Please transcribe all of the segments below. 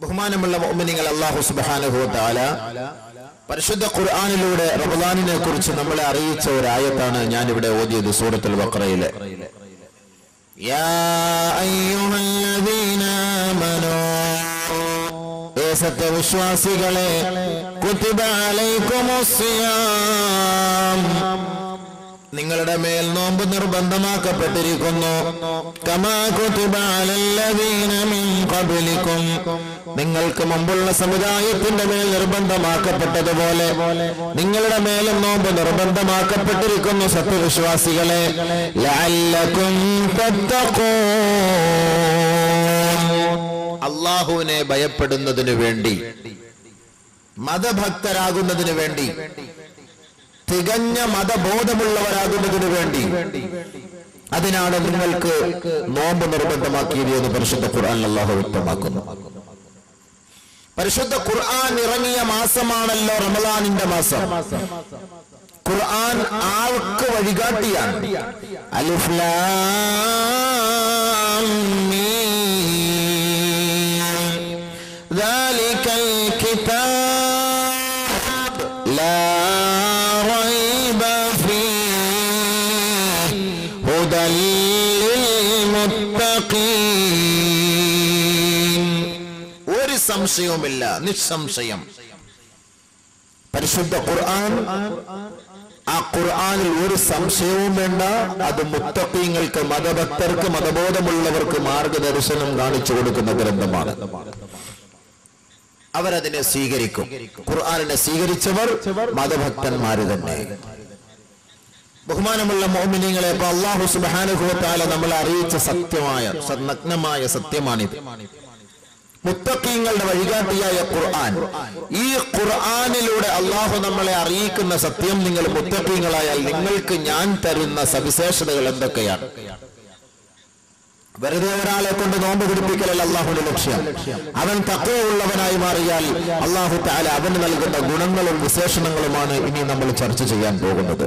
ബഹുമാനമുള്ള മോമിനിങ്ങൾ അള്ളാഹു സുബ്ഹാനഹു തആല പരിശുദ്ധ ഖുർആനിലൂടെ റമദാനിനെ കുറിച്ച് നമ്മളെ അറിയിച്ച ഒരു ആയത്താണ് ഞാൻ ഇവിടെ ഓതിയത് സൂറത്തുൽ ബഖറയിലെ യാ അയ്യുഹല്ലദീന ആമനൂ ഏ സത്യവിശ്വാസികളെ കുത്തിബ അലൈക്കുമുസ്സിയാം നിങ്ങളുടെ മേൽ നോമ്പ് നിർബന്ധമാക്കപ്പെട്ടിരിക്കുന്നു കമാ കുതിബ അലല്ലദീന മിൻ ഖബ്ലിക്കും നിങ്ങൾക്ക് മുമ്പുള്ള സമുദായത്തിന്റെ മേൽ നിർബന്ധമാക്കപ്പെട്ടതുപോലെ നിങ്ങളുടെ മേലും നോമ്പ് നിർബന്ധമാക്കപ്പെട്ടിരിക്കുന്നു സത്യവിശ്വാസികളെ ലഅല്ലക്കും തത്തഖൂൻ അള്ളാഹുവിനെ ഭയപ്പെടുന്നതിനു വേണ്ടി മതഭക്തരാകുന്നതിന് വേണ്ടി തികഞ്ഞ മതബോധമുള്ളവരാകുന്നതിന് വേണ്ടി അതിനാണ് നിങ്ങൾക്ക് നോമ്പ് നിർബന്ധമാക്കിയത് എന്ന് പരിശുദ്ധ ഖുർആൻ അള്ളാഹു വ്യക്തമാക്കുന്നു പരിശുദ്ധ ഖുർആൻ ഇറങ്ങിയ മാസമാണല്ലോ റമദാനിന്റെ മാസം ഖുർആൻ ആൾക്ക് വഴികാട്ടിയാണ് അലിഫ് ലാം മീം ذلك الكتاب لا ريب فيه هدى للمتقين ഒരു സംശയവുമില്ല നിസ്സംശയം പരിശുദ്ധ ഖുർആൻ ആ ഖുർആനിൽ ഒരു സംശയവും വേണ്ട അത് മുത്തക്കീങ്ങൾക്ക് മതഭക്തർക്ക് മതബോധമുള്ളവർക്ക് മാർഗദർശനം കാണിച്ചു കൊടുക്കുന്ന ഗ്രന്ഥമാണ് അവരതിനെ സ്വീകരിക്കും ഖുർആാനിനെ സ്വീകരിച്ചവർ മതഭക്തന്മാര് തന്നെ ബഹുമാനമുള്ള മോമിനിങ്ങളെ ഇപ്പൊ അള്ളാഹു സുബാനുഭവത്താല നമ്മളെ അറിയിച്ച സത്യമായ സ- നഗ്നമായ സത്യമാണിത് മുത്തക്കീങ്ങളുടെ വഴികാട്ടിയായ ഖുർആൻ ഈ ഖുർആനിലൂടെ അള്ളാഹു നമ്മളെ അറിയിക്കുന്ന സത്യം നിങ്ങൾ മുത്തക്കീങ്ങളായാൽ നിങ്ങൾക്ക് ഞാൻ തരുന്ന സവിശേഷതകൾ എന്തൊക്കെയാണ് വെറുതെ ഒരാളെ കൊണ്ട് നോമ്പ് പിടിപ്പിക്കലല്ല അള്ളാഹുവിന്റെ ലക്ഷ്യം അവൻ തക്കവുള്ളവനായി മാറിയാൽ അള്ളാഹു താല അവന് നൽകുന്ന ഗുണങ്ങളും വിശേഷണങ്ങളുമാണ് ഇനി നമ്മൾ ചർച്ച ചെയ്യാൻ പോകുന്നത്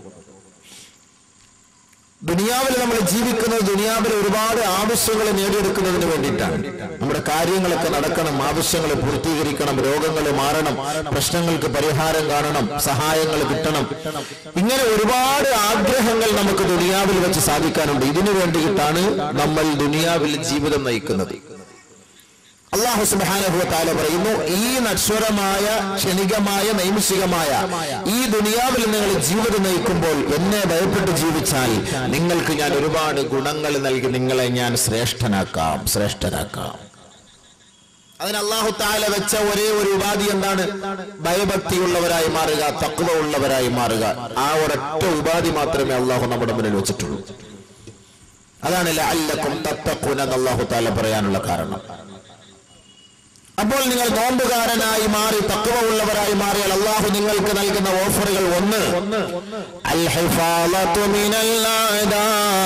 ദുനിയാവിൽ നമ്മൾ ജീവിക്കുന്നത് ദുനിയാവിൽ ഒരുപാട് ആവശ്യങ്ങൾ നേടിയെടുക്കുന്നതിന് വേണ്ടിയിട്ടാണ് നമ്മുടെ കാര്യങ്ങളൊക്കെ നടക്കണം ആവശ്യങ്ങൾ പൂർത്തീകരിക്കണം രോഗങ്ങൾ മാറണം പ്രശ്നങ്ങൾക്ക് പരിഹാരം കാണണം സഹായങ്ങൾ കിട്ടണം ഇങ്ങനെ ഒരുപാട് ആഗ്രഹങ്ങൾ നമുക്ക് ദുനിയാവിൽ വെച്ച് സാധിക്കാനുണ്ട് ഇതിനു വേണ്ടിയിട്ടാണ് നമ്മൾ ദുനിയാവിൽ ജീവിതം നയിക്കുന്നത് അള്ളാഹു സുബാനഹു താല പറയുന്നു ഈ നശ്വരമായ ക്ഷണികമായ നൈമിഷികമായ ഈ ദുനിയാവിൽ നിങ്ങൾ ജീവിതം നയിക്കുമ്പോൾ എന്നെ ഭയപ്പെട്ട് ജീവിച്ചാൽ നിങ്ങൾക്ക് ഞാൻ ഒരുപാട് ഗുണങ്ങൾ നൽകി നിങ്ങളെ ഞാൻ ശ്രേഷ്ഠനാക്കാം ശ്രേഷ്ഠനാക്കാം അതിന് അള്ളാഹു താല വെച്ച ഒരേ ഒരു ഉപാധി എന്താണ് ഭയഭക്തിയുള്ളവരായി മാറുക തക്വ ഉള്ളവരായി മാറുക ആ ഒരൊറ്റ ഉപാധി മാത്രമേ അള്ളാഹു നമ്മുടെ മുന്നിൽ വെച്ചിട്ടുള്ളൂ അതാണ് ലഅല്ലക്കും തത്തഖൂന എന്ന് അള്ളാഹു താല പറയാനുള്ള കാരണം അപ്പോൾ നിങ്ങൾ നോമ്പുകാരനായി മാറി തക്കവ ഉള്ളവരായി മാറിയാൽ അള്ളാഹു നിങ്ങൾക്ക് നൽകുന്ന ഓഫറുകൾ ഒന്ന് അൽ ഹിഫാളത്തു മിനൽ അഅദാ.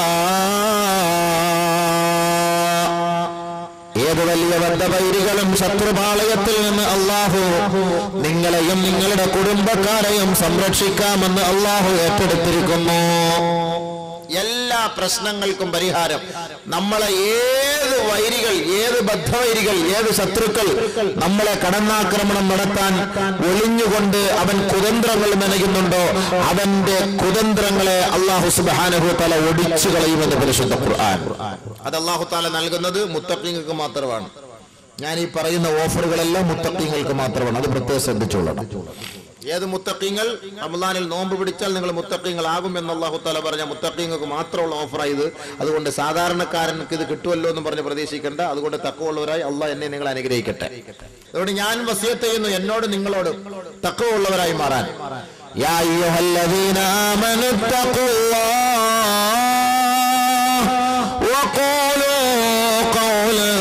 ഏത് വലിയ ബദ്ധവൈരികളും ശത്രുപാളയത്തിൽ നിന്ന് അള്ളാഹു നിങ്ങളെയും നിങ്ങളുടെ കുടുംബക്കാരെയും സംരക്ഷിക്കാമെന്ന് അള്ളാഹു ഏറ്റെടുത്തിരിക്കുന്നു എല്ലാ പ്രശ്നങ്ങൾക്കും പരിഹാരം നമ്മളെ ഏത് വൈരികൾ ഏത് ബദ്ധവൈരികൾ ഏത് ശത്രുക്കൾ നമ്മളെ കടന്നാക്രമണം നടത്താൻ ഒളിഞ്ഞുകൊണ്ട് അവൻ കുതന്ത്രങ്ങൾ മെനയുന്നുണ്ടോ അവന്റെ കുതന്ത്രങ്ങളെ അള്ളാഹു സുബാനഹു തല ഒടിച്ചു കളയുമെന്ന് പരിശുദ്ധ ഖുർആൻ അത് അള്ളാഹു താല നൽകുന്നത് മുത്തക്കിങ്ങൾക്ക് മാത്രമാണ് ഞാൻ ഈ പറയുന്ന ഓഫറുകളെല്ലാം മുത്തക്കിങ്ങൾക്ക് മാത്രമാണ് അത് പ്രത്യേകം ശ്രദ്ധിച്ചോളണം ഏത് മുത്തക്കിങ്ങൾ റമദാനിൽ നോമ്പ് പിടിച്ചാൽ നിങ്ങൾ മുത്തക്കിങ്ങളാകും എന്ന് അള്ളാഹു താല പറഞ്ഞ മുത്തക്കിങ്ങൾക്ക് മാത്രമുള്ള ഓഫറായത് അതുകൊണ്ട് സാധാരണക്കാരനക്ക് ഇത് കിട്ടുമല്ലോ എന്ന് പറഞ്ഞ് പ്രതീക്ഷിക്കേണ്ട അതുകൊണ്ട് തക്കവുള്ളവരായി അള്ളാഹ് എന്നെ നിങ്ങൾ അനുഗ്രഹിക്കട്ടെ അതുകൊണ്ട് ഞാൻ വസിയത്ത് ചെയ്യുന്നു എന്നോട് നിങ്ങളോട് തക്കവുള്ളവരായി മാറാൻ യാ അയ്യുഹല്ലദീന ആമനു തഖുല്ലാഹ് വഖൂലൂ ഖൗലൻ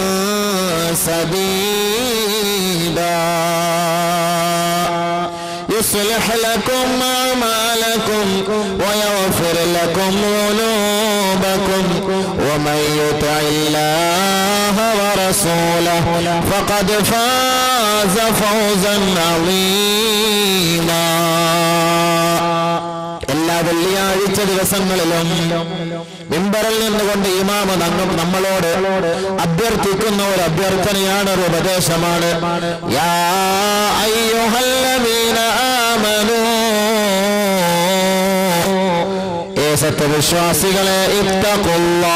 സദീദാ يصلح لكم أعمالكم ويغفر لكم ذنوبكم ومن يطع الله ورسوله فقد فاز فوزا عظيما എല്ലാ വെള്ളിയാഴ്ച ദിവസങ്ങളിലും മിമ്പറിൽ നിന്നുകൊണ്ട് ഇമാമ നങ്ങും നമ്മളോട് അഭ്യർത്ഥിക്കുന്ന ഒരു അഭ്യർത്ഥനയാണ് ഒരു ഉപദേശമാണ് യാ അയ്യുഹല്ലദീന ആമനൂ ഏ സത്യവിശ്വാസികളെ ഇത്തഖുല്ലാ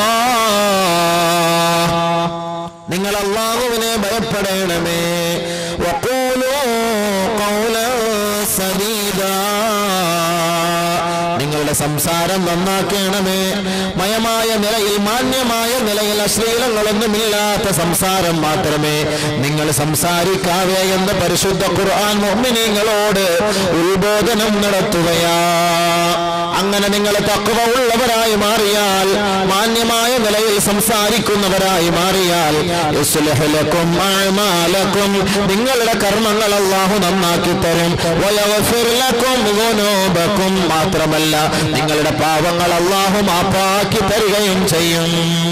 നിങ്ങൾ അള്ളാഹുവിനെ ഭയപ്പെടണമേ വഖൂലൂ ഖൗലൻ സദീദാ നിങ്ങളുടെ സംസാരം നന്നാക്കണമേ മയമായ നിലയിൽ മാന്യമായ നിലയിൽ അശ്ലീലങ്ങളൊന്നുമില്ലാത്ത സംസാരം മാത്രമേ നിങ്ങൾ സംസാരിക്കാവേ എന്ന് പരിശുദ്ധ ഖുർആൻ മുഅ്മിനീങ്ങളോട് ഉത്ബോധനം നടത്തുകയാ അങ്ങനെ നിങ്ങൾ തക്കവ ഉള്ളവരായി മാറിയാൽ മാന്യമായ നിലയിൽ സംസാരിക്കുന്നവരായി മാറിയാൽ യുസ്ലിഹ് ലക്കും അഅ്മാലക്കും നിങ്ങളുടെ കർമ്മങ്ങൾ അല്ലാഹു നന്നാക്കി തരും വയഗ്ഫിർ ലക്കും ദുനൂബക്കും മാത്രമല്ല നിങ്ങളുടെ പാവങ്ങൾ അല്ലാഹു മാപ്പാക്കി തരികയും ചെയ്യും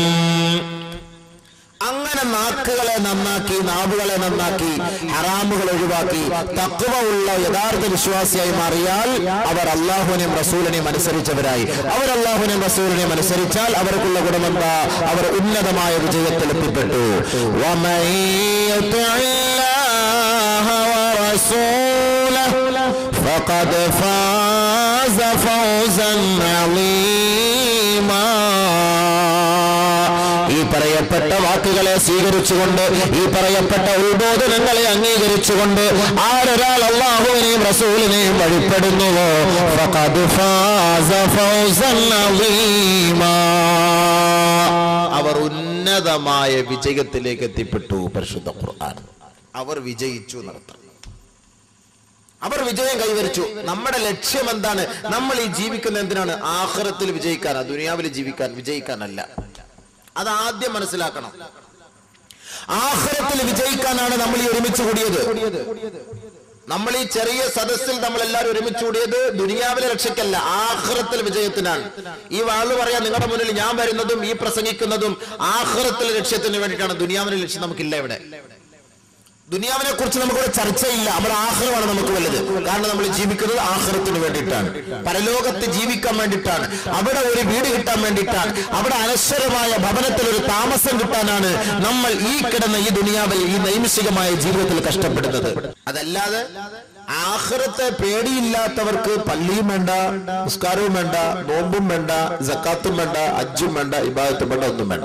അങ്ങനെ നാക്കുകളെ നന്നാക്കി നാവുകളെ നന്നാക്കി ഹറാമുകൾ ഒഴിവാക്കി തക്കുവ ഉള്ള യഥാർത്ഥ വിശ്വാസിയായി മാറിയാൽ അവർ അള്ളാഹുവിനെയും റസൂലിനെയും അനുസരിച്ചവരായി അവർ അള്ളാഹുവിനെയും റസൂലിനെയും അനുസരിച്ചാൽ അവർക്കുള്ള ഗുണമെന്താ അവർ ഉന്നതമായ വിജയത്തിൽ എത്തിപ്പെട്ടു وَمَن يُطِعِ اللَّهَ وَرَسُولَهُ فَقَدْ فَازَ فَوْزًا عَظِيمًا ഈ പറയപ്പെട്ട വാക്കുകളെ സ്വീകരിച്ചുകൊണ്ട് ഈ പറയപ്പെട്ട ഉത്ബോധനങ്ങളെ അംഗീകരിച്ചുകൊണ്ട് ആരൊരാൾ അള്ളാഹുവിനെയും റസൂലിനെയും വഴിപ്പെടുന്നുവോ ഫഖദ് ഫാസ ഫൗസൻ അളീമാ. അവർ ഉന്നതമായ വിജയത്തിലേക്ക് എത്തിപ്പെട്ടു പരിശുദ്ധ ഖുർആൻ അവർ വിജയിച്ചു നടത്തും അവർ വിജയം കൈവരിച്ചു നമ്മുടെ ലക്ഷ്യം എന്താണ് നമ്മൾ ഈ ജീവിക്കുന്ന എന്തിനാണ് ആഹ്റത്തിൽ വിജയിക്കാനാ ദുനിയാവിൽ ജീവിക്കാൻ വിജയിക്കാനല്ല അത് ആദ്യം മനസ്സിലാക്കണം ആഹ്റത്തിൽ വിജയിക്കാനാണ് നമ്മൾ ഈ ഒരുമിച്ച് കൂടിയത് നമ്മൾ ഈ ചെറിയ സദസ്സിൽ നമ്മൾ എല്ലാവരും ഒരുമിച്ച് കൂടിയത് ദുനിയാവിലെ രക്ഷയ്ക്കല്ല ആഹ്റത്തിൽ വിജയത്തിനാണ് ഈ വാള് പറയാൻ നിങ്ങളുടെ മുന്നിൽ ഞാൻ വരുന്നതും ഈ പ്രസംഗിക്കുന്നതും ആഹ്റത്തിലെ ലക്ഷ്യത്തിന് വേണ്ടിയിട്ടാണ് ദുനിയാവിലെ ലക്ഷ്യം നമുക്കില്ല ഇവിടെ ദുനിയാവിനെ കുറിച്ച് നമുക്കൊരു ചർച്ചയില്ല നമ്മുടെ ആഹ്റമാണ് നമുക്ക് വലുത് കാരണം നമ്മൾ ജീവിക്കുന്നത് ആഹ്റത്തിന് വേണ്ടിയിട്ടാണ് പരലോകത്ത് ജീവിക്കാൻ വേണ്ടിയിട്ടാണ് അവിടെ ഒരു വീട് കിട്ടാൻ വേണ്ടിയിട്ടാണ് അവിടെ അനശ്വരമായ ഭവനത്തിൽ ഒരു താമസം കിട്ടാനാണ് നമ്മൾ ഈ കിടന്ന ഈ ദുനിയാവിൽ ഈ നൈമിഷികമായ ജീവിതത്തിൽ കഷ്ടപ്പെടുന്നത് അതല്ലാതെ ആഹ്റത്തെ പേടിയില്ലാത്തവർക്ക് പള്ളിയും വേണ്ട നിസ്കാരവും വേണ്ട നോമ്പും വേണ്ട ജക്കാത്തും വേണ്ട അജ്ജും വേണ്ട ഇബാദത്തും വേണ്ട ഒന്നും വേണ്ട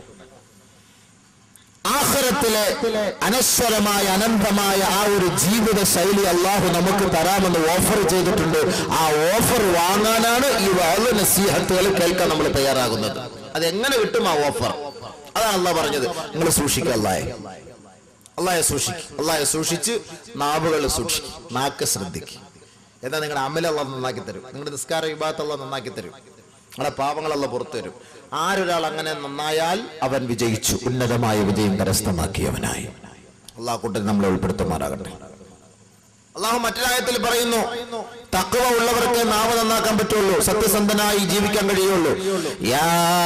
ആഹ്റത്തിലെ അനശ്വരമായ അനന്തമായ ആ ഒരു ജീവിത ശൈലി അള്ളാഹു നമുക്ക് തരാമെന്ന് ഓഫർ ചെയ്തിട്ടുണ്ട് ആ ഓഫർ വാങ്ങാനാണ് ഈ വാള് നസീഹത്തുകൾ കേൾക്കാൻ നമ്മൾ തയ്യാറാകുന്നത് അത് എങ്ങനെ കിട്ടും ആ ഓഫർ അതാണ് അള്ളാഹ് പറഞ്ഞത് നിങ്ങൾ സൂക്ഷിക്കുക അള്ളാഹെ അള്ളാഹെ സൂക്ഷിക്കും അള്ളാഹെ സൂക്ഷിച്ച് നാവുകൾ സൂക്ഷിക്കും നാക്ക് ശ്രദ്ധിക്കും എന്നാ നിങ്ങളുടെ അമല അള്ളാഹ് നന്നാക്കി തരും നിങ്ങളുടെ നിസ്കാര വിഭാഗത്ത് അള്ളാഹ് നന്നാക്കി തരും നിങ്ങളുടെ പാവങ്ങളല്ല പുറത്തു വരും ആരൊരാൾ അങ്ങനെ നന്നായാൽ അവൻ വിജയിച്ചു ഉന്നതമായ വിജയം കരസ്ഥമാക്കിയവനായി അള്ളാഹ് കൂട്ടത്തിൽ നമ്മളെ ഉൾപ്പെടുത്തുമാറാകട്ടെ അള്ളാഹു മറ്റൊരായത്തിൽ പറയുന്നു തക്കവ ഉള്ളവർക്ക് നാവ് നന്നാക്കാൻ പറ്റുള്ളൂ സത്യസന്ധനായി ജീവിക്കാൻ കഴിയുള്ളൂ യാ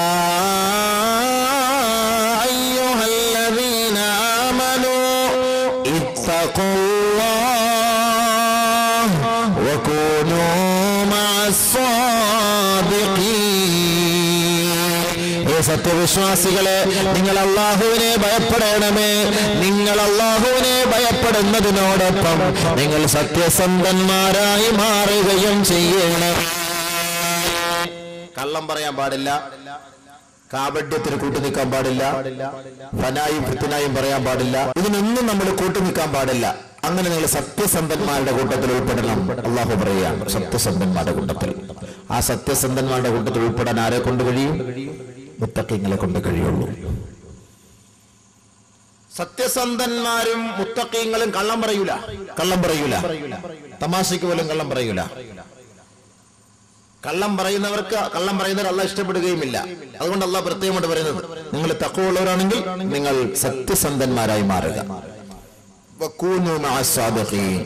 അയ്യുഹല്ലദീന ആമനൂ ഇത്തഖുല്ലാഹ് വകൂനൂ മഅസ്സാദിഖീൻ ഏ സത്യവിശ്വാസികളെ നിങ്ങൾ അള്ളാഹുവിനെ ഭയപ്പെടണമേ നിങ്ങൾ അള്ളാഹുവിനെ ഭയപ്പെടുന്നതിനോടൊപ്പം നിങ്ങൾ സത്യസന്ധന്മാരായി മാറുകയും ചെയ്യണം കള്ളം പറയാൻ പാടില്ല കാപഡ്യത്തിന് കൂട്ടു നിൽക്കാൻ പാടില്ല ഫനായും ഫിത്തിനായും പറയാൻ പാടില്ല ഇതിനൊന്നും നമ്മൾ കൂട്ടു നിൽക്കാൻ പാടില്ല അങ്ങനെ നിങ്ങൾ സത്യസന്ധന്മാരുടെ കൂട്ടത്തിൽ ഉൾപ്പെടണം അള്ളാഹു പറയുകയാണ് സത്യസന്ധന്മാരുടെ കൂട്ടത്തിൽ ആ സത്യസന്ധന്മാരുടെ കൂട്ടത്തിൽ ഉൾപ്പെടാൻ ആരെ കൊണ്ട് കഴിയും മുത്തക്കിങ്ങളെ കൊണ്ട് കഴിയുള്ളൂ സത്യസന്ധന്മാരും മുത്തക്കീങ്ങളും കള്ളം പറയൂല കള്ളം പറയൂല തമാശയ്ക്ക് പോലും കള്ളം പറയൂല കള്ളം പറയുന്നവർക്ക് കള്ളം പറയുന്നവർ അല്ല ഇഷ്ടപ്പെടുകയുമില്ല അതുകൊണ്ട് അല്ല പ്രത്യേകമായിട്ട് പറയുന്നത് നിങ്ങൾ തക്കവുള്ളവരാണെങ്കിൽ നിങ്ങൾ സത്യസന്ധന്മാരായി മാറുക വക്കൂനു മഅ സ്സാദിഖീൻ.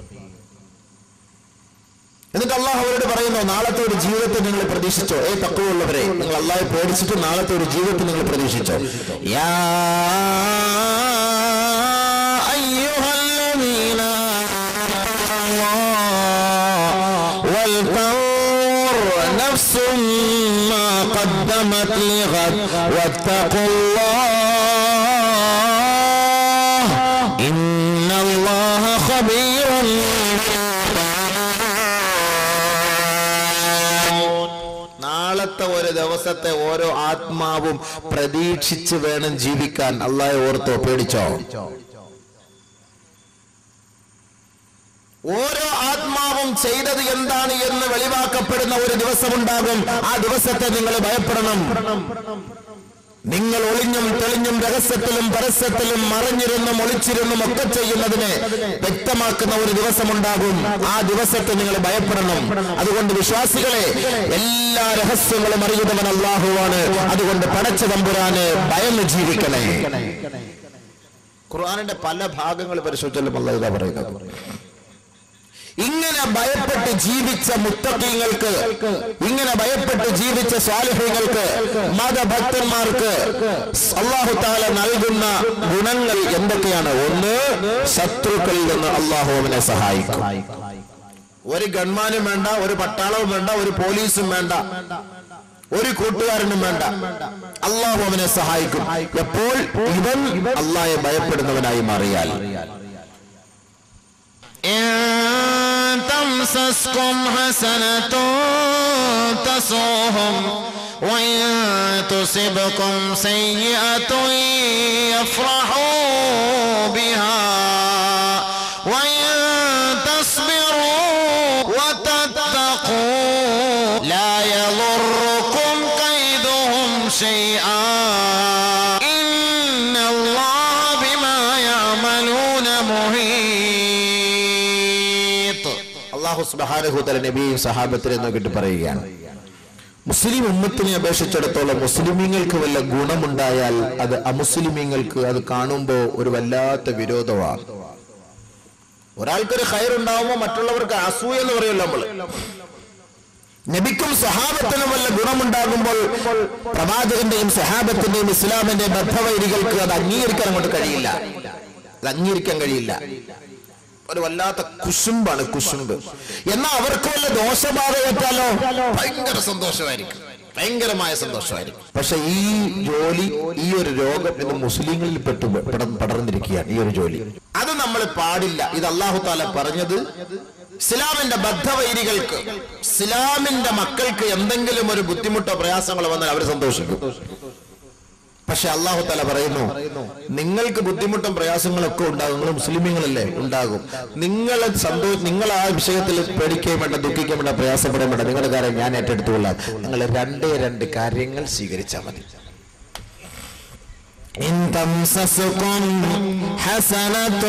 എന്നിട്ട് അള്ളാഹു അവരോട് പറയുന്നു നാളത്തെ ഒരു ജീവിതത്തെ നിങ്ങൾ പ്രതീക്ഷിച്ചോ ഏ തക്കവുള്ളവരെ നിങ്ങൾ അള്ളാഹെ പേടിച്ചിട്ട് നാളത്തെ ഒരു ജീവിതത്തെ നിങ്ങൾ പ്രതീക്ഷിച്ചോ യാ അയ്യുഹല്ലദീന ولتنظر قدمت لغد واتقوا الله إن الله خبير നാളത്തെ ഒരു ദിവസത്തെ ഓരോ ആത്മാവും പ്രതീക്ഷിച്ച് വേണം ജീവിക്കാൻ അള്ളാഹെ ഓർത്തോ പേടിച്ചോ ഓരോ ആത്മാവും ചെയ്തത് എന്താണ് എന്ന് വെളിവാക്കപ്പെടുന്ന ഒരു ദിവസമുണ്ടാകും ആ ദിവസത്തെ നിങ്ങൾ ഭയപ്പെടണം നിങ്ങൾ ഒളിഞ്ഞും തെളിഞ്ഞും രഹസ്യത്തിലും പരസ്യത്തിലും മറിഞ്ഞിരുന്നും ഒളിച്ചിരുന്നും ഒക്കെ ചെയ്യുന്നതിനെ വ്യക്തമാക്കുന്ന ഒരു ദിവസമുണ്ടാകും ആ ദിവസത്തെ നിങ്ങൾ ഭയപ്പെടണം അതുകൊണ്ട് വിശ്വാസികളെ എല്ലാ രഹസ്യങ്ങളും അറിയുന്നവൻ അള്ളാഹുവാണ് അതുകൊണ്ട് പടച്ച തമ്പുരാന് ഭയന്ന് ജീവിക്കണേ ഖുർആാനിന്റെ പല ഭാഗങ്ങൾ പരിശോധിച്ചാലും അല്ല ഇതാ പറയുന്നത് ഇങ്ങനെ ഭയപ്പെട്ട് ജീവിച്ച മുത്തക്കീങ്ങൾക്ക് ഇങ്ങനെ ഭയപ്പെട്ട് ജീവിച്ച സ്വാലിഹ്യങ്ങൾക്ക് മതഭക്തന്മാർക്ക് അള്ളാഹു താല നൽകുന്ന ഗുണങ്ങൾ എന്തൊക്കെയാണ് ഒന്ന് ശത്രുക്കളിൽ നിന്ന് അള്ളാഹു അവനെ സഹായിക്കും ഒരു ഗൺമാനും വേണ്ട ഒരു പട്ടാളവും വേണ്ട ഒരു പോലീസും വേണ്ട ഒരു കൂട്ടുകാരനും വേണ്ട അള്ളാഹു അവനെ സഹായിക്കും എപ്പോൾ ഇവൻ അള്ളാഹെ ഭയപ്പെടുന്നവനായി മാറിയാൽ إن تمسسكم حسنة تسوهم وإن تصبكم سيئة يفرحوا بها وإن تصبروا وتتقوا لا يضركم كيدهم شيئا إن الله بما يعملون محيط അള്ളാഹു സുബാനഹുദല നബിയും സഹാബത്തിനെ നോക്കിയിട്ട് പറയുകയാണ് മുസ്ലിം ഉമ്മത്തിനെ അപേക്ഷിച്ചിടത്തോളം മുസ്ലിമീങ്ങൾക്ക് വല്ല ഗുണമുണ്ടായാൽ അത് അമുസ്ലിമീങ്ങൾക്ക് അത് കാണുമ്പോ ഒരു വല്ലാത്ത വിരോധമാണ് ഒരാൾക്കൊരു ഹയറുണ്ടാവുമ്പോ മറ്റുള്ളവർക്ക് അസൂയ എന്ന് പറയുമല്ലോ നമ്മള് നബിക്കും സഹാബത്തിനും വല്ല ഗുണമുണ്ടാകുമ്പോൾ പ്രവാചകന്റെയും സഹാബത്തിന്റെയും ഇസ്ലാമിന്റെയും ബദ്ധവൈരികൾക്ക് അത് അംഗീകരിക്കാൻ അങ്ങോട്ട് കഴിയില്ല അത് അംഗീകരിക്കാൻ കഴിയില്ല ഒരു വല്ലാത്ത കുശുമ്പാണ് കുശുമ്പ് എന്നാൽ അവർക്ക് വല്ല ദോഷബാധ ഏറ്റാലോ ഭയങ്കര സന്തോഷമായിരിക്കും ഭയങ്കരമായ സന്തോഷമായിരിക്കും പക്ഷെ ഈ ജോലി ഈ ഒരു രോഗം ഇന്ന് മുസ്ലിങ്ങളിൽ പെട്ടു പട- പടർന്നിരിക്കുകയാണ് ഈ ഒരു ജോലി അത് നമ്മൾ പാടില്ല ഇത് അള്ളാഹു താല പറഞ്ഞത് ഇസ്ലാമിന്റെ ബദ്ധവൈരികൾക്ക് ഇസ്ലാമിന്റെ മക്കൾക്ക് എന്തെങ്കിലും ഒരു ബുദ്ധിമുട്ടോ പ്രയാസങ്ങളോ വന്നാൽ അവർ സന്തോഷിക്കും പക്ഷെ അള്ളാഹു തല പറയുന്നു നിങ്ങൾക്ക് ബുദ്ധിമുട്ടും പ്രയാസങ്ങളൊക്കെ ഉണ്ടാകും നിങ്ങൾ മുസ്ലിമീങ്ങളല്ലേ ഉണ്ടാകും നിങ്ങൾ സന്തോ നിങ്ങൾ ആ വിഷയത്തിൽ പേടിക്കുകയും വേണ്ട ദുഃഖിക്കുകയും വേണ്ട പ്രയാസപ്പെടാൻ വേണ്ട നിങ്ങളുടെ കാര്യം ഞാൻ ഏറ്റെടുത്തുകൊള്ളാം നിങ്ങൾ രണ്ടേ രണ്ട് കാര്യങ്ങൾ സ്വീകരിച്ചാൽ മതി إن تمسسكم حسنة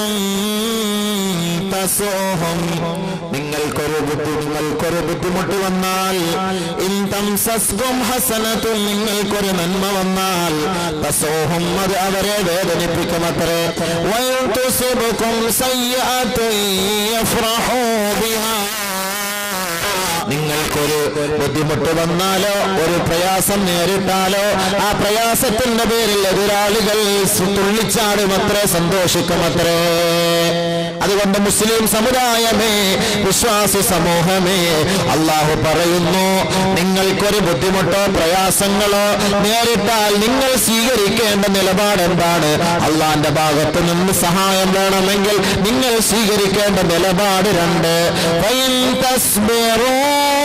تسؤهم നിങ്ങൾക്കൊരു ബുദ്ധി നിങ്ങൾക്കൊരു ബുദ്ധിമുട്ട് വന്നാൽ ഇൻ തംസസ്കും ഹസനത്തും നിങ്ങൾക്കൊരു നന്മ വന്നാൽ തസോഹും അത് അവരെ വേദനിപ്പിക്കുമത്രേ വയൽ തുസിബുക്കും സയ്യഅത്തുൻ യഫ്റഹൂ ബിഹാ നിങ്ങൾക്കൊരു ബുദ്ധിമുട്ട് വന്നാലോ ഒരു പ്രയാസം നേരിട്ടാലോ ആ പ്രയാസത്തിന്റെ പേരിൽ എതിരാളികൾ തുള്ളിച്ചാടുമത്രേ സന്തോഷിക്കുമത്രേ അതുകൊണ്ട് മുസ്ലിം സമുദായമേ വിശ്വാസി സമൂഹമേ അള്ളാഹു പറയുന്നു നിങ്ങൾക്കൊരു ബുദ്ധിമുട്ടോ പ്രയാസങ്ങളോ നേരിട്ടാൽ നിങ്ങൾ സ്വീകരിക്കേണ്ട നിലപാട് എന്താണ് അള്ളാന്റെ ഭാഗത്ത് നിന്ന് സഹായം വേണമെങ്കിൽ നിങ്ങൾ സ്വീകരിക്കേണ്ട നിലപാട് രണ്ട് വൈൻ തസ്ബിറൂ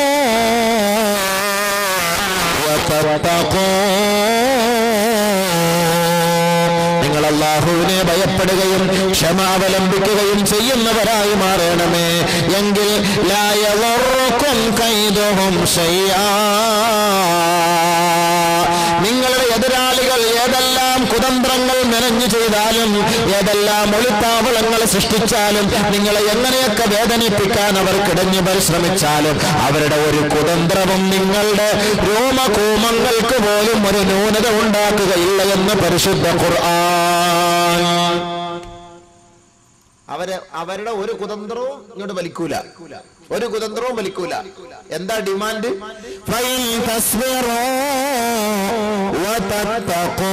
وتتقوا നിങ്ങൾ അള്ളാഹുവിനെ ഭയപ്പെടുകയും ക്ഷമ അവലംബിക്കുകയും ചെയ്യുന്നവരായി മാറണമേ എങ്കിൽ ലായവർക്കും കൈതവും നിങ്ങളുടെ എതിരാളികൾ ഏതെല്ലാം കുതന്ത്രങ്ങൾ മെനഞ്ഞു ചെയ്താലും ഏതെല്ലാം ഒളിത്താവളങ്ങൾ സൃഷ്ടിച്ചാലും നിങ്ങളെ എങ്ങനെയൊക്കെ വേദനിപ്പിക്കാൻ അവർ കിടഞ്ഞു പരിശ്രമിച്ചാലും അവരുടെ ഒരു കുതന്ത്രവും നിങ്ങളുടെ രോമകൂമങ്ങൾക്ക് പോലും ഒരു ന്യൂനത ഉണ്ടാക്കുകയില്ല എന്ന് പരിശുദ്ധ ഖുർആൻ അവരെ അവരുടെ ഒരു കുതന്ത്രവും ഇങ്ങോട്ട് വലിക്കൂല ഒരു കുതന്ത്രവും വലിക്കൂല എന്താ ഡിമാൻഡ് ഫൈൻ തസ്ബിറൂ വതത്തഖൂ.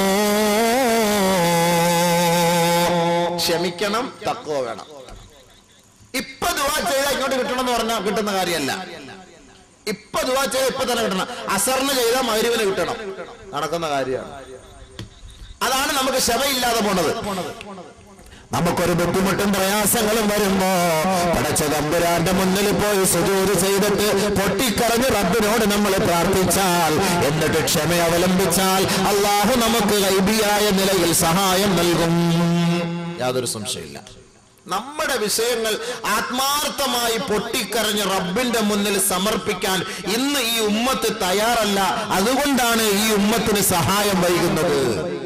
ക്ഷമിക്കണം തക്കോ വേണം ഇപ്പൊ ദുവാ ചെയ്താൽ ഇങ്ങോട്ട് കിട്ടണം എന്ന് പറഞ്ഞാൽ കിട്ടുന്ന കാര്യമല്ല ഇപ്പൊ ദുവാ ചെയ്ത ഇപ്പൊ തന്നെ കിട്ടണം അസറിന് ചെയ്താൽ മരുവിന് കിട്ടണം നടക്കുന്ന കാര്യമാണ് അതാണ് നമുക്ക് ക്ഷമയില്ലാതെ പോണത് നമുക്കൊരു ബുദ്ധിമുട്ടും പ്രയാസങ്ങളും വരുമ്പോ പടച്ച തമ്പുരാന്റെ മുന്നിൽ പോയി സുജൂര് ചെയ്തിട്ട് പൊട്ടിക്കറഞ്ഞ് റബ്ബിനോട് നമ്മൾ പ്രാർത്ഥിച്ചാൽ എന്നിട്ട് ക്ഷമ അവലംബിച്ചാൽ അള്ളാഹു നമുക്ക് ഗൈബിയായ നിലയിൽ സഹായം നൽകും യാതൊരു സംശയമില്ല നമ്മുടെ വിഷയങ്ങൾ ആത്മാർത്ഥമായി പൊട്ടിക്കരഞ്ഞ് റബ്ബിന്റെ മുന്നിൽ സമർപ്പിക്കാൻ ഇന്ന് ഈ ഉമ്മത്ത് തയ്യാറല്ല അതുകൊണ്ടാണ് ഈ ഉമ്മത്തിന് സഹായം വൈകുന്നത്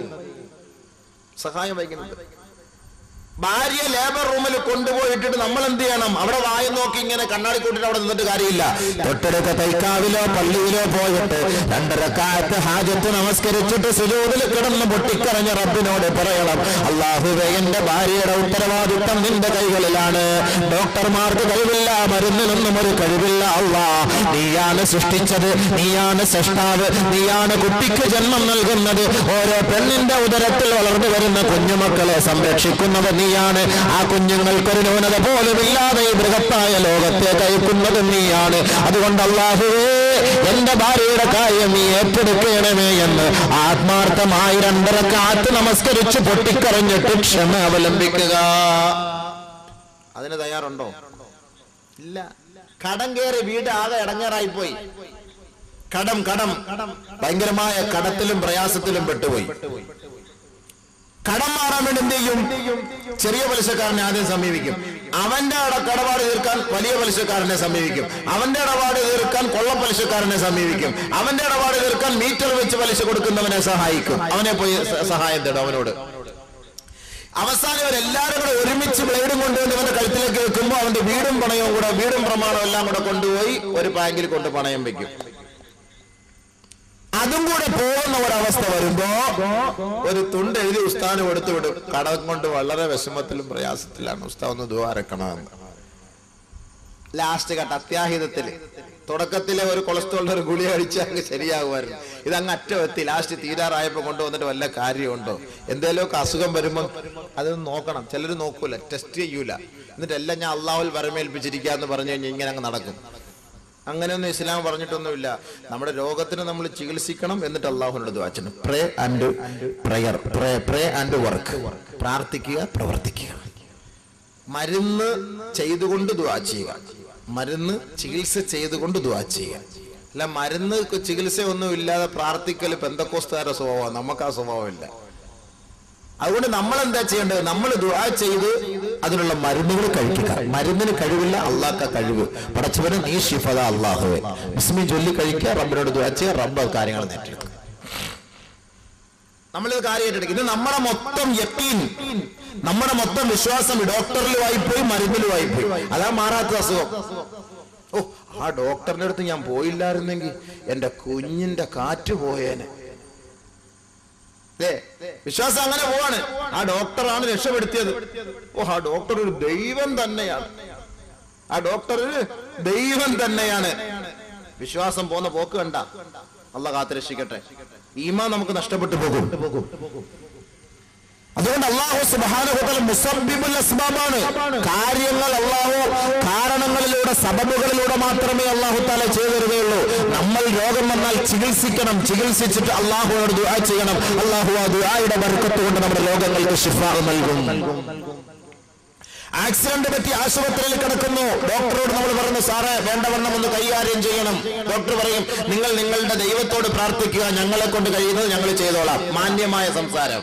സഹായം വൈകുന്നത് ഭാര്യ ലേബർ റൂമിൽ കൊണ്ടുപോയിട്ടിട്ട് നമ്മൾ എന്ത് ചെയ്യണം അവിടെ വായ നോക്കി ഇങ്ങനെ കണ്ണാടി കൂട്ടിട്ട് അവിടെ നിന്നിട്ട് കാര്യമില്ല തൊട്ടടുത്ത തൈക്കാവിലോ പള്ളിയിലോ പോയിട്ട് രണ്ടരക്കാലത്ത് ഹാജത്ത് നമസ്കരിച്ചിട്ട് സുജൂതിൽ കിടന്ന് പൊട്ടിക്കറഞ്ഞ റബ്ബിനോട് പറയണം അള്ളാഹുവേ എന്റെ ഭാര്യയുടെ ഉത്തരവാദിത്തം നിന്റെ കൈകളിലാണ് ഡോക്ടർമാർക്ക് കഴിവില്ല മരുന്നിനൊന്നും ഒരു കഴിവില്ല അള്ളാ നീയാണ് സൃഷ്ടിച്ചത് നീയാണ് സൃഷ്ടാവ് നീയാണ് കുട്ടിക്ക് ജന്മം നൽകുന്നത് ഓരോ പെണ്ണിന്റെ ഉദരത്തിൽ വളർന്നു വരുന്ന കുഞ്ഞുമക്കളെ സംരക്ഷിക്കുന്നവർ നീയാണ് ആ കുഞ്ഞുങ്ങൾക്കൊരു ന്യൂനത പോലുമില്ലാതെ ഈ ബൃഹത്തായ ലോകത്തെ കഴിക്കുന്നത് നീയാണ് അതുകൊണ്ട് അള്ളാഹുവേ എന്റെ ഭാര്യയുടെ കാര്യം നീ ഏറ്റെടുക്കണമേ എന്ന് ആത്മാർത്ഥമായി രണ്ടര കാത്ത് നമസ്കരിച്ച് പൊട്ടിക്കറഞ്ഞിട്ട് ക്ഷമ അവലംബിക്കുക അതിന് തയ്യാറുണ്ടോ ഇല്ല കടം കയറി വീട് ആകെ ഇടങ്ങേറായി പോയി കടം കടം ഭയങ്കരമായ കടത്തിലും പ്രയാസത്തിലും പെട്ടുപോയി കടം മാറാൻ വേണ്ടി എന്ത് ചെയ്യും ചെറിയ പലിശക്കാരനെ ആദ്യം സമീപിക്കും അവന്റെ അട- കടപാട് തീർക്കാൻ വലിയ പലിശക്കാരനെ സമീപിക്കും അവന്റെ ഇടപാട് തീർക്കാൻ കൊള്ള പലിശക്കാരനെ സമീപിക്കും അവന്റെ ഇടപാട് തീർക്കാൻ മീറ്റർ വെച്ച് പലിശ കൊടുക്കുന്നവനെ സഹായിക്കും അവനെ പോയി സ- സഹായം തേടും അവനോട് അവസാനം ഇവരെല്ലാരും കൂടെ ഒരുമിച്ച് ബ്ലേഡും കൊണ്ടുവന്ന് ഇവന്റെ കഴുത്തിലേക്ക് വെക്കുമ്പോൾ അവന്റെ വീടും പണയവും കൂടെ വീടും പ്രമാണവും എല്ലാം കൂടെ കൊണ്ടുപോയി ഒരു ബാങ്കിൽ കൊണ്ട് പണയം വെക്കും അതും കൂടെ പോകുന്ന ഒരവസ്ഥ വരുമ്പോ ഒരു തുണ്ട് എഴുതി ഉസ്താന് കൊടുത്തു വിടും കടം കൊണ്ട് വളരെ വിഷമത്തിലും പ്രയാസത്തിലാണ് ഉസ്താവ് ഒന്ന് ദ്വാരക്കണമെന്ന് ലാസ്റ്റ് ഘട്ട അത്യാഹിതത്തില് തുടക്കത്തിലെ ഒരു കൊളസ്ട്രോളിന്റെ ഒരു ഗുളി അടിച്ച് അങ്ങ് ശരിയാകുമായിരുന്നു ഇത് അങ്ങ് അറ്റമെത്തി ലാസ്റ്റ് തീരാറായപ്പോ കൊണ്ടുവന്നിട്ട് വല്ല കാര്യമുണ്ടോ എന്തേലുമൊക്കെ അസുഖം വരുമ്പോൾ അതൊന്ന് നോക്കണം ചിലർ നോക്കൂല ടെസ്റ്റ് ചെയ്യൂല എന്നിട്ട് എല്ലാം ഞാൻ അള്ളാഹുൽ വരമേൽപ്പിച്ചിരിക്കാന്ന് പറഞ്ഞു കഴിഞ്ഞാൽ ഇങ്ങനെ അങ്ങ് നടക്കും അങ്ങനെയൊന്നും ഇസ്ലാം പറഞ്ഞിട്ടൊന്നുമില്ല നമ്മുടെ രോഗത്തിന് നമ്മൾ ചികിത്സിക്കണം എന്നിട്ട് അള്ളാഹുനോട് ദ്വാചനം pray and prayer pray pray and work പ്രാർത്ഥിക്കുക പ്രവർത്തിക്കുക മരുന്ന് ചെയ്തുകൊണ്ട് ദ്വാ ചെയ്യുക മരുന്ന് ചികിത്സ ചെയ്തുകൊണ്ട് ദ്വാ ചെയ്യുക അല്ല മരുന്ന് ചികിത്സ ഒന്നും ഇല്ലാതെ പ്രാർത്ഥിക്കൽ പെന്തക്കോസ്താര സ്വഭാവമാണ് നമുക്ക് ആ സ്വഭാവമില്ല അതുകൊണ്ട് നമ്മൾ എന്താ ചെയ്യേണ്ടത് നമ്മൾ ദുആ ചെയ്ത് അതിനുള്ള മരുന്നുകൾ കഴിക്കുക മരുന്നിന് കഴിവില്ല അള്ളാഹ്ക്ക കഴിവ് പടച്ചവന് നീ ഷിഫത അള്ളാഹുവെ മുസ്ലിം ചൊല്ലി കഴിക്കുക റബ്ബിനോട് ദുആ ചെയ്യുക റബ്ബ് കാര്യങ്ങൾ നേടിയെടുക്കുക നമ്മളിത് കാര്യം ഏറ്റെടുക്കും ഇത് നമ്മുടെ മൊത്തം യക്കീൻ നമ്മുടെ മൊത്തം വിശ്വാസം ഡോക്ടറിലുമായി പോയി മരുന്നിലുമായി പോയി അതാ മാറാത്ത അസുഖം ഓ ആ ഡോക്ടറിന്റെ അടുത്ത് ഞാൻ പോയില്ലായിരുന്നെങ്കിൽ എന്റെ കുഞ്ഞിന്റെ കാറ്റ് പോയേനെ അല്ലേ വിശ്വാസം അങ്ങനെ പോവാണ് ആ ഡോക്ടറാണ് രക്ഷപ്പെടുത്തിയത് ഓ ആ ഡോക്ടർ ഒരു ദൈവം തന്നെയാണ് ആ ഡോക്ടർ ഒരു ദൈവം തന്നെയാണ് വിശ്വാസം പോന്ന പോക്ക് കണ്ട അല്ല കാത്തുരക്ഷിക്കട്ടെ ഈമാ നമുക്ക് നഷ്ടപ്പെട്ടു പോകും അതുകൊണ്ട് അള്ളാഹു സുബാനുഹുതൽ മുസബിബുൽ അസ്ബാബാണ് കാര്യങ്ങൾ അള്ളാഹു കാരണങ്ങളിലൂടെ സബബുകളിലൂടെ മാത്രമേ അള്ളാഹു താല ചെയ്തു തരുകയുള്ളൂ നമ്മൾ രോഗം വന്നാൽ ചികിത്സിക്കണം ചികിത്സിച്ചിട്ട് അള്ളാഹുവോട് ദുആ ചെയ്യണം അള്ളാഹു ആ ദുആയുടെ ബർക്കത്ത് കൊണ്ട് നമ്മുടെ രോഗങ്ങൾക്ക് ശിഫ നൽകും ആക്സിഡന്റ് പറ്റി ആശുപത്രിയിൽ കിടക്കുന്നു ഡോക്ടറോട് നമ്മൾ പറഞ്ഞു സാറേ വേണ്ടവണ്ണം ഒന്ന് കൈകാര്യം ചെയ്യണം ഡോക്ടർ പറയും നിങ്ങൾ നിങ്ങളുടെ ദൈവത്തോട് പ്രാർത്ഥിക്കുക ഞങ്ങളെ കൊണ്ട് കഴിയുന്നത് ഞങ്ങൾ ചെയ്തോളാം മാന്യമായ സംസാരം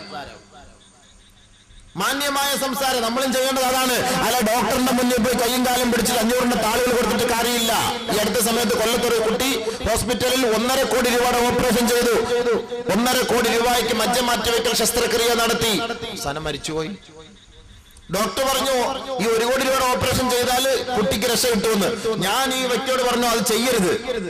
മാന്യമായ സംസാരം നമ്മളും ചെയ്യേണ്ടത് അതാണ് അല്ല ഡോക്ടറിന്റെ മുന്നിൽ പോയി കയ്യും കാലും പിടിച്ചിട്ട് അഞ്ഞൂറിന്റെ താളുകൾ കൊടുത്തിട്ട് കാര്യമില്ല ഈ അടുത്ത സമയത്ത് കൊല്ലത്തൊരു കുട്ടി ഹോസ്പിറ്റലിൽ ഒന്നര കോടി രൂപയുടെ ഓപ്പറേഷൻ ചെയ്തു ഒന്നര കോടി രൂപയ്ക്ക് മജ്ജ മാറ്റിവെക്കൽ ശസ്ത്രക്രിയ നടത്തി സനം മരിച്ചുപോയി ഡോക്ടർ പറഞ്ഞു ഈ ഒരു കോടി രൂപയുടെ ഓപ്പറേഷൻ ചെയ്താൽ കുട്ടിക്ക് രക്ഷ കിട്ടുമെന്ന് ഞാൻ ഈ വ്യക്തിയോട് പറഞ്ഞു അത് ചെയ്യരുത്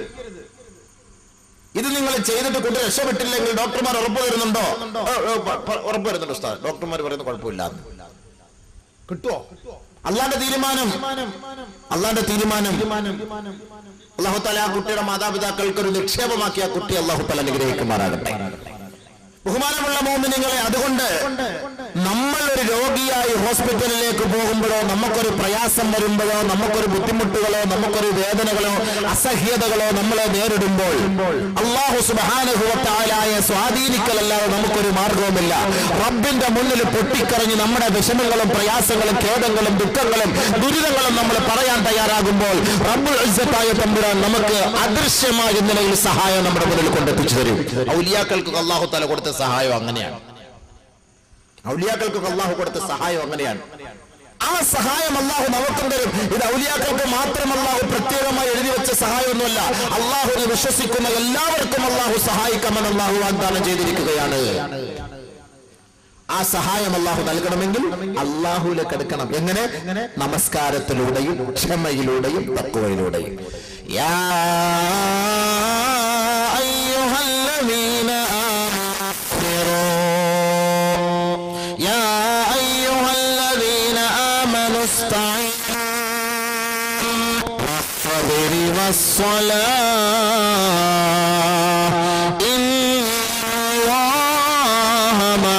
ഇത് നിങ്ങൾ ചെയ്തിട്ട് കുട്ടി രക്ഷപ്പെട്ടില്ലെങ്കിൽ ഡോക്ടർമാർ ഉറപ്പ് തരുന്നുണ്ടോ ഓ, ഓ, പ- പ- ഉറപ്പ് തരുന്നുണ്ട് ഉസ്താദ് ഡോക്ടർമാർ പറയുന്ന കുഴപ്പമില്ല കിട്ടുമോ അള്ളാന്റെ തീരുമാനം അള്ളാന്റെ തീരുമാനം അള്ളാഹു താല ആ കുട്ടിയുടെ മാതാപിതാക്കൾക്ക് ഒരു നിക്ഷേപമാക്കി ആ കുട്ടി അള്ളാഹു താല അനുഗ്രഹിക്കുമാറാകട്ടെ ബഹുമാനമുള്ള മോമിനിങ്ങളെ അതുകൊണ്ട് നമ്മൾ ഒരു രോഗിയായി ഹോസ്പിറ്റലിലേക്ക് പോകുമ്പോഴോ നമുക്കൊരു പ്രയാസം വരുമ്പോഴോ നമുക്കൊരു ബുദ്ധിമുട്ടുകളോ നമുക്കൊരു വേദനകളോ അസഹ്യതകളോ നമ്മളെ നേരിടുമ്പോൾ അള്ളാഹു സുബാനുഭവത്തായാലായ സ്വാധീനിക്കലല്ലാതെ നമുക്കൊരു മാർഗവുമില്ല റബ്ബിന്റെ മുന്നിൽ പൊട്ടിക്കറിഞ്ഞ് നമ്മുടെ വിഷമങ്ങളും പ്രയാസങ്ങളും ഖേദങ്ങളും ദുഃഖങ്ങളും ദുരിതങ്ങളും നമ്മൾ പറയാൻ തയ്യാറാകുമ്പോൾ റബ്ബുൽ ഇസ്സത്തായ തമ്പുരാൻ നമുക്ക് അദൃശ്യമായ നിലയിൽ സഹായം നമ്മുടെ മുന്നിൽ കൊണ്ടെത്തിച്ചു തരും ഔലിയാക്കൾക്ക് അള്ളാഹു തല കൊടുത്ത സഹായം അങ്ങനെയാണ് ഔലിയാക്കൾക്കൊക്കെ അള്ളാഹു കൊടുത്ത സഹായം അങ്ങനെയാണ് ആ സഹായം അള്ളാഹു നമുക്കും തരും ഇത് ഔലിയാക്കൾക്ക് മാത്രം അള്ളാഹു പ്രത്യേകമായി എഴുതി വെച്ച സഹായമൊന്നുമല്ല അള്ളാഹുവിനെ വിശ്വസിക്കുന്ന എല്ലാവർക്കും അള്ളാഹു സഹായിക്കാമെന്ന് അള്ളാഹു വാഗ്ദാനം ചെയ്തിരിക്കുകയാണ് ആ സഹായം അള്ളാഹു നൽകണമെങ്കിൽ അള്ളാഹുലേക്ക് എടുക്കണം എങ്ങനെ നമസ്കാരത്തിലൂടെയും ക്ഷമയിലൂടെയും തക്കുവയിലൂടെയും യാ അയ്യുഹല്ലദീന ആമനൂ يا أيها الذين آمنوا استعينوا بالصبر والصلاة إن الله مع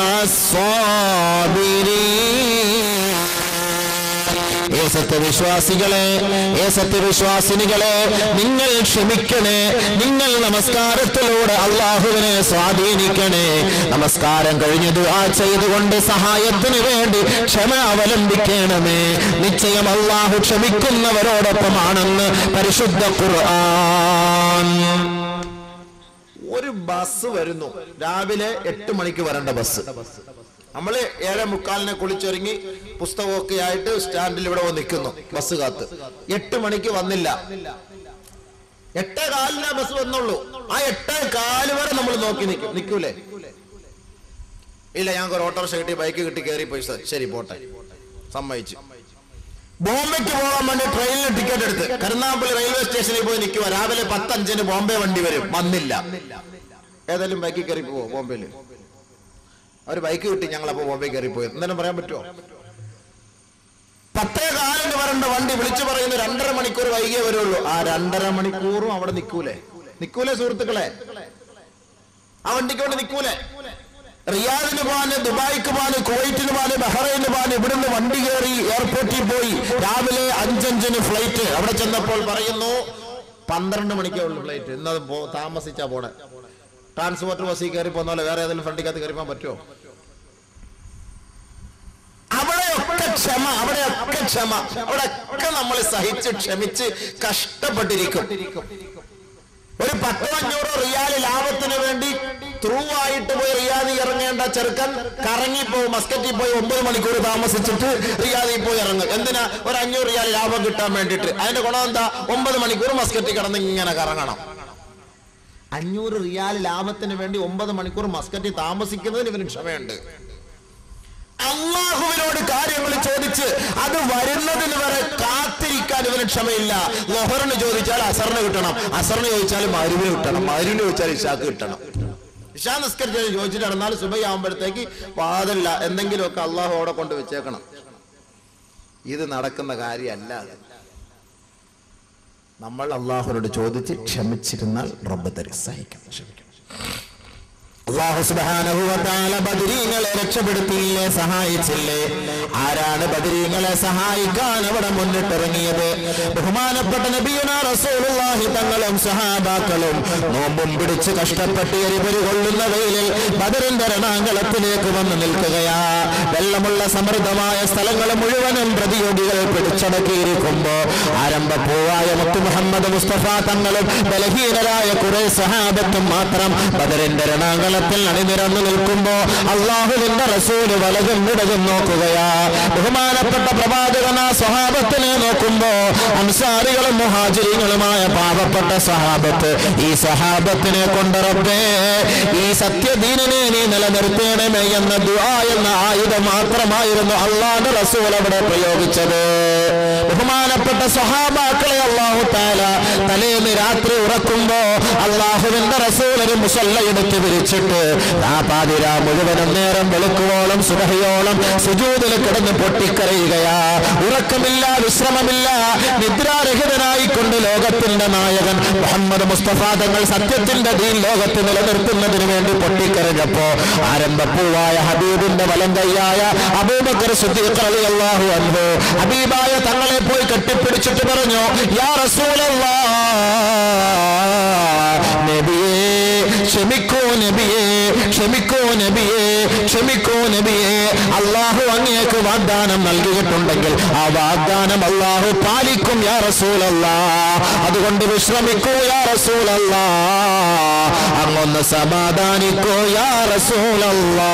الصابرين ഏ സത്യവിശ്വാസികളെ ഏ സത്യവിശ്വാസിനികളെ നിങ്ങൾ ക്ഷമിക്കണേ നിങ്ങൾ നമസ്കാരത്തിലൂടെ അള്ളാഹുവിനെ സ്വാധീനിക്കണേ നമസ്കാരം കഴിഞ്ഞ് ദുആ ചെയ്തുകൊണ്ട് സഹായത്തിന് വേണ്ടി ക്ഷമ അവലംബിക്കണമേ നിശ്ചയം അള്ളാഹു ക്ഷമിക്കുന്നവരോടൊപ്പമാണെന്ന് പരിശുദ്ധ ഖുർആൻ ഒരു ബസ് വരുന്നു രാവിലെ എട്ട് മണിക്ക് വരേണ്ട ബസ് നമ്മള് ഏഴെ മുക്കാലിനെ കുളിച്ചൊരുങ്ങി പുസ്തകമൊക്കെ ആയിട്ട് സ്റ്റാൻഡിൽ ഇവിടെ വന്ന് നിൽക്കുന്നു ബസ് കാത്ത് എട്ട് മണിക്ക് വന്നില്ല എട്ടേ കാലിനാ ബസ് വന്നുള്ളൂ ആ എട്ടേ കാല് വരെ നമ്മൾ നോക്കി നിൽക്കും നിൽക്കൂലേ ഇല്ല ഞങ്ങൾക്ക് ഒരു ഓട്ടോറിക്ഷ കിട്ടി ബൈക്ക് കിട്ടി കയറി പോയി സർ. ശരി പോട്ടെ സമ്മതിച്ചു ബോംബെക്ക് പോകാൻ വേണ്ടി ട്രെയിനിൽ ടിക്കറ്റ് എടുത്ത് കരുനാഗപ്പള്ളി റെയിൽവേ സ്റ്റേഷനിൽ പോയി നിൽക്കുക രാവിലെ പത്തഞ്ചിന് ബോംബെ വണ്ടി വരും വന്നില്ല ഏതായാലും ബൈക്കിൽ കയറി പോവോ ബോംബെയിൽ ഒരു ബൈക്ക് കിട്ടി ഞങ്ങൾ അപ്പൊ ബോംബെ കയറി പോയി എന്തെങ്കിലും പറയാൻ പറ്റുമോ പത്തേ കാലിന് വരേണ്ട വണ്ടി വിളിച്ചു പറയുന്നു രണ്ടര മണിക്കൂർ വൈകിയേ വരുള്ളൂ ആ രണ്ടര മണിക്കൂറും അവിടെ നിൽക്കൂലേ നിൽക്കൂലേ സുഹൃത്തുക്കളെ ആ വണ്ടിക്ക് വേണ്ടി നിൽക്കൂലേ റിയാദിന് പോകാന് ദുബായിക്ക് പോകാന് കുവൈറ്റിന് പോകാന് ബഹ്റൈന് പോകാന് ഇവിടുന്ന് വണ്ടി കയറി എയർപോർട്ടിൽ പോയി രാവിലെ അഞ്ചഞ്ചിന് ഫ്ലൈറ്റ് അവിടെ ചെന്നപ്പോൾ പറയുന്നു പന്ത്രണ്ട് മണിക്കേ ഉള്ളൂ ഫ്ലൈറ്റ് ഇന്നത് പോ താമസിച്ചാ പോണേ ട്രാൻസ്പോർട്ടർ ബസ്സിൽ കയറി പോകുന്ന പോലെ വേറെ ഏതെങ്കിലും വണ്ടിക്കകത്ത് കയറി പോകാൻ പറ്റുമോ അവിടെയൊക്കെ ക്ഷമ അവിടെയൊക്കെ ക്ഷമ അവിടെയൊക്കെ നമ്മൾ സഹിച്ച് ക്ഷമിച്ച് കഷ്ടപ്പെട്ടിരിക്കും ഒരു പത്തോ അഞ്ഞൂറോ റിയാല് ലാഭത്തിന് വേണ്ടി ത്രൂ ആയിട്ട് പോയി റിയാദിൽ ഇറങ്ങേണ്ട ചെറുക്കൻ കറങ്ങിപ്പോയി മസ്കറ്റിൽ പോയി ഒമ്പത് മണിക്കൂർ താമസിച്ചിട്ട് റിയാദിൽ പോയി ഇറങ്ങും എന്തിനാ ഒരു അഞ്ഞൂറ് റിയാൽ ലാഭം കിട്ടാൻ വേണ്ടിയിട്ട് അതിന്റെ ഗുണം എന്താ ഒമ്പത് മണിക്കൂർ മസ്കറ്റിൽ കിടന്ന് ഇങ്ങനെ കറങ്ങണം അഞ്ഞൂറ് റിയാൽ ലാഭത്തിന് വേണ്ടി ഒമ്പത് മണിക്കൂർ മസ്കറ്റിൽ താമസിക്കുന്നതിന് ഇവന് ക്ഷമയുണ്ട് അള്ളാഹുവിനോട് കാര്യങ്ങൾ ചോദിച്ച് അത് വരുന്നതിന് വരെ കാത്തിരിക്കാൻ ഇവന് ക്ഷമയില്ല ലൊഹറിന് ചോദിച്ചാൽ അസറിന് കിട്ടണം അസറിന് ചോദിച്ചാൽ മരുവിന് കിട്ടണം മരുവിന് ചോദിച്ചാൽ ഇഷാക്ക് കിട്ടണം ഇഷാ നിസ്കരിച്ച് ചോദിച്ചിട്ട് നടന്നാൽ സുബയാകുമ്പോഴത്തേക്ക് വാതില്ല എന്തെങ്കിലുമൊക്കെ അള്ളാഹു അവിടെ കൊണ്ട് വെച്ചേക്കണം ഇത് നടക്കുന്ന കാര്യമല്ല അത് നമ്മൾ അള്ളാഹുനോട് ചോദിച്ച് ക്ഷമിച്ചിരുന്നാൽ റബ്ബ് തരും സഹിക്കണം ക്ഷമിക്കണം അള്ളാഹു സുബ്ഹാനഹു വ തആല ബദരീങ്ങളെ രക്ഷപ്പെടുത്തിയില്ലേ സഹായിച്ചില്ലേ ആരാണ് ബദരീങ്ങളെ സഹായിക്കാൻ അവിടെ മുന്നിട്ടിറങ്ങിയത് ബഹുമാനപ്പെട്ട നബിയുന റസൂലുള്ളാഹി തങ്ങളും സഹാബാക്കളും നോമ്പും പിടിച്ച് കഷ്ടപ്പെട്ട് എരിപൊരി കൊള്ളുന്ന വെയിലിൽ ബദറിന്റെ രണാങ്കളത്തിലേക്ക് വന്ന് നിൽക്കുകയാ വെള്ളമുള്ള സമൃദ്ധമായ സ്ഥലങ്ങൾ മുഴുവനും പ്രതിയോഗികൾ പിടിച്ചടക്കിയിരിക്കുമ്പോ ആരംഭപ്പൂവായ മുത്തു മുഹമ്മദ് മുസ്തഫ തങ്ങളും ബലഹീനരായ കുറെ സഹാബത്തും മാത്രം ബദറിന്റെ രണാങ്കളത്തിൽ അണിനിരന്നു നിൽക്കുമ്പോ അള്ളാഹുവിന്റെ റസൂല് വലതും ഇടതും നോക്കുകയാ ബഹുമാനപ്പെട്ട പ്രവാചകന സ്വഹാബത്തിനെ നോക്കുമ്പോ അൻസാരികളും മുഹാചിരികളുമായ പാവപ്പെട്ട സഹാബത്ത് ഈ സഹാബത്തിനെ കൊണ്ടുറപ്പേ ഈ സത്യദീനനെ നീ നിലനിർത്തേണമേ എന്ന ദുആ എന്ന ആയുധം മാത്രമായിരുന്നു അള്ളാഹുന്റെ റസൂൽ അവിടെ പ്രയോഗിച്ചത് ബഹുമാനപ്പെട്ട സ്വഹാബാക്കളെ അള്ളാഹു താല തലേന്ന് രാത്രി ഉറക്കുമ്പോ അള്ളാഹുവിന്റെ റസൂൽ ഒരു മുസല്ല എടുത്ത് വിരിച്ചിട്ട് വെച്ചിട്ട് ആ പാതിര മുഴുവനും നേരം വെളുക്കുവോളം സുബഹയോളം സുജൂതിൽ കിടന്ന് പൊട്ടിക്കരയുകയാ ഉറക്കമില്ല വിശ്രമമില്ല നിദ്രാരഹിതനായിക്കൊണ്ട് ലോകത്തിന്റെ നായകൻ മുഹമ്മദ് മുസ്തഫ തങ്ങൾ സത്യത്തിന്റെ ദീൻ ലോകത്ത് നിലനിർത്തുന്നതിന് വേണ്ടി പൊട്ടിക്കരഞ്ഞപ്പോ ആരംഭപ്പൂവായ ഹബീബിന്റെ വലം കൈയായ അബൂബക്കർ സിദ്ദീഖ് റളിയല്ലാഹു അൻഹു ഹബീബായ തങ്ങളെ പോയി കെട്ടിപ്പിടിച്ചിട്ട് പറഞ്ഞു യാ റസൂലല്ലാഹ് നബിയേ ക്ഷമിക്കൂ നബിയേ ക്ഷമിക്കൂ നബിയേ ക്ഷമിക്കൂ നബിയേ അള്ളാഹു അങ്ങേക്ക് വാഗ്ദാനം നൽകിയിട്ടുണ്ടെങ്കിൽ ആ വാഗ്ദാനം അള്ളാഹു പാലിക്കും യാ റസൂലല്ലാ അതുകൊണ്ട് വിശ്രമിക്കൂ യാ റസൂലല്ലാ അങ്ങൊന്ന് സമാധാനിക്കൂ യാ റസൂലല്ലാ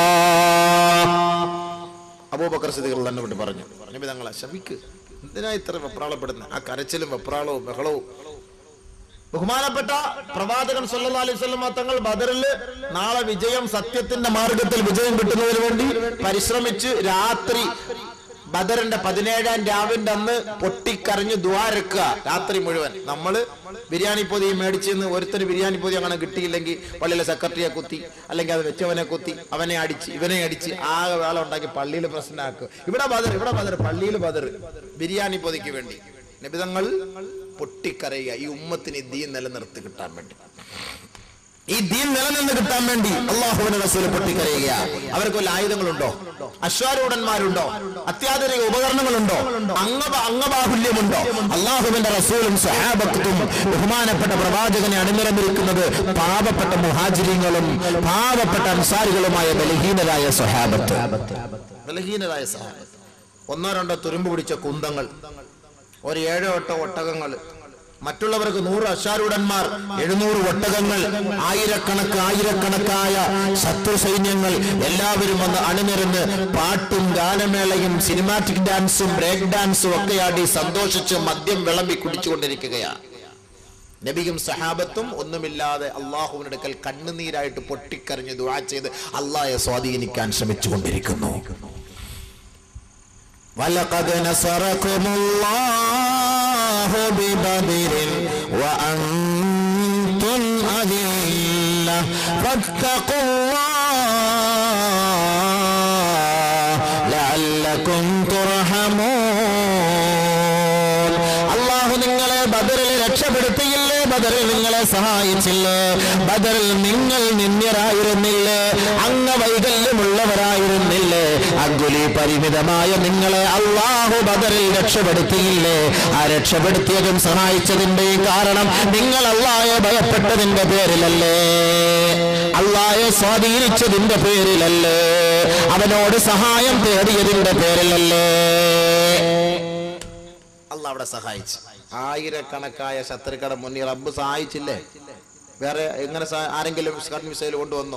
അബൂബക്കർ സിദ്ദീഖ് തന്നെ വിട്ട് പറഞ്ഞു നബി തങ്ങളെ ക്ഷമിക്ക് എന്തിനാ ഇത്ര വെപ്രാളപ്പെടുന്നത് ആ കരച്ചിലും വെപ്രാളവും ബഹളവും ബഹുമാനപ്പെട്ട പ്രവാചകൻ സല്ലല്ലാഹു അലൈഹി വസല്ലം തങ്ങൾ ബദറിൽ നാളെ വിജയം സത്യത്തിന്റെ മാർഗത്തിൽ വിജയം കിട്ടുന്നതിന് വേണ്ടി പരിശ്രമിച്ച് രാത്രി ബദറിന്റെ പതിനേഴാം രാവിന്റെ അന്ന് പൊട്ടിക്കരഞ്ഞ് ദ്വാരക്കുക രാത്രി മുഴുവൻ നമ്മള് ബിരിയാണി പൊതി മേടിച്ചെന്ന് ഒരുത്തര് ബിരിയാണി പൊതി അങ്ങനെ കിട്ടിയില്ലെങ്കിൽ പള്ളിയിലെ സെക്രട്ടറിയെ കുത്തി അല്ലെങ്കിൽ അത് വെച്ചവനെ കുത്തി അവനെ അടിച്ച് ഇവനെ അടിച്ച് ആകെ വേള ഉണ്ടാക്കി പള്ളിയിൽ പ്രശ്നമാക്കുക ഇവിടെ ബദർ ഇവിടെ ബദർ പള്ളിയിൽ ബദർ ബിരിയാണി പൊതിക്ക് വേണ്ടി നിബിതങ്ങൾ പൊട്ടിക്കരയുക ഈ ഉമ്മത്തിന് ഈ ദീൻ നിലനിർത്തി കിട്ടാൻ വേണ്ടി ഈ ദീൻ നിലനിന്ന് കിട്ടാൻ വേണ്ടി അള്ളാഹുവിന്റെ റസൂൽ പൊട്ടിക്കരയുക അവർക്ക് വല്ല ആയുധങ്ങളുണ്ടോ അശ്വാരൂഢന്മാരുണ്ടോ അത്യാധുനിക ഉപകരണങ്ങളുണ്ടോ അംഗ അംഗബാഹുല്യമുണ്ടോ അള്ളാഹുവിന്റെ റസൂലും സഹാബത്തും ബഹുമാനപ്പെട്ട പ്രവാചകനെ അണിനിരന്നിരിക്കുന്നത് പാവപ്പെട്ട മുഹാജിരിങ്ങളും പാവപ്പെട്ട അൻസാരികളുമായ ബലഹീനരായ സഹാബത്ത് ബലഹീനരായ സഹാബത്ത് ഒന്നോ രണ്ടോ തുരുമ്പ് പിടിച്ച കുന്തങ്ങൾ ഒരു ഏഴോ എട്ടോ ഒട്ടകങ്ങൾ മറ്റുള്ളവർക്ക് നൂറ് അശാരൂഢന്മാർ എഴുന്നൂറ് ഒട്ടകങ്ങൾ ആയിരക്കണക്ക് ആയിരക്കണക്കായ ശത്രു സൈന്യങ്ങൾ എല്ലാവരും വന്ന് അണിനിരന്ന് പാട്ടും ഗാനമേളയും സിനിമാറ്റിക് ഡാൻസും ബ്രേക്ക് ഡാൻസും ഒക്കെ ആടി സന്തോഷിച്ച് മദ്യം വിളമ്പി കുടിച്ചുകൊണ്ടിരിക്കുകയാണ് നബിയും സഹാബത്തും ഒന്നുമില്ലാതെ അള്ളാഹുവിന്റെ അടുക്കൽ കണ്ണുനീരായിട്ട് പൊട്ടിക്കരഞ്ഞ് ദുആ ചെയ്ത് അള്ളാഹെ സ്വാധീനിക്കാൻ ശ്രമിച്ചുകൊണ്ടിരിക്കുന്നു ولقد نصركم الله ببدر وأنتم أذلة فاتقوا الله لعلكم ترحمون അള്ളാഹു നിങ്ങളെ ബദറിൽ രക്ഷപ്പെടുത്തിയില്ലേ ബദറിൽ നിങ്ങളെ സഹായിച്ചില്ലേ ബദറിൽ നിങ്ങൾ നിന്ദ്യരായിരുന്നില്ലേ അംഗവൈകല്യമുള്ളവരായിരുന്നില്ലേ അങ്കുലി പരിമിതമായ നിങ്ങളെ അള്ളാഹു ബദറിൽ രക്ഷപ്പെടുത്തിയില്ലേ ആ രക്ഷപ്പെടുത്തിയതും സഹായിച്ചതിന്റെയും കാരണം നിങ്ങൾ അള്ളാഹെ ഭയപ്പെട്ടതിന്റെ പേരിലല്ലേ അള്ളാഹെ സ്വാധീനിച്ചതിന്റെ പേരിലല്ലേ അവനോട് സഹായം തേടിയതിന്റെ പേരിലല്ലേ അല്ല അവിടെ സഹായിച്ചു ആയിരക്കണക്കായ ശത്രുക്കളുടെ മുന്നിൽ റബ്ബ് സഹായിച്ചില്ലേ വേറെ എങ്ങനെ സഹാ- ആരെങ്കിലും സ്കഡ് മിസൈൽ കൊണ്ടുവന്നോ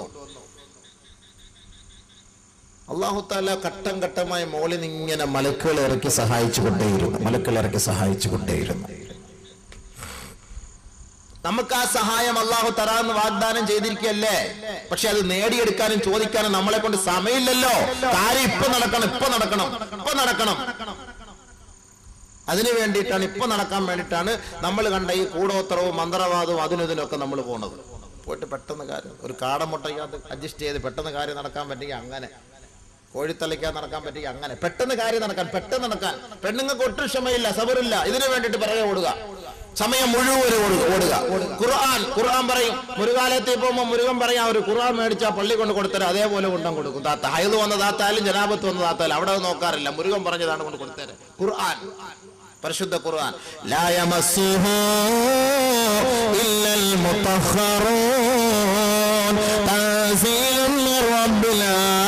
അള്ളാഹു താല ഘട്ടം ഘട്ടമായി മോളിൽ നിന്ന് ഇങ്ങനെ മലക്കുകൾ ഇറക്കി സഹായിച്ചു കൊണ്ടേയിരുന്നു മലക്കുകൾ ഇറക്കി സഹായിച്ചു കൊണ്ടേയിരുന്നു നമുക്ക് ആ സഹായം അള്ളാഹു തരാമെന്ന് വാഗ്ദാനം ചെയ്തിരിക്കുകയല്ലേ പക്ഷെ അത് നേടിയെടുക്കാനും ചോദിക്കാനും നമ്മളെ കൊണ്ട് സമയമില്ലല്ലോ കാര്യം ഇപ്പൊ നടക്കണം ഇപ്പൊ നടക്കണം ഇപ്പൊ നടക്കണം അതിനു വേണ്ടിയിട്ടാണ് ഇപ്പൊ നടക്കാൻ വേണ്ടിയിട്ടാണ് നമ്മൾ കണ്ട ഈ കൂടോത്രവും മന്ത്രവാദവും അതിനും ഇതിനൊക്കെ നമ്മൾ പോണത് പോയിട്ട് പെട്ടെന്ന് കാര്യം ഒരു കാടമുട്ടയ്ക്കകത്ത് അഡ്ജസ്റ്റ് ചെയ്ത് പെട്ടെന്ന് കാര്യം നടക്കാൻ പറ്റുമെങ്കിൽ അങ്ങനെ കോഴിത്തലയ്ക്കാൻ നടക്കാൻ പറ്റുമെങ്കിൽ അങ്ങനെ പെട്ടെന്ന് കാര്യം നടക്കാൻ പെട്ടെന്ന് നടക്കാൻ പെണ്ണുങ്ങൾക്ക് ഒട്ടും ക്ഷമയില്ല സബറില്ല ഇതിനു വേണ്ടിയിട്ട് പിറകെ ഓടുക സമയം മുഴുവൻ ഓടുക ഓടുക ഖുർആൻ ഖുർആൻ പറയും മുരുകാലയത്തിൽ പോകുമ്പോൾ മുരുകൻ പറയും അവർ ഖുർആൻ മേടിച്ചാൽ പള്ളി കൊണ്ട് കൊടുത്തരാം അതേപോലെ കൊണ്ടും കൊടുക്കും താത്ത ഹൈദ് വന്ന താത്തായാലും ജനാപത്ത് വന്ന താത്തായാലും അവിടെ അത് നോക്കാറില്ല മുരുകൻ പറഞ്ഞതാണ് കൊണ്ട് കൊടുത്തേരെ ഖുർആൻ പരിശുദ്ധ ഖുർആൻ ലാ യമസ്സുഹു ഇല്ലൽ മുതഹ്ഹറൂൻ തൻസീലുൻ മിർ റബ്ബിൽ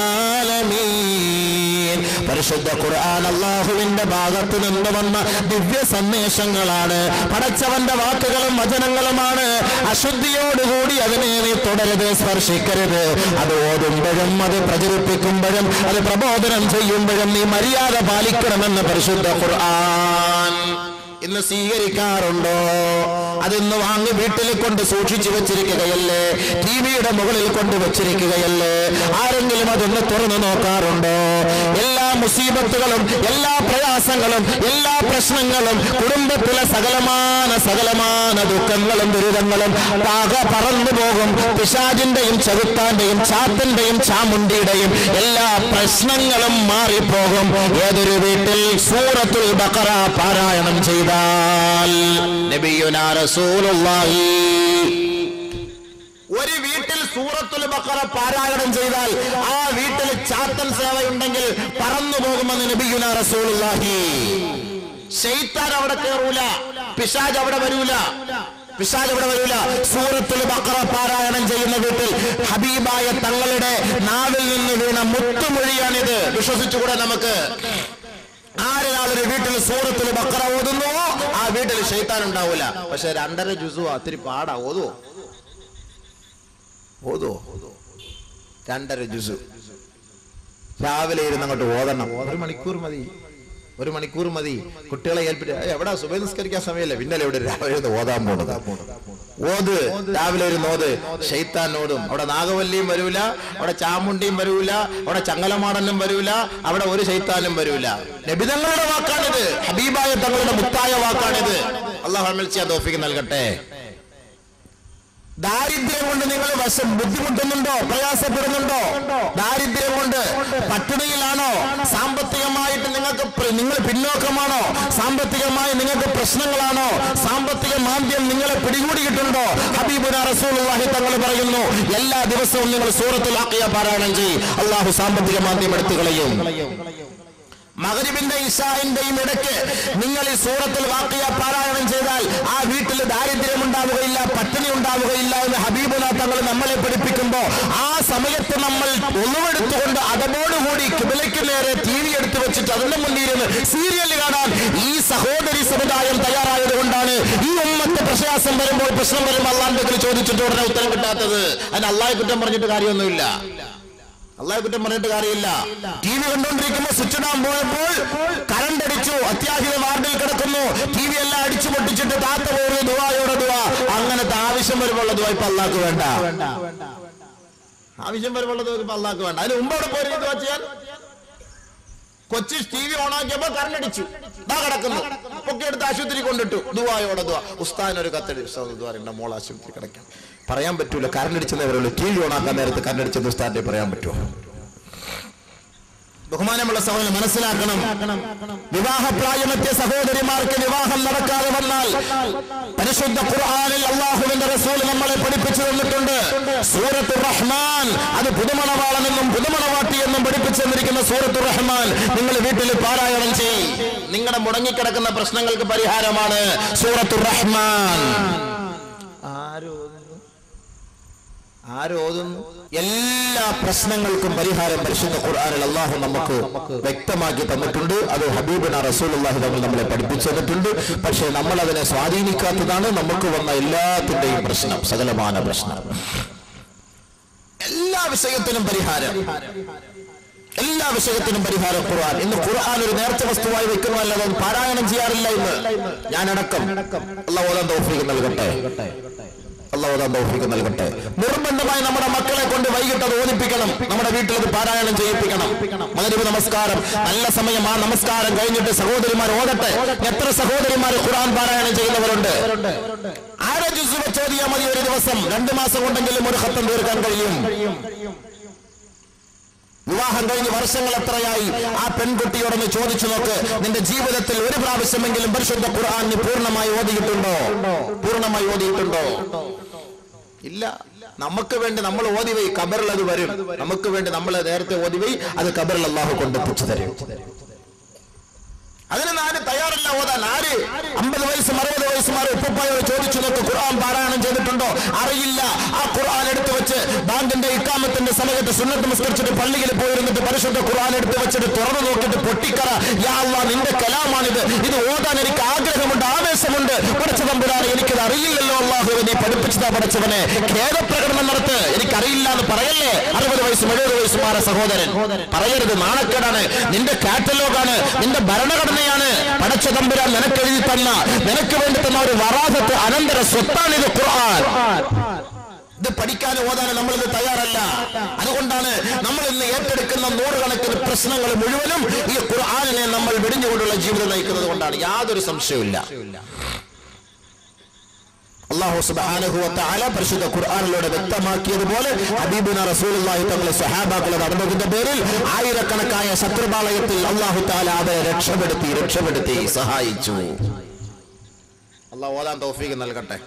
ആലമീൻ പരിശുദ്ധ ഖുർആൻ അള്ളാഹുവിന്റെ ഭാഗത്ത് നിന്ന് വന്ന ദിവ്യ സന്ദേശങ്ങളാണ് പടച്ചവന്റെ വാക്കുകളും വചനങ്ങളുമാണ് അശുദ്ധിയോടുകൂടി അതിനെ നീ തുടരുത് സ്പർശിക്കരുത് അത് ഓതുമ്പോഴും അത് പ്രചരിപ്പിക്കുമ്പോഴും അത് പ്രബോധനം ചെയ്യുമ്പോഴും നീ മര്യാദ പാലിക്കണമെന്ന് പരിശുദ്ധ ഖുർആൻ ഇന്ന് സ്വീകരിക്കാറുണ്ടോ അതിന്ന് വാങ്ങി വീട്ടിൽ കൊണ്ട് സൂക്ഷിച്ചു വെച്ചിരിക്കുകയല്ലേ ടി വിയുടെ മുകളിൽ കൊണ്ട് വെച്ചിരിക്കുകയല്ലേ ആരെങ്കിലും അതൊന്ന് തുറന്നു നോക്കാറുണ്ടോ എല്ലാ മുസീബത്തുകളും എല്ലാ പ്രയാസങ്ങളും എല്ലാ പ്രശ്നങ്ങളും കുടുംബത്തിലെ സകലമാന സകലമാന ദുഃഖങ്ങളും ദുരിതങ്ങളും പാക പറന്നു പോകും പിശാജിന്റെയും ചെകുത്താന്റെയും ചാത്തന്റെയും ചാമുണ്ടിയുടെയും എല്ലാ പ്രശ്നങ്ങളും മാറിപ്പോകും ഏതൊരു വീട്ടിൽ സൂറത്തുൽ ബഖറ പാരായണം ചെയ്താൽ നബിയുനാ റസൂലുള്ളാഹി ഒരു വീട്ടിൽ സൂറത്തുൽ ബഖറ പാരായണം ചെയ്താൽ ആ വീട്ടിൽ ചാത്തൻ സേവയുണ്ടെങ്കിൽ പറന്നു പോകുമെന്ന് നബിയുന റസൂലുള്ളാഹി ഷെയ്ത്താൻ അവിടെ കയറൂല പിശാജ് അവിടെ വരൂല പിശാജ് അവിടെ വരൂല സൂറത്തുൽ ബഖറ പാരായണം ചെയ്യുന്ന വീട്ടിൽ ഹബീബായ തങ്ങളുടെ നാവിൽ നിന്ന് വീണ മുത്തുമൊഴിയാണിത് വിശ്വസിച്ചുകൂടെ നമുക്ക് ആരൊരാളൊരു വീട്ടിൽ സൂറത്തിൽ ബക്കറ ഓതുന്നുവോ ആ വീട്ടിൽ ഷെയ്ത്താൻ ഉണ്ടാവൂല പക്ഷെ രണ്ടര ജുസു അത്തിരി പാടാ ഓതുവോ ഓതോ രണ്ടര ജുസു രാവിലെ ഇരുന്ന് അങ്ങോട്ട് ഓതണം ഒരു മണിക്കൂർ മതി ഒരു മണിക്കൂർ മതി കുട്ടികളെ ഏൽപ്പിട്ട് "ഏയ്, എവിടാ സുബൈ നിസ്കരിക്കാൻ സമയമില്ല പിന്നല്ലേ ഇവിടെ രാവിലെ ഇരുന്ന് ഓതാൻ പോണത് ഓത് രാവിലെ ഇരുന്ന് ഓത് ഷെയ്ത്താൻ ഓതും അവിടെ നാഗവല്ലിയും വരൂല അവിടെ ചാമുണ്ടിയും വരൂല അവിടെ ചങ്ങലമാടനും വരൂല അവിടെ ഒരു ഷെയ്ത്താനും വരൂല നബിതങ്ങളുടെ വാക്കാണിത് ഹബീബായ തങ്ങളുടെ മുത്തായ വാക്കാണിത് അള്ളാഹു അമൽ ചെയ്യാൻ തോഫിക്ക് നൽകട്ടെ ദാരിദ്ര്യം കൊണ്ട് നിങ്ങൾ വശം ബുദ്ധിമുട്ടുന്നുണ്ടോ പ്രയാസപ്പെടുന്നുണ്ടോ ദാരിദ്ര്യം കൊണ്ട് പട്ടിണിയിലാണോ സാമ്പത്തികമായിട്ട് നിങ്ങൾക്ക് പ്ര- നിങ്ങൾ പിന്നോക്കമാണോ സാമ്പത്തികമായി നിങ്ങൾക്ക് പ്രശ്നങ്ങളാണോ സാമ്പത്തിക മാന്ദ്യം നിങ്ങളെ പിടികൂടിയിട്ടുണ്ടോ ഹബീബുന റസൂലുള്ളാഹി തങ്ങൾ പറയുന്നു എല്ലാ ദിവസവും നിങ്ങൾ സൂറത്തുൽ ആഖിയ പാരായണം ചെയ്യും അള്ളാഹു സാമ്പത്തിക മാന്ദ്യം എടുത്തു കളയും മകരിബിന്റെ ഇഷായിന്റെയും ഇടയ്ക്ക് നിങ്ങൾ ഈ സൂറത്തിൽ വാക്കിയ പാരായണം ചെയ്താൽ ആ വീട്ടിൽ ദാരിദ്ര്യം ഉണ്ടാവുകയില്ല പട്ടിണി ഉണ്ടാവുകയില്ല എന്ന് ഹബീബുന തങ്ങൾ നമ്മളെ പഠിപ്പിക്കുമ്പോ ആ സമയത്ത് നമ്മൾ ഒന്നുമെടുത്തുകൊണ്ട് അതോടുകൂടി കിബിലയ്ക്ക് നേരെ ടി വി എടുത്തു വെച്ചിട്ട് അതിന്റെ മുന്നിൽ ഇരുന്ന് സീരിയൽ കാണാൻ ഈ സഹോദരി സമുദായം തയ്യാറായത് കൊണ്ടാണ് ഈ ഉമ്മത്ത് പ്രശ്യാസം വരുമ്പോൾ പ്രശ്നം വരുമ്പോൾ അള്ളാന്റെ ചോദിച്ചിട്ട് ഉടനെ ഉത്തരം കിട്ടാത്തത് അതിന് അള്ളാഹെ കുറ്റം പറഞ്ഞിട്ട് കാര്യമൊന്നുമില്ല അള്ളാഹ് കുറ്റം പറഞ്ഞിട്ട് കാര്യമില്ല ടി വി കണ്ടുകൊണ്ടിരിക്കുമ്പോൾ സ്വിച്ച് ഇടാൻ പോയപ്പോൾ കറണ്ട് അടിച്ചു അത്യാഹിത വാർഡിൽ കിടക്കുന്നു ടി വി എല്ലാം അടിച്ചു പൊട്ടിച്ചിട്ട് താത്ത പോയി ദുവായോടെ ദുവാ അങ്ങനത്തെ ആവശ്യം വരുമ്പോൾ ദുവാ ഇപ്പൊ അള്ളാഹ്ക്ക് വേണ്ട ആവശ്യം വരുമ്പോൾ ദുവാ ഇപ്പൊ അള്ളാഹ്ക്ക് വേണ്ട അതിന് മുമ്പ് അവിടെ പോയി ദുവാ ചെയ്യാൻ കൊച്ചി ടി വി ഓണാക്കിയപ്പോ കറണ്ട് അടിച്ചു ദാ കിടക്കുന്നു ഒക്കെ എടുത്ത് ആശുപത്രി കൊണ്ടിട്ടു ദുവായോടെ ദുവാ ഉസ്താദിന് ഒരു കത്തടി ഉസ്താദ് ദുവാ എന്റെ മോൾ ആശുപത്രി കിടക്കാം പറയാൻ പറ്റൂല കറണ്ട് അടിച്ചെന്നേ പറയുള്ളൂ ടി വി ഓണാക്കാൻ നേരത്ത് കറണ്ട് അടിച്ചെന്ന് ഉസ്താദിനെ പറയാൻ പറ്റുമോ ബഹുമാനമുള്ള സഹോദരൻ മനസ്സിലാക്കണം വിവാഹപ്രായമെത്തിയ സഹോദരിമാർക്ക് വിവാഹം നടക്കാതെ വന്നാൽ പരിശുദ്ധ ഖുർആനിൽ അള്ളാഹുവിന്റെ റസൂൽ നമ്മളെ പഠിപ്പിച്ചു തന്നിട്ടുണ്ട് സൂറത്ത് റഹ്മാൻ അത് പുതുമണവാളനെന്നും പുതുമണവാട്ടി എന്നും പഠിപ്പിച്ചു തന്നിരിക്കുന്ന സൂറത്ത് റഹ്മാൻ നിങ്ങൾ വീട്ടിൽ പാരായണം ചെയ്യും നിങ്ങളുടെ മുടങ്ങിക്കിടക്കുന്ന പ്രശ്നങ്ങൾക്ക് പരിഹാരമാണ് സൂറത്ത് റഹ്മാൻ ആരോ ആരോതുന്നു എല്ലാ പ്രശ്നങ്ങൾക്കും പരിഹാരം പരിശുദ്ധ ഖുർആനിൽ അള്ളാഹു നമുക്ക് വ്യക്തമാക്കി തന്നിട്ടുണ്ട് അത് ഹബീബിന റസൂലുള്ളാഹി തങ്ങൾ നമ്മളെ പഠിപ്പിച്ചു തന്നിട്ടുണ്ട് പക്ഷേ നമ്മൾ അതിനെ സ്വാധീനിക്കാത്തതാണ് നമുക്ക് വന്ന എല്ലാത്തിന്റെയും പ്രശ്നം സകലമാന പ്രശ്നം എല്ലാ വിഷയത്തിനും പരിഹാരം എല്ലാ വിഷയത്തിനും പരിഹാരം ഖുർആൻ ഇന്ന് ഖുർആൻ ഒരു നേർച്ച വസ്തുവായി വെക്കുന്നതല്ലാതെ അത് പാരായണം ചെയ്യാറില്ല ഇന്ന് ഞാനടക്കം അള്ളാഹു ഓതാൻ തൗഫീഖ് നൽകട്ടെ അള്ളാഹു ഓതാൻ തൗഫീഖ് നൽകട്ടെ നിർബന്ധമായി നമ്മുടെ മക്കളെ കൊണ്ട് വൈകിട്ട് അത് ഓദിപ്പിക്കണം നമ്മുടെ വീട്ടിൽ അത് പാരായണം ചെയ്യിപ്പിക്കണം മകരീവ് നമസ്കാരം നല്ല സമയം ആ നമസ്കാരം കഴിഞ്ഞിട്ട് സഹോദരിമാർ ഓതട്ടെ എത്ര സഹോദരിമാർ ഖുർആൻ പാരായണം ചെയ്യുന്നവരുണ്ട് ആരോ ജുസ് വെച്ച് ഓതിയാൽ മതി ഒരു ദിവസം രണ്ടു മാസം കൊണ്ടെങ്കിലും ഒരു ഹത്തം തീർക്കാൻ കഴിയും വിവാഹം കഴിഞ്ഞ് വർഷങ്ങൾ എത്രയായി ആ പെൺകുട്ടിയോടൊന്ന് ചോദിച്ചു നോക്ക് നിന്റെ ജീവിതത്തിൽ ഒരു പ്രാവശ്യമെങ്കിലും പരിശുദ്ധ ഖുർആൻ നീ പൂർണ്ണമായി ഓതിയിട്ടുണ്ടോ പൂർണ്ണമായി ഓതിയിട്ടുണ്ടോ ഇല്ല നമുക്ക് വേണ്ടി നമ്മൾ ഓതി വൈ കബറിൽ അത് വരും നമുക്ക് വേണ്ടി നമ്മൾ നേരത്തെ ഓതി വൈ അത് കബറിൽ അള്ളാഹു കൊണ്ടെത്തിച്ചു തരും അതിന് ആര് തയ്യാറല്ല ഓതാൻ ആര് അമ്പത് വയസ്സും അറുപത് വയസ്സുമാർ ഉപ്പപ്പായോട് ചോദിച്ചു നോക്ക് ഖുർആൻ പാരായണം ചെയ്തിട്ടുണ്ടോ അറിയില്ല ആ ഖുർആൻ എടുത്തു വെച്ച് ബാങ്കിന്റെ ഇക്കാമത്തിന്റെ സമയത്ത് സുന്നത്ത് നിസ്കരിച്ചിട്ട് പള്ളിയിൽ പോയിരുന്നിട്ട് പരിശുദ്ധ ഖുർആൻ എടുത്തു വെച്ചിട്ട് തുറന്നു നോക്കിയിട്ട് പൊട്ടിക്കറ യാ അള്ളാ നിന്റെ കലാമാണിത് ഇത് ഓതാൻ എനിക്ക് ആഗ്രഹമുണ്ട് ആവേശമുണ്ട് പഠിച്ച തമ്പുരാനെ എനിക്കത് അറിയില്ലല്ലോ അള്ളാഹു നീ പഠിപ്പിച്ചതാ പഠിച്ചവനെ ഖേദപ്രകടനം നടത്ത് എനിക്കറിയില്ല എന്ന് പറയല്ലേ അറുപത് വയസ്സും എഴുപത് വയസ്സുമാര സഹോദരൻ പറയരുത് നാണക്കേടാണ് നിന്റെ കാറ്റലോഗാണ് നിന്റെ ഭരണഘടനയാണ് പടച്ച തമ്പുരാൻ നിനക്ക് എഴുതി തന്ന നിനക്ക് വേണ്ടി തന്ന ഒരു വറാസത്ത് അനന്തര സ്വത്താണ് ഇത് ഖുർആൻ ഇത് പഠിക്കാനും ഓതാനും നമ്മൾ ഇത് തയ്യാറല്ല അതുകൊണ്ടാണ് നമ്മൾ ഇന്ന് ഏറ്റെടുക്കുന്ന നൂറുകണക്കിന് പ്രശ്നങ്ങൾ മുഴുവനും ഈ ഖുർആാനിനെ നമ്മൾ വെടിഞ്ഞുകൊണ്ടുള്ള ജീവിതം നയിക്കുന്നത് കൊണ്ടാണ് യാതൊരു സംശയവുമില്ല അള്ളാഹു സുബ്ഹാനഹു വ തആല പരിശുദ്ധ ഖുർആനിലൂടെ വ്യക്തമാക്കിയതുപോലെ ഹബീബുന റസൂലുള്ളാഹി തങ്ങളെ സ്വഹാബാക്കളെ നടന്നതിന്റെ പേരിൽ ആയിരക്കണക്കായ ശത്രുപാളയത്തിൽ അള്ളാഹു തആല അവരെ രക്ഷപ്പെടുത്തി രക്ഷപ്പെടുത്തി സഹായിച്ചു അള്ളാഹു ഓതാൻ തൗഫീഖ് നൽകട്ടെ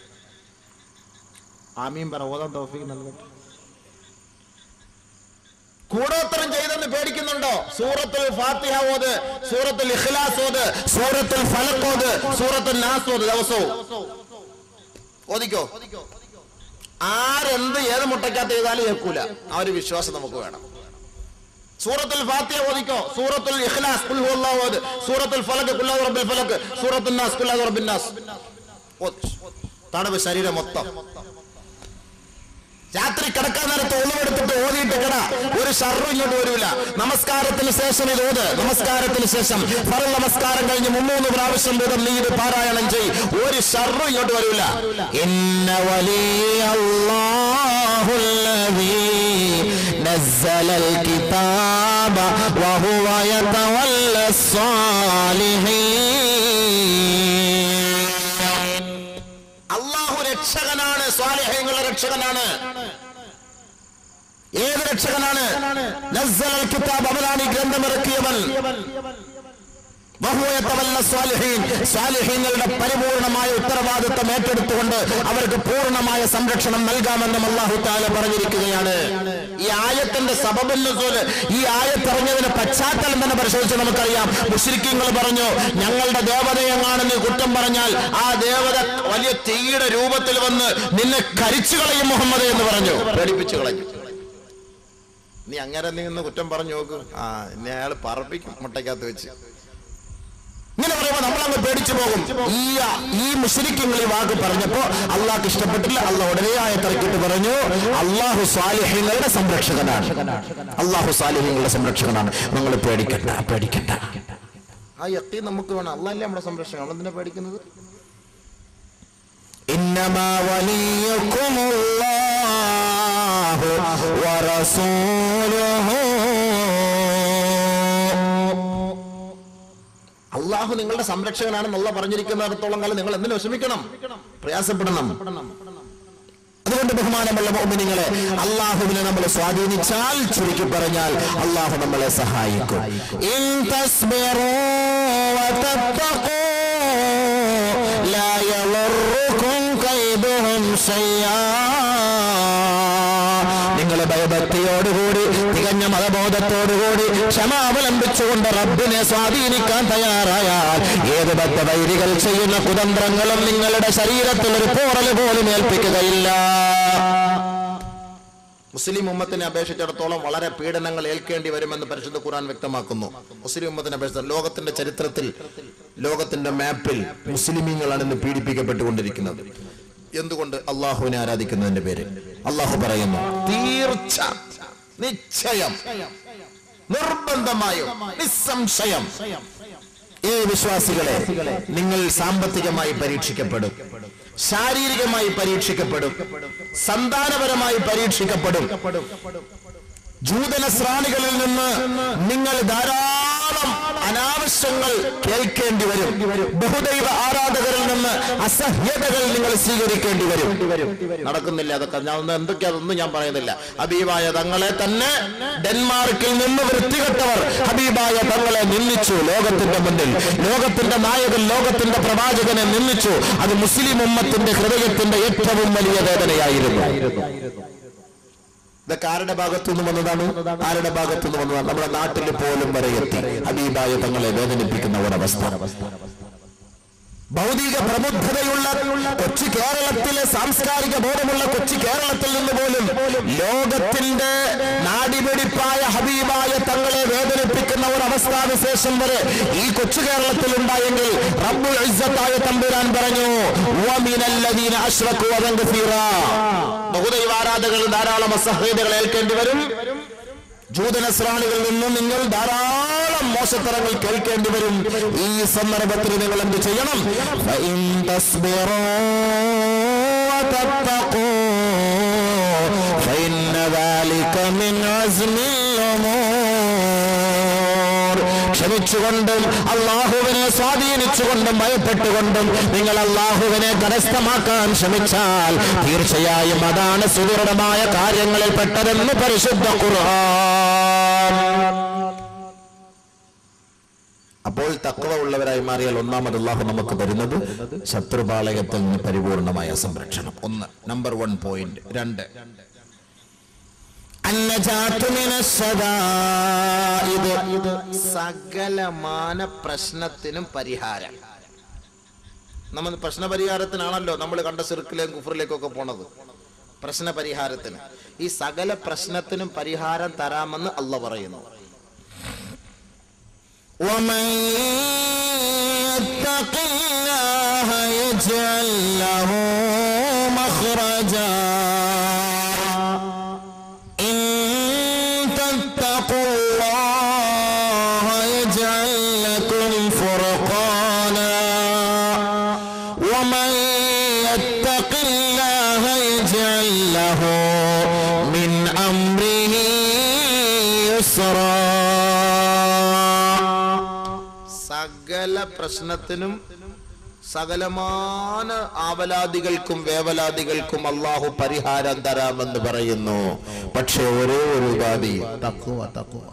ആമീൻ പറ ഓതാൻ തൗഫീഖ് നൽകട്ടെ കൂടോത്തരം ചെയ്തെന്ന് പേടിക്കുന്നുണ്ടോ സൂറത്തുൽ ഫാത്തിഹ ഓത് സൂറത്തുൽ ഇഖ്ലാസ് ഓത് സൂറത്തുൽ ഫലഖ് ഓത് സൂറത്തുൽ നാസ് ഓത് ദിവസവും ഓദിക്കോ ആരെന്ത് ഏത് മുട്ടയ്ക്കകത്ത് ചെയ്താലും കേൾക്കൂല ആ ഒരു വിശ്വാസം നമുക്ക് വേണം സൂറത്തുൽ ഫാത്തിഹ ഓദിക്കോ സൂറത്തുൽ ഇഖ്ലാസ് ഖുൽ ഹുവല്ലാഹു അഹദ് സൂറത്തുൽ ഫലഖ് ഖുൽ അഊദു റബ്ബിൽ ഫലഖ് സൂറത്തുൽ നാസ് ഖുൽ അഊദു റബ്ബിൻ നാസ് ഓത്. തണുപ്പ് ശരീരം മൊത്തം രാത്രി കിടക്കാൻ നേരത്ത് ഒളിവെടുത്തിട്ട് ഓതിയിട്ട് കിട ഒരു ഷർറും ഇങ്ങോട്ട് വരൂല നമസ്കാരത്തിന് ശേഷം ഇത് ഓത് നമസ്കാരത്തിന് ശേഷം ഫറൽ നമസ്കാരം കഴിഞ്ഞ് മുമ്മൂന്ന് പ്രാവശ്യം വീതം നീ ഇത് പാരായണം ചെയ് ഒരു ഷർറും ഇങ്ങോട്ട് വരൂല ഇന്ന വലിയല്ലാഹുല്ലദീ نزل الكتاب وهو يتولى الصالحين അള്ളാഹു രക്ഷകനാണ് സ്വാലിഹ്യങ്ങളുടെ രക്ഷകനാണ് ഏത് രക്ഷകനാണ് നസ്സലൽ കിതാബ് അവനാണ് ഈ ഗ്രന്ഥമിറക്കിയവൻ വഹുവ യതവല്ല സ്വാലിഹീൻ. സ്വാലിഹീങ്ങളുടെ പരിപൂർണമായ ഉത്തരവാദിത്വം ഏറ്റെടുത്തുകൊണ്ട് അവർക്ക് പൂർണ്ണമായ സംരക്ഷണം നൽകാമെന്നും അള്ളാഹു താല പറഞ്ഞിരിക്കുകയാണ് ഈ ആയത്തിന്റെ സബബുന്നസൂല് ഈ ആയത്തിറങ്ങിയതിന് പശ്ചാത്തലം തന്നെ പരിശോധിച്ച് നമുക്കറിയാം മുസ്ലിക്കങ്ങൾ പറഞ്ഞു ഞങ്ങളുടെ ദേവതയെങ്ങാണെന്ന് കുറ്റം പറഞ്ഞാൽ ആ ദേവത വലിയ തീയുടെ രൂപത്തിൽ വന്ന് നിന്നെ കരിച്ചു കളയും മുഹമ്മദ് എന്ന് പറഞ്ഞു പേടിപ്പിച്ചു കളഞ്ഞു നീ അങ്ങനെ നിന്ന് കുറ്റം പറഞ്ഞു നോക്ക് ആ ഇനി അയാൾ പറപ്പിക്കും മുട്ടയ്ക്കകത്ത് വെച്ച് ഇങ്ങനെ പറയുമ്പോ നമ്മളങ്ങ് പേടിച്ചു പോകും ഈ ഈ മുസ്ലിക്കുകൾ ഈ വാക്ക് പറഞ്ഞപ്പോ അള്ളാഹ്ക്ക് ഇഷ്ടപ്പെട്ടില്ല അള്ളാഹ് ഉടനെ ആയത്തിറക്കിട്ട് പറഞ്ഞു അള്ളാഹു സാലിഹ്യങ്ങളുടെ സംരക്ഷകനാണ് അള്ളാഹു സാലിഹ്യങ്ങളുടെ സംരക്ഷകനാണ് നിങ്ങൾ പേടിക്കണ്ട പേടിക്കണ്ട ആ യക്കി നമുക്ക് വേണം അള്ളാഹല്ലേ നമ്മുടെ സംരക്ഷകൻ നമ്മളെന്തിനാ പേടിക്കുന്നത് إنما وليكم الله ورسوله അള്ളാഹു നിങ്ങളുടെ സംരക്ഷകനാണെന്നുള്ള പറഞ്ഞിരിക്കുന്നിടത്തോളം കാലം നിങ്ങൾ എന്തിനു വിഷമിക്കണം പ്രയാസപ്പെടണം അതുകൊണ്ട് ബഹുമാനമുള്ള മോമിനിങ്ങളെ അള്ളാഹുവിനെ നമ്മൾ സ്വാധീനിച്ചാൽ ചുരുക്കി പറഞ്ഞാൽ അള്ളാഹു നമ്മളെ സഹായിക്കും ഇൻ തസ്ബിറൂ വതത്തഖൂ ലാ യളറുക്കും കൈദുഹും ശയ്യാ നിങ്ങൾ ഭയഭക്തിയോടുകൂടി തികഞ്ഞ മതബോധത്തോടുകൂടി ക്ഷമ അവലംബിച്ചുകൊണ്ട് റബ്ബിനെ സ്വാധീനിക്കാൻ തയ്യാറായാൽ ഏത് ബദ്ധവൈരികൾ ചെയ്യുന്ന കുതന്ത്രങ്ങളും നിങ്ങളുടെ ശരീരത്തിൽ ഒരു പോറൽ പോലും ഏൽപ്പിക്കുകയില്ല മുസ്ലിം ഉമ്മത്തിനെ അപേക്ഷിച്ചിടത്തോളം വളരെ പീഡനങ്ങൾ ഏൽക്കേണ്ടി വരുമെന്ന് പരിശുദ്ധ ഖുർആൻ വ്യക്തമാക്കുന്നു മുസ്ലിം ഉമ്മത്തിനെ അപേക്ഷിച്ച് ലോകത്തിന്റെ ചരിത്രത്തിൽ ലോകത്തിന്റെ മാപ്പിൽ മുസ്ലിമീങ്ങളാണ് ഇന്ന് പീഡിപ്പിക്കപ്പെട്ടുകൊണ്ടിരിക്കുന്നത് എന്തുകൊണ്ട് അള്ളാഹുവിനെ ആരാധിക്കുന്നതിന്റെ പേര് അള്ളാഹു പറയുന്നു തീർച്ച നിശ്ചയം നിർബന്ധമായും നിസ്സംശയം ഏ വിശ്വാസികളെ നിങ്ങൾ സാമ്പത്തികമായി പരീക്ഷിക്കപ്പെടും ശാരീരികമായി പരീക്ഷിക്കപ്പെടും സന്താനപരമായി പരീക്ഷിക്കപ്പെടും ജൂതനസ്രാണികളിൽ നിന്ന് നിങ്ങൾ ധാരാളം അനാവശ്യങ്ങൾ കേൾക്കേണ്ടി വരും ബഹുദൈവ ആരാധകരിൽ നിന്ന് അസഹ്യതകൾ നിങ്ങൾ സ്വീകരിക്കേണ്ടി വരും നടക്കുന്നില്ല അതൊക്കെ ഞാൻ ഒന്ന് എന്തൊക്കെയാ അതൊന്നും ഞാൻ പറയുന്നില്ല ഹബീബായ തങ്ങളെ തന്നെ ഡെൻമാർക്കിൽ നിന്ന് വൃത്തികെട്ടവർ ഹബീബായ തങ്ങളെ നിന്ദിച്ചു ലോകത്തിന്റെ മുന്നിൽ ലോകത്തിന്റെ നായകൻ ലോകത്തിന്റെ പ്രവാചകനെ നിന്ദിച്ചു അത് മുസ്ലിം ഉമ്മത്തിന്റെ ഹൃദയത്തിന്റെ ഏറ്റവും വലിയ വേദനയായിരുന്നു ഇതൊക്കെ ആരുടെ ഭാഗത്തു നിന്ന് വന്നതാണ് ആരുടെ ഭാഗത്തു നിന്ന് വന്നതാണ് നമ്മുടെ നാട്ടിൽ പോലും വരെ എത്തി ഹബീബായ തങ്ങളെ വേദനിപ്പിക്കുന്ന ഒരവസ്ഥ ഭൗതിക പ്രബുദ്ധതയുള്ള കൊച്ചു കേരളത്തിലെ സാംസ്കാരിക ബോധമുള്ള കൊച്ചു കേരളത്തിൽ നിന്ന് പോലും ലോകത്തിന്റെ നാടിപിടിപ്പായ ഹബീബായ തങ്ങളെ വേദനിപ്പിക്കുന്ന ഒരവസ്ഥാവിശേഷം വരെ ഈ കൊച്ചു കേരളത്തിൽ ഉണ്ടായെങ്കിൽ റബ്ബുൽ ഇസ്സത്തായ തമ്പുരാൻ പറഞ്ഞു "വമിനല്ലദീന അശ്റകൂ അദൻ കസീറാ." ബഹുദൈവാരാധകൾ ധാരാളം അസഹ്യതകൾ ഏൽക്കേണ്ടി വരും ജൂതനസ്രാണികളിൽ നിന്നും നിങ്ങൾ ധാരാളം മോശത്തരങ്ങൾ കേൾക്കേണ്ടി വരും ഈ സന്ദർഭത്തിൽ നിങ്ങൾ എന്ത് ചെയ്യണം فإن تصبروا وتتقوا ذلك من عزم الأمور ക്ഷമിച്ചുകൊണ്ടും അള്ളാഹുവിനെ സ്വാധീനിച്ചുകൊണ്ടും ഭയപ്പെട്ടുകൊണ്ടും നിങ്ങൾ അള്ളാഹുവിനെ കരസ്ഥമാക്കാൻ ശ്രമിച്ചാൽ തീർച്ചയായും അതാണ് സുദൃഢമായ കാര്യങ്ങളിൽ പെട്ടതെന്ന് പരിശുദ്ധ ഖുർആൻ അപ്പോൾ തക്കവ ഉള്ളവരായി മാറിയാൽ ഒന്നാമത് അള്ളാഹു നമുക്ക് തരുന്നത് ശത്രുപാളയത്തിൽ നിന്ന് പരിപൂർണമായ സംരക്ഷണം ഒന്ന് നമ്പർ വൺ പോയിന്റ് രണ്ട് അന്നജാത്തു മിനസ്സദാഇദ്. സകലമാന പ്രശ്നത്തിനും പരിഹാരം നമ്മൾ പ്രശ്ന പരിഹാരത്തിനാണല്ലോ നമ്മൾ കണ്ട സിർക്കിലേക്കും കുഫറിലേക്കൊക്കെ പോണത് പ്രശ്ന പരിഹാരത്തിന് ഈ സകല പ്രശ്നത്തിനും പരിഹാരം തരാമെന്ന് അല്ല പറയുന്നു ومن يتق الله يجعل له مخرجا إن تتقوا الله يجعل لكم فرقانا ومن يتق الله يجعل له من أمره يسرا സകല പ്രശ്നത്തിനും സകലമാന ആവലാദികൾക്കും വേവലാദികൾക്കും അള്ളാഹു പരിഹാരം തരാമെന്ന് പറയുന്നു പക്ഷേ ഒരേ ഒരു ഉപാധി തക്കുവ തക്കുവ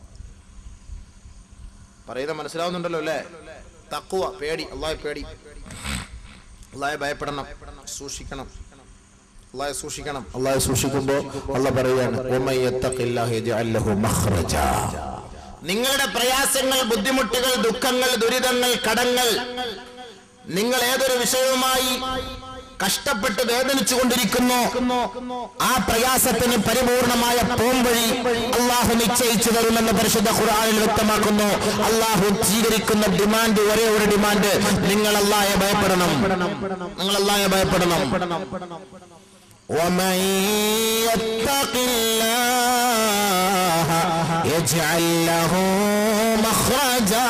പറയുന്ന മനസ്സിലാവുന്നുണ്ടല്ലോ അല്ലേ തക്കുവ പേടി അള്ളാഹെ പേടി അള്ളാഹെ ഭയപ്പെടണം സൂക്ഷിക്കണം അള്ളാഹെ സൂക്ഷിക്കണം അള്ളാഹെ സൂക്ഷിക്കുമ്പോ അള്ള പറയാണ് "വമൻ യത്തഖില്ലാഹ യജ്അൽ ലഹു മഖ്റജാ." നിങ്ങളുടെ പ്രയാസങ്ങൾ ബുദ്ധിമുട്ടുകൾ ദുഃഖങ്ങൾ ദുരിതങ്ങൾ കടങ്ങൾ നിങ്ങൾ ഏതൊരു വിഷയവുമായി കഷ്ടപ്പെട്ട് വേദനിച്ചു കൊണ്ടിരിക്കുന്നു ആ പ്രയാസത്തിന് പരിപൂർണമായ പോംവഴി അള്ളാഹു നിശ്ചയിച്ചു തരുമെന്ന് പരിശുദ്ധ ഖുർആനിൽ വ്യക്തമാക്കുന്നു അള്ളാഹു സ്വീകരിക്കുന്ന ഡിമാൻഡ് ഒരേ ഒരു ഡിമാൻഡ് നിങ്ങൾ അള്ളാഹെ ഭയപ്പെടണം നിങ്ങൾ അള്ളാഹെ ഭയപ്പെടണം ومن يتق الله يجعل له مخرجا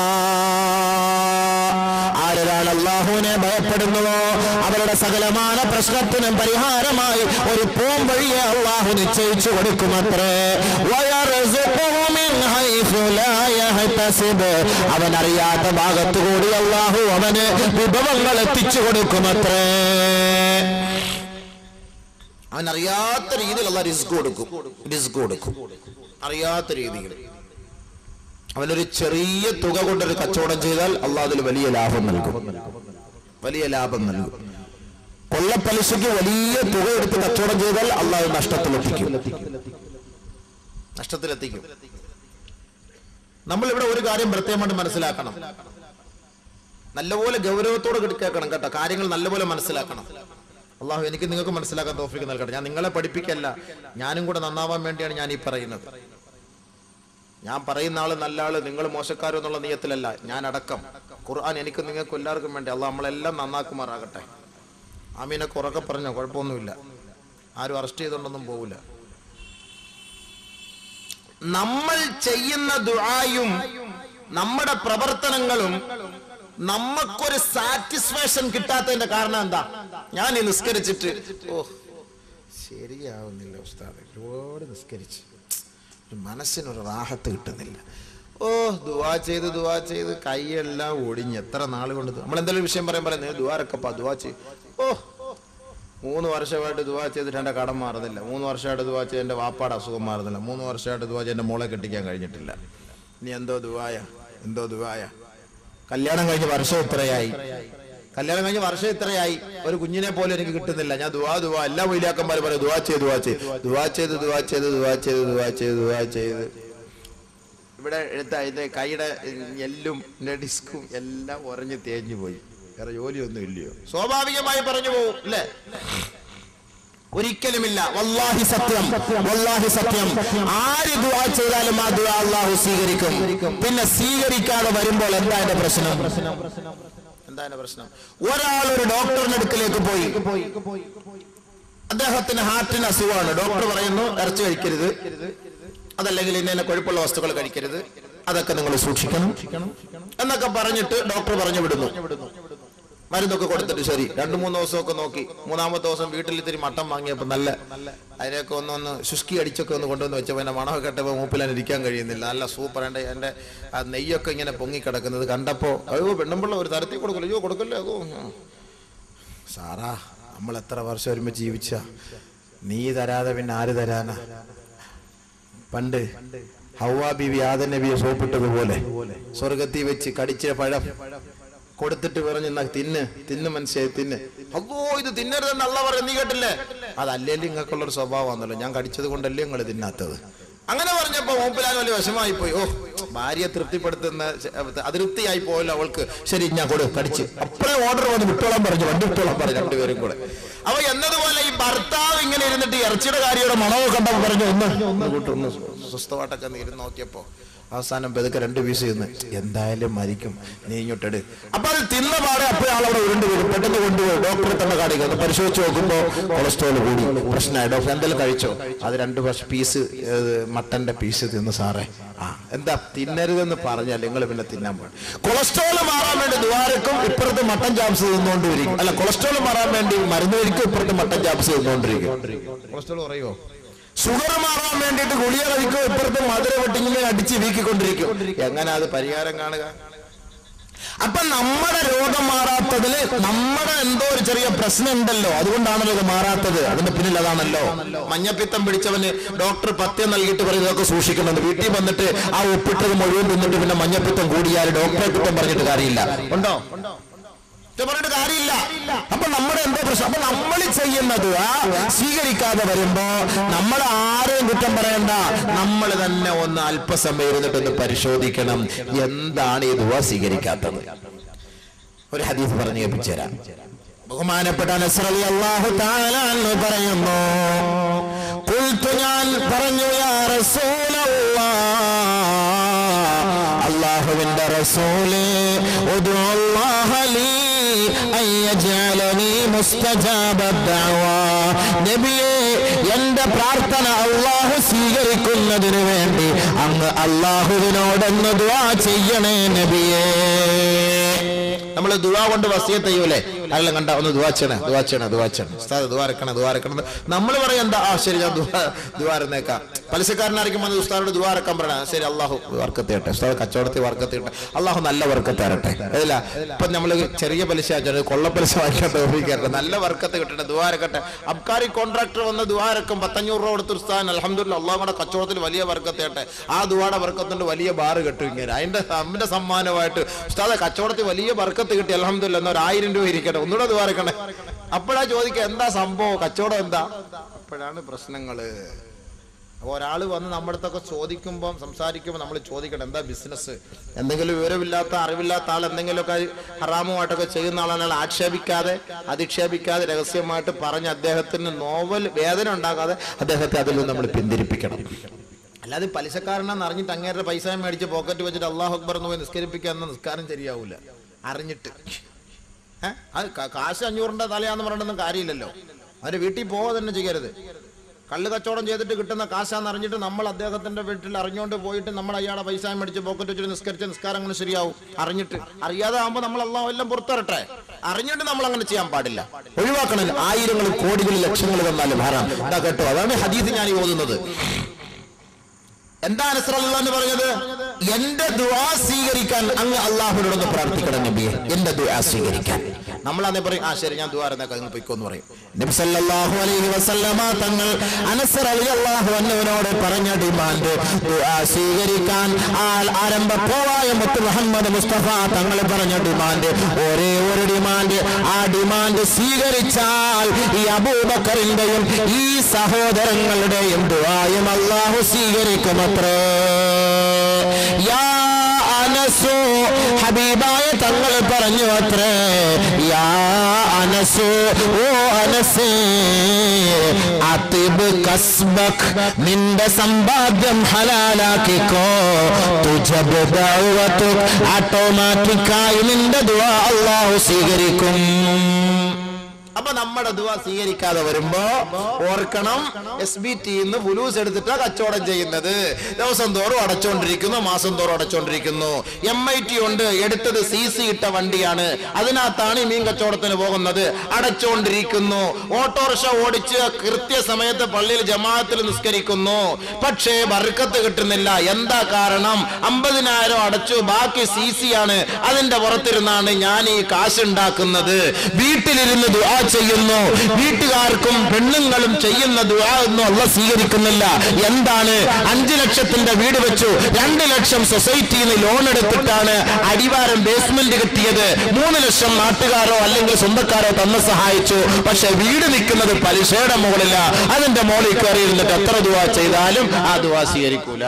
ആരൊരാൾ അള്ളാഹുവിനെ ഭയപ്പെടുന്നുവോ അവരുടെ സകലമായ പ്രശ്നത്തിനും പരിഹാരമായി ഒരു പോം വഴിയെ അള്ളാഹു നിശ്ചയിച്ചു കൊടുക്കുമത്രേ വയർസുഖുഹു മിൻ ഹൈസു ലാ യഹ്തസിബ്. അവൻ അറിയാത്ത ഭാഗത്തുകൂടി അള്ളാഹു അവന് വിഭവങ്ങൾ എത്തിച്ചു കൊടുക്കുമത്രേ അവൻ അറിയാത്ത രീതിയിൽ അല്ല റിസ്ക് കൊടുക്കും റിസ്ക് കൊടുക്കും അറിയാത്ത രീതിയിൽ അവനൊരു ചെറിയ തുക കൊണ്ടൊരു കച്ചവടം ചെയ്താൽ അള്ളാഹ് അതിൽ വലിയ ലാഭം നൽകും വലിയ ലാഭം നൽകും കൊള്ളപ്പലിശയ്ക്ക് വലിയ തുക എടുത്ത് കച്ചവടം ചെയ്താൽ അള്ളാഹ് നഷ്ടത്തിലെത്തിക്കും നഷ്ടത്തിലെത്തിക്കും നമ്മൾ ഇവിടെ ഒരു കാര്യം പ്രത്യേകമായിട്ട് മനസ്സിലാക്കണം നല്ലപോലെ ഗൗരവത്തോടെ കേൾക്കണം കേട്ടോ കാര്യങ്ങൾ നല്ലപോലെ മനസ്സിലാക്കണം അള്ളാഹു എനിക്ക് നിങ്ങൾക്ക് മനസ്സിലാക്കാൻ തോഫിക്ക് നൽകട്ടെ ഞാൻ നിങ്ങളെ പഠിപ്പിക്കല്ല ഞാനും കൂടെ നന്നാവാൻ വേണ്ടിയാണ് ഞാൻ ഈ പറയുന്നത് ഞാൻ പറയുന്ന ആള് നല്ല ആള് നിങ്ങൾ മോശക്കാരോ എന്നുള്ള നിയത്തിലല്ല ഞാൻ അടക്കം ഖുർആൻ എനിക്ക് നിങ്ങൾക്ക് എല്ലാവർക്കും വേണ്ടി അള്ളാഹ് നമ്മളെല്ലാം നന്നാക്കുമാറാകട്ടെ ആമീനൊക്കെ ഉറക്കെ പറഞ്ഞോ കുഴപ്പമൊന്നുമില്ല ആരും അറസ്റ്റ് ചെയ്തുകൊണ്ടൊന്നും പോവില്ല നമ്മൾ ചെയ്യുന്ന ദുആയും നമ്മുടെ പ്രവർത്തനങ്ങളും നമുക്കൊരു സാറ്റിസ്ഫാക്ഷൻ കിട്ടാത്തതിന്റെ കാരണം എന്താ ഞാൻ ഈ നിസ്കരിച്ചിട്ട് ഓ ശരിയാവുന്നില്ല ഉസ്താദ് ഒരുപാട് നിസ്കരിച്ച് ഒരു മനസ്സിനൊരു റാഹത്ത് കിട്ടുന്നില്ല ഓ ദുവാ ചെയ്ത് ദുവാ ചെയ്ത് കൈയെല്ലാം ഒടിഞ്ഞ് എത്ര നാൾ കൊണ്ട് നമ്മൾ എന്തെങ്കിലും വിഷയം പറയാൻ പറയുന്നത് ദുവാരക്കപ്പാ ദുവാ ചെയ്ത് ഓ മൂന്ന് വർഷമായിട്ട് ദുവാ ചെയ്തിട്ട് എൻ്റെ കടം മാറുന്നില്ല മൂന്ന് വർഷമായിട്ട് ദുവാ ചെയ്ത് എൻ്റെ വാപ്പാടെ അസുഖം മാറുന്നില്ല മൂന്ന് വർഷമായിട്ട് ദുവാ ചെയ്ത് എൻ്റെ മോളെ കെട്ടിക്കാൻ കഴിഞ്ഞിട്ടില്ല ഇനി എന്തോ ദുവായ എന്തോ ദുവായ കല്യാണം കഴിഞ്ഞ് വർഷം എത്രയായി കല്യാണം കഴിഞ്ഞ് വർഷം ഇത്രയായി ഒരു കുഞ്ഞിനെ പോലും എനിക്ക് കിട്ടുന്നില്ല ഞാൻ ദുവാ ദുവാ എല്ലാ വൈലാക്കന്മാരും പറയും ദുവാ ചെയ്ത് ദുവാ ചെയ്ത് ദുവാ ചെയ്ത് ദുവാ ചെയ്ത് ദുവാ ചെയ്ത് ദുവാ ചെയ്ത് ദുവാ ചെയ്ത് ഇവിടെ എടുത്ത ഇത് കൈയുടെ എല്ലും ഡിസ്കും എല്ലാം ഉറഞ്ഞ് തേഞ്ഞു പോയി വേറെ ജോലിയൊന്നും ഇല്ലയോ സ്വാഭാവികമായി പറഞ്ഞു പോകും അല്ലേ ഒരിക്കലുമില്ല വല്ലാഹി സത്യം വല്ലാഹി സത്യം ആര് ദുആ ചെയ്താലും ആ ദുആ അള്ളാഹു സ്വീകരിക്കും പിന്നെ സ്വീകരിക്കാതെ വരുമ്പോൾ എന്താ എന്റെ പ്രശ്നം എന്താണ് പ്രശ്നം ഒരാൾ ഒരു ഡോക്ടറിന്റെ അടുക്കലേക്ക് പോയി അദ്ദേഹത്തിന് ഹാർട്ടിന് അസുഖമാണ് ഡോക്ടർ പറയുന്നു ഇറച്ചി കഴിക്കരുത് അതല്ലെങ്കിൽ ഇന്ന കൊഴുപ്പുള്ള വസ്തുക്കൾ കഴിക്കരുത് അതൊക്കെ നിങ്ങൾ സൂക്ഷിക്കണം എന്നൊക്കെ പറഞ്ഞിട്ട് ഡോക്ടർ പറഞ്ഞു വിടുന്നു മരുന്നൊക്കെ കൊടുത്തിട്ട് ശരി രണ്ടു മൂന്ന് ദിവസമൊക്കെ നോക്കി മൂന്നാമത്തെ ദിവസം വീട്ടിൽ ഇത്തിരി മട്ടൻ വാങ്ങിയപ്പോൾ നല്ല അതിനൊക്കെ ഒന്ന് ഒന്ന് ശുഷ്കി അടിച്ചൊക്കെ ഒന്ന് കൊണ്ടുവന്ന് വെച്ചപ്പോൾ എൻ്റെ മണമൊക്കെ കേട്ടപ്പോൾ മൂപ്പിലാൻ ഇരിക്കാൻ കഴിയുന്നില്ല നല്ല സൂപ്പർ എൻ്റെ എൻ്റെ ആ നെയ്യൊക്കെ ഇങ്ങനെ പൊങ്ങി കിടക്കുന്നത് കണ്ടപ്പോൾ അയ്യോ പെണ്ണുമ്പിള്ള ഒരു തരത്തിൽ കൊടുക്കില്ല അയ്യോ കൊടുക്കല്ലേ അതോ സാറാ നമ്മൾ എത്ര വർഷം ഒരുമിച്ച് ജീവിച്ച നീ തരാതെ പിന്നെ ആര് തരാനാ പണ്ട് ഹൗവാ ബിവി ആദൻ നബിയെ സോപ്പിട്ടതുപോലെ സ്വർഗത്തിൽ വെച്ച് കടിച്ച പഴം കൊടുത്തിട്ട് പറഞ്ഞു "എന്നാ തിന്ന് തിന്ന് മനസ്സിലായി തിന്ന് അല്ലോ ഇത് തിന്നരുതെന്ന് അല്ല പറയും നീ കേട്ടില്ലേ അതല്ലേ നിങ്ങൾക്കുള്ളൊരു സ്വഭാവമാണല്ലോ ഞാൻ കടിച്ചത് കൊണ്ടല്ലേ നിങ്ങൾ തിന്നാത്തത് അങ്ങനെ പറഞ്ഞപ്പോ മൂപ്പിലാൻ വലിയ വിഷമായി പോയി ഓ ഭാര്യയെ തൃപ്തിപ്പെടുത്തുന്ന ച- അതൃപ്തിയായി പോയല്ലോ അവൾക്ക് ശരി ഞാൻ കൊടു കടിച്ച് അപ്പഴേ ഓർഡർ വന്ന് വിട്ടോളാൻ പറഞ്ഞു വണ്ടി വിട്ടോളാൻ പറഞ്ഞു രണ്ടുപേരും കൂടെ അപ്പൊ എന്നതുപോലെ ഈ ഭർത്താവ് ഇങ്ങനെ ഇരുന്നിട്ട് ഇറച്ചിയുടെ കാര്യയുടെ മണവ് കണ്ടപ്പോ പറഞ്ഞു ഒന്ന് ഒന്ന് കൂട്ട് ഒന്ന് സ്വസ്ഥമായിട്ടൊക്കെ ഒന്ന് ഇരുന്ന് നോക്കിയപ്പോ അവസാനം പെതുക്കെ രണ്ട് പീസ് തിന്ന് എന്തായാലും മരിക്കും നീ ഇങ്ങോട്ടെട് അപ്പൊ അത് തിന്ന പാടെ അപ്പോഴാൾ അവിടെ ഉരുണ്ട് വരും പെട്ടെന്ന് കൊണ്ടുപോയി ഡോക്ടറെ തന്നെ കാണിക്കുക ഒന്ന് പരിശോധിച്ച് നോക്കുമ്പോ കൊളസ്ട്രോൾ കൂടി പ്രശ്നമായി ഡോക്ടർ എന്തെങ്കിലും കഴിച്ചോ അത് രണ്ട് വർഷം പീസ് മട്ടന്റെ പീസ് തിന്ന് സാറേ ആ എന്താ തിന്നരുതെന്ന് പറഞ്ഞാൽ നിങ്ങൾ പിന്നെ തിന്നാൻ പാടില്ല കൊളസ്ട്രോൾ മാറാൻ വേണ്ടി ദ്വാരക്കും ഇപ്പുറത്ത് മട്ടൻ ചാപ്സ് തിന്നുകൊണ്ടിരിക്കും അല്ല കൊളസ്ട്രോൾ മാറാൻ വേണ്ടി മരുന്ന് കഴിക്കും ഇപ്പുറത്ത് മട്ടൻ ചാപ്സ് തിന്നുകൊണ്ടിരിക്കും കൊളസ്ട്രോൾ പറയുമോ ഷുഗർ മാറാൻ വേണ്ടിയിട്ട് ഗുളിക കഴിക്കും ഇപ്പുറത്ത് മധുര വെട്ടിങ്ങനെ അടിച്ച് വീക്കിക്കൊണ്ടിരിക്കും എങ്ങനെ അത് പരിഹാരം കാണുക അപ്പൊ നമ്മുടെ രോഗം മാറാത്തതില് നമ്മുടെ എന്തോ ഒരു ചെറിയ പ്രശ്നം ഉണ്ടല്ലോ അതുകൊണ്ടാണല്ലോ ഇത് മാറാത്തത് അതിന്റെ പിന്നിൽ അതാണല്ലോ മഞ്ഞപ്പിത്തം പിടിച്ചവന് ഡോക്ടർ പത്യം നൽകിയിട്ട് പറയുന്നതൊക്കെ സൂക്ഷിക്കണം വീട്ടിൽ വന്നിട്ട് ആ ഒപ്പിട്ടത് മുഴുവൻ തിന്നിട്ട് പിന്നെ മഞ്ഞപ്പിത്തം കൂടിയാൽ ഡോക്ടറെ കുറ്റം പറഞ്ഞിട്ട് കാര്യമില്ല ഉണ്ടോ കുറ്റം പറഞ്ഞിട്ട് കാര്യമില്ല അപ്പൊ നമ്മുടെ എന്തോ പ്രശ്നം അപ്പൊ നമ്മൾ ചെയ്യുന്നത് ആ സ്വീകരിക്കാതെ വരുമ്പോ നമ്മൾ ആരെയും കുറ്റം പറയണ്ട നമ്മൾ തന്നെ ഒന്ന് അല്പസമയം ഇരുന്നിട്ടൊന്ന് പരിശോധിക്കണം എന്താണ് ഈ ദുവ സ്വീകരിക്കാത്തത് ഒരു ഹദീസ് പറഞ്ഞു കേൾപ്പിച്ചു തരാം ബഹുമാനപ്പെട്ട നസ്രലി അള്ളാഹു താലാന്ന് പറയുന്നു കുൽത്തു ഞാൻ പറഞ്ഞു യാ റസൂലല്ലാഹ് അള്ളാഹുവിന്റെ റസൂലേ ഉദു അല്ലാഹ ലീ അൻ യജഅലനീ മുസ്തജാബ ദഅവ നബിയേ എന്റെ പ്രാർത്ഥന അള്ളാഹു സ്വീകരിക്കുന്നതിന് വേണ്ടി അങ്ങ് അള്ളാഹുവിനോടൊന്ന് ദുആ ചെയ്യണേ നബിയേ നമ്മൾ ദുവാ കൊണ്ട് വസിയത്ത് ചെയ്യൂലേ ആരെല്ലാം കണ്ട ഒന്ന് ദുവാച്ചണേ ദുവാച്ചണേ ദുവാച്ചണേ ഉസ്താദ് ദുവാരക്കണം ദുവാരക്കണം നമ്മൾ പറയാം എന്താ ആ ശരി ഞാൻ ദുവാ ദുവാരുന്നേക്കാം പലിശക്കാരനായിരിക്കും വന്ന് ഉസ്താദോട് ദുവാരക്കാൻ പറയണം ശരി അള്ളാഹു വർക്കത്ത് ചെയ്യട്ടെ ഉസ്താദ് കച്ചവടത്തിൽ വർക്കത്ത് ചെയ്യട്ടെ അള്ളാഹു നല്ല വർക്കത്ത് തരട്ടെ അതല്ല ഇപ്പൊ നമ്മൾ ചെറിയ പലിശ ആച്ചാൽ കൊള്ളപ്പലിശ വാങ്ങിക്കാൻ തോന്നിക്കാറുണ്ട് നല്ല വർക്കത്ത് കിട്ടട്ടെ ദുവാരക്കട്ടെ അബ്കാരി കോൺട്രാക്ടർ വന്ന് ദുവാരക്കും പത്തഞ്ഞൂറ് രൂപ കൊടുത്ത് ഉസ്താദ് അലഹമ്മദില്ല അള്ളാഹുടെ കച്ചവടത്തിൽ വലിയ വർക്കത്ത് ചെയ്യട്ടെ ആ ദുവാടെ വർക്കത്തുണ്ട് വലിയ ബാറ് കെട്ടും ഇങ്ങനെ അതിന്റെ അമ്മന്റെ സമ്മാനമായിട്ട് ഉസ്താദെ കച്ചവടത്തിൽ വലിയ വർക്കത്ത് കിട്ടി അലഹമ്മദില്ല എന്നാ ഒരു ആയിരം രൂപ ഇരിക്കട്ടെ ഒന്നുകൂടെ ദുവാരക്കണേ അപ്പോഴാ ചോദിക്കുക എന്താ സംഭവം കച്ചവടം എന്താ അപ്പോഴാണ് പ്രശ്നങ്ങള് അപ്പോൾ ഒരാൾ വന്ന് നമ്മുടെ അടുത്തൊക്കെ ചോദിക്കുമ്പോൾ സംസാരിക്കുമ്പോൾ നമ്മൾ ചോദിക്കണം എന്താ ബിസിനസ് എന്തെങ്കിലും വിവരമില്ലാത്ത അറിവില്ലാത്ത ആൾ എന്തെങ്കിലുമൊക്കെ ഹറാമുമായിട്ടൊക്കെ ചെയ്യുന്ന ആളാണ് ആക്ഷേപിക്കാതെ അധിക്ഷേപിക്കാതെ രഹസ്യമായിട്ട് പറഞ്ഞ് അദ്ദേഹത്തിന് നോവൽ വേദന ഉണ്ടാകാതെ അദ്ദേഹത്തെ അതിൽ നിന്ന് നമ്മൾ പിന്തിരിപ്പിക്കണം അല്ലാതെ പലിശക്കാരനാന്ന് അറിഞ്ഞിട്ട് അങ്ങേരുടെ പൈസ മേടിച്ച് പോക്കറ്റ് വെച്ചിട്ട് അള്ളാഹു അക്ബർ എന്ന് പോയി നിസ്കരിപ്പിക്കുക എന്ന നിസ്കാരം ശരിയാവൂല അറിഞ്ഞിട്ട് ഏഹ് അത് ക- കാശ് അഞ്ഞൂറിന്റെ തലയാന്ന് പറഞ്ഞൊന്നും കാര്യമില്ലല്ലോ അവര് വീട്ടിൽ പോവാ തന്നെ ചെയ്യരുത് കള്ള് കച്ചവടം ചെയ്തിട്ട് കിട്ടുന്ന കാശാന്ന് അറിഞ്ഞിട്ട് നമ്മൾ അദ്ദേഹത്തിന്റെ വീട്ടിൽ അറിഞ്ഞുകൊണ്ട് പോയിട്ട് നമ്മൾ അയാളെ പൈസ മേടിച്ച് പോക്കറ്റ് വെച്ചിട്ട് നിസ്കരിച്ച നിസ്കാരം അങ്ങനെ ശരിയാവും അറിഞ്ഞിട്ട് അറിയാതെ ആകുമ്പോൾ നമ്മൾ അള്ളാഹു എല്ലാം പുറത്തിറട്ടെ അറിഞ്ഞിട്ട് നമ്മൾ അങ്ങനെ ചെയ്യാൻ പാടില്ല ഒഴിവാക്കണം ആയിരങ്ങളും കോടികളും ലക്ഷങ്ങൾ തന്നാലും ഹറാം ഇതാ കേട്ടോ അതാണ് ഹദീസ് ഞാൻ ഈ ഓതുന്നത് എന്താ നസ്രല്ല എന്ന് പറഞ്ഞത് എന്റെ ദുആ സ്വീകരിക്കാൻ അങ്ങ് അള്ളാഹുവിനോടൊന്ന് പ്രാർത്ഥിക്കണം നബിയെ എന്റെ ദുആ സ്വീകരിക്കാൻ നമ്മൾ അന്നേ പറയും ആ ശരി ഞാൻ ദുആ ഇരുന്നേക്കാം നിങ്ങൾ പൊയ്ക്കോന്ന് പറയും നബി സല്ലല്ലാഹു അലൈഹി വസല്ലമ തങ്ങൾ അനസ് റളിയല്ലാഹു അൻഹുവിനോട് പറഞ്ഞ ഡിമാൻഡ് ദുആ സ്വീകരിക്കാൻ ആൾ ആരംഭ പോവായ മുത്ത് മുഹമ്മദ് മുസ്തഫ തങ്ങൾ പറഞ്ഞ ഡിമാൻഡ് ഒരേ ഒരു ഡിമാൻഡ് ആ ഡിമാൻഡ് സ്വീകരിച്ചാൽ ഈ അബൂബക്കറിന്റെയും ഈ സഹോദരങ്ങളുടെയും ദുആയും അള്ളാഹു സ്വീകരിക്കുമത്രേ യാ അനസു ഹബീബായ തങ്ങൾ പറഞ്ഞു അത്രേ യാ അനസു ഓ അനസേ അതിബ് കസ്ബക് നിന്റെ സമ്പാദ്യം ഹലാലാക്കിക്കോ തുജബ് ദഅവതുക് ഓട്ടോമാറ്റിക്കായി നിന്റെ ദുആ അല്ലാഹു സ്വീകരിക്കും അപ്പൊ അപ്പൊ നമ്മുടെ ദുവ സ്വീകരിക്കാതെ വരുമ്പോ ഓർക്കണം എസ് ബി ടിന്ന് ഫുലൂസ് എടുത്തിട്ടാ കച്ചവടം ചെയ്യുന്നത് ദിവസം തോറും അടച്ചോണ്ടിരിക്കുന്നു മാസം തോറും അടച്ചോണ്ടിരിക്കുന്നു എം ഐ ടി ഉണ്ട് എടുത്തത് സി സി ഇട്ട വണ്ടിയാണ് അതിനകത്താണ് ഈ മീൻ കച്ചവടത്തിന് പോകുന്നത് അടച്ചോണ്ടിരിക്കുന്നു ഓട്ടോറിക്ഷ ഓടിച്ച് കൃത്യസമയത്ത് പള്ളിയിൽ ജമാഅത്തിൽ നിസ്കരിക്കുന്നു പക്ഷേ ബർക്കത്ത് കിട്ടുന്നില്ല എന്താ കാരണം അമ്പതിനായിരം അടച്ചു ബാക്കി സി സി ആണ് അതിന്റെ പുറത്തിരുന്നാണ് ഞാൻ ഈ കാശുണ്ടാക്കുന്നത് വീട്ടിലിരുന്ന് ദുആ ചെയ്യുന്നു വീട്ടുകാർക്കും പെണ്ണുങ്ങളും ചെയ്യുന്ന ദുആ ഒന്നും അല്ല സ്വീകരിക്കുന്നില്ല എന്താണ് അഞ്ചു ലക്ഷത്തിന്റെ വീട് വെച്ചു രണ്ട് ലക്ഷം സൊസൈറ്റിയിൽ നിന്ന് ലോൺ എടുത്തിട്ടാണ് അടിവാരം ബേസ്മെന്റ് കിട്ടിയത് മൂന്ന് ലക്ഷം നാട്ടുകാരോ അല്ലെങ്കിൽ സ്വന്തക്കാരോ തന്ന് സഹായിച്ചു പക്ഷെ വീട് നിൽക്കുന്നത് പലിശയുടെ മുകളില അതിന്റെ മുകളിൽ കയറി ഇരുന്നിട്ട് എത്ര ദുവാ ചെയ്താലും ആ ദുവാ സ്വീകരിക്കൂല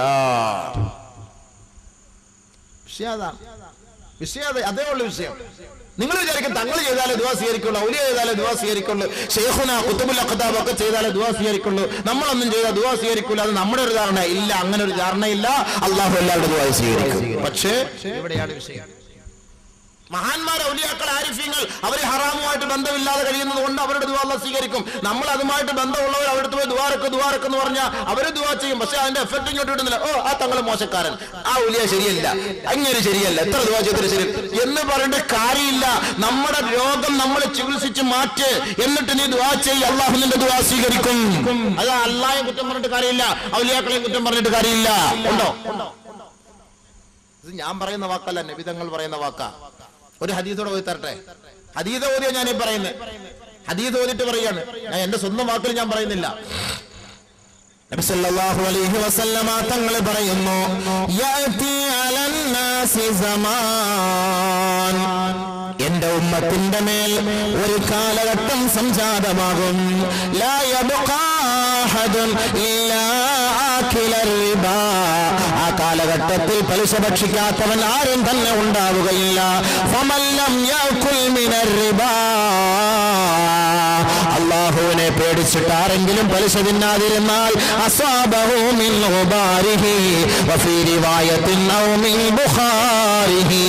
വിഷയം അതാണ് വിഷയം അതെ അതേ ഉള്ള വിഷയം നിങ്ങൾ വിചാരിക്കും തങ്ങൾ ചെയ്താലേ ദുവാ സ്വീകരിക്കുള്ളൂ ഔലിയ ചെയ്താലേ ദുവാ സ്വീകരിക്കുള്ളൂ ഷെയ്ഖുന കുത്തുബുൽ അഖതാബ് ഒക്കെ ചെയ്താലേ ദുവാ സ്വീകരിക്കുള്ളൂ നമ്മളൊന്നും ചെയ്താൽ ദുവാ സ്വീകരിക്കൂല അത് നമ്മുടെ ഒരു ധാരണ ഇല്ല അങ്ങനെ ഒരു ധാരണയില്ല അള്ളാഹു എല്ലാവരുടെ ദുവാ സ്വീകരിക്കും പക്ഷേ ഇവിടെയാണ് വിഷയം മഹാന്മാർ ഔലിയാക്കൾ ആരിഫ്യങ്ങൾ അവർ ഹറാമുമായിട്ട് ബന്ധമില്ലാതെ കഴിയുന്നത് കൊണ്ട് അവരുടെ ദുവാ അള്ളാഹ് സ്വീകരിക്കും നമ്മൾ അതുമായിട്ട് ബന്ധമുള്ളവർ അവരുടെ പോയി ദുവാറക്ക് ദുവാറക്ക് എന്ന് പറഞ്ഞാൽ അവർ ദുവാ ചെയ്യും പക്ഷെ അതിന്റെ എഫക്ട് ഇങ്ങോട്ട് കിട്ടുന്നില്ല ഓ ആ തങ്ങൾ മോശക്കാരൻ ആ ഉലിയ ശരിയല്ല അങ്ങനെ ശരിയല്ല എത്ര ദുവാ ചെയ്തിട്ട് ശരി എന്ന് പറയേണ്ട കാര്യമില്ല നമ്മുടെ രോഗം നമ്മൾ ചികിത്സിച്ച് മാറ്റ് എന്നിട്ട് നീ ദുവാ ചെയ്യ് അള്ളാഹു നിന്റെ ദുവാ സ്വീകരിക്കും അത് അള്ളാഹെ കുറ്റം പറഞ്ഞിട്ട് കാര്യമില്ല ഔലിയാക്കളെയും കുറ്റം പറഞ്ഞിട്ട് കാര്യമില്ല ഉണ്ടോ ഉണ്ടോ ഇത് ഞാൻ പറയുന്ന വാക്കല്ല നബിതങ്ങൾ പറയുന്ന വാക്കാ ഒരു ഹദീസോടെ പോയി തരട്ടെ ഹദീത ഓതിയ ഞാൻ ഈ പറയുന്നത് ഹദീസ് ഓതിട്ട് പറയാണ് ഞാൻ എന്റെ സ്വന്തം വാക്കിൽ ഞാൻ പറയുന്നില്ല നബി സല്ലല്ലാഹു അലൈഹി വസല്ലമ തങ്ങൾ പറയുന്നു യഅതി അലന്നാസി സമാൻ എന്റെ ഉമ്മത്തിന്റെ മേൽ ഒരു കാലഘട്ടം സംജാതമാകും ലാ യബ്ഖാ അഹദുൻ ഇല്ലാ ആകില റിബാ ആ കാലഘട്ടത്തിൽ പലിശ ഭക്ഷിക്കാത്തവൻ ആരും തന്നെ ഉണ്ടാവുകയില്ല ഫമല്ലം യഅകുൽ മിനർ റിബാ അള്ളാഹുവിനെ പേടിച്ചിട്ട് ആരെങ്കിലും പലിശ തിന്നാതിരുന്നാൽ അസ്വാബഹു മിൻ ഗുബാരിഹി വഫീ റിവായത്തിൻ ഔ മിൻ ബുഖാരിഹി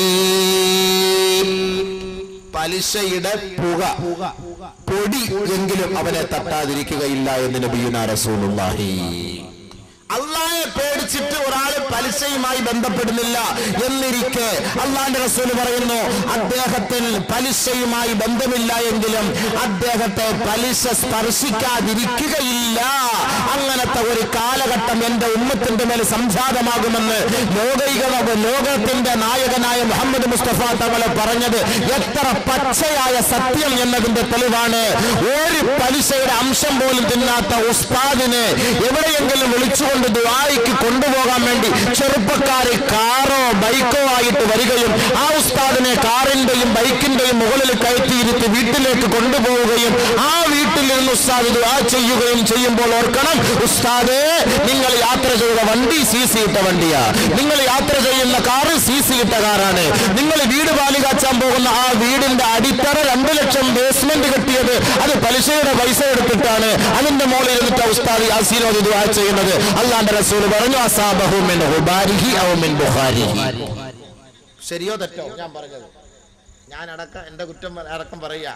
പലിശയുടെ പുക പൊടി എങ്കിലും അവനെ തട്ടാതിരിക്കുകയില്ല എന്ന് നബിയുന റസൂലുള്ളാഹി അള്ളാഹെ പേടിച്ചിട്ട് ഒരാൾ പലിശയുമായി ബന്ധപ്പെടുന്നില്ല എന്നിരിക്കെ അള്ളാന്റെ റസൂല് പറയുന്നു അദ്ദേഹത്തിന് പലിശയുമായി ബന്ധമില്ല എങ്കിലും അദ്ദേഹത്തെ പലിശ സ്പർശിക്കാതിരിക്കുകയില്ല അങ്ങനത്തെ ഒരു കാലഘട്ടം എന്റെ ഉമ്മത്തിന്റെ മേൽ സംജാതമാകുമെന്ന് ലോകൈക ലോകത്തിന്റെ നായകനായ മുഹമ്മദ് മുസ്തഫ തങ്ങളെ പറഞ്ഞത് എത്ര പച്ചയായ സത്യം എന്നതിന്റെ തെളിവാണ് ഒരു പലിശയുടെ അംശം പോലും തിന്നാത്ത ഉസ്താദിനെ എവിടെയെങ്കിലും വിളിച്ചുകൊണ്ട് ദുആയിക്ക് കൊണ്ടുപോകാൻ വേണ്ടി ചെറുപ്പക്കാര് കാറോ ബൈക്കോ ആയിട്ട് വരികയും ആ ഉസ്താദിനെ കാറിന്റെയും ബൈക്കിന്റെയും മുകളിൽ കയറ്റിയിരുത്തി വീട്ടിലേക്ക് കൊണ്ടുപോവുകയും ആ വീട്ടിൽ നിന്ന് ഉസ്താദ് ദുആ ചെയ്യുകയും ചെയ്യുമ്പോൾ ഓർക്കണം ഉസ്താദേ നിങ്ങൾ യാത്ര ചെയ്ത വണ്ടി സി സി ഇട്ട വണ്ടിയാ നിങ്ങൾ യാത്ര ചെയ്യുന്ന കാറ് സി സി ഇട്ട കാറാണ് നിങ്ങൾ വീട് പാലി കാച്ചാൻ പോകുന്ന ആ വീടിന്റെ അടിത്തറ രണ്ടു ലക്ഷം ബേസ്മെന്റ് കെട്ടിയത് അത് പലിശയുടെ പൈസ എടുത്തിട്ടാണ് അതിന്റെ മുകളിൽ ഇരുന്നിട്ട് ഉസ്താദ് യാസീനോദ് ദുആ ചെയ്യുന്നത് അള്ളാന്റെ റസൂൽ പറഞ്ഞു അസാബഹു മിൻ ഹുബാരിഹി ഔ മിൻ ബുഖാരിഹി ശരിയോ തെറ്റോ ഞാൻ പറഞ്ഞത് ഞാൻ അടക്കം എന്റെ കുറ്റം അടക്കം പറയാ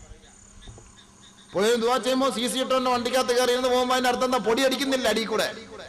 പോയി ദുവാ ചെയ്യുമ്പോ സി സി ഇട്ടോണ്ട് വണ്ടിക്കകത്ത് കയറി ഇരുന്ന് പോകുമ്പോ അതിന്റെ അർത്ഥം എന്താ പൊടി അടിക്കുന്നില്ല അടി കൂടെ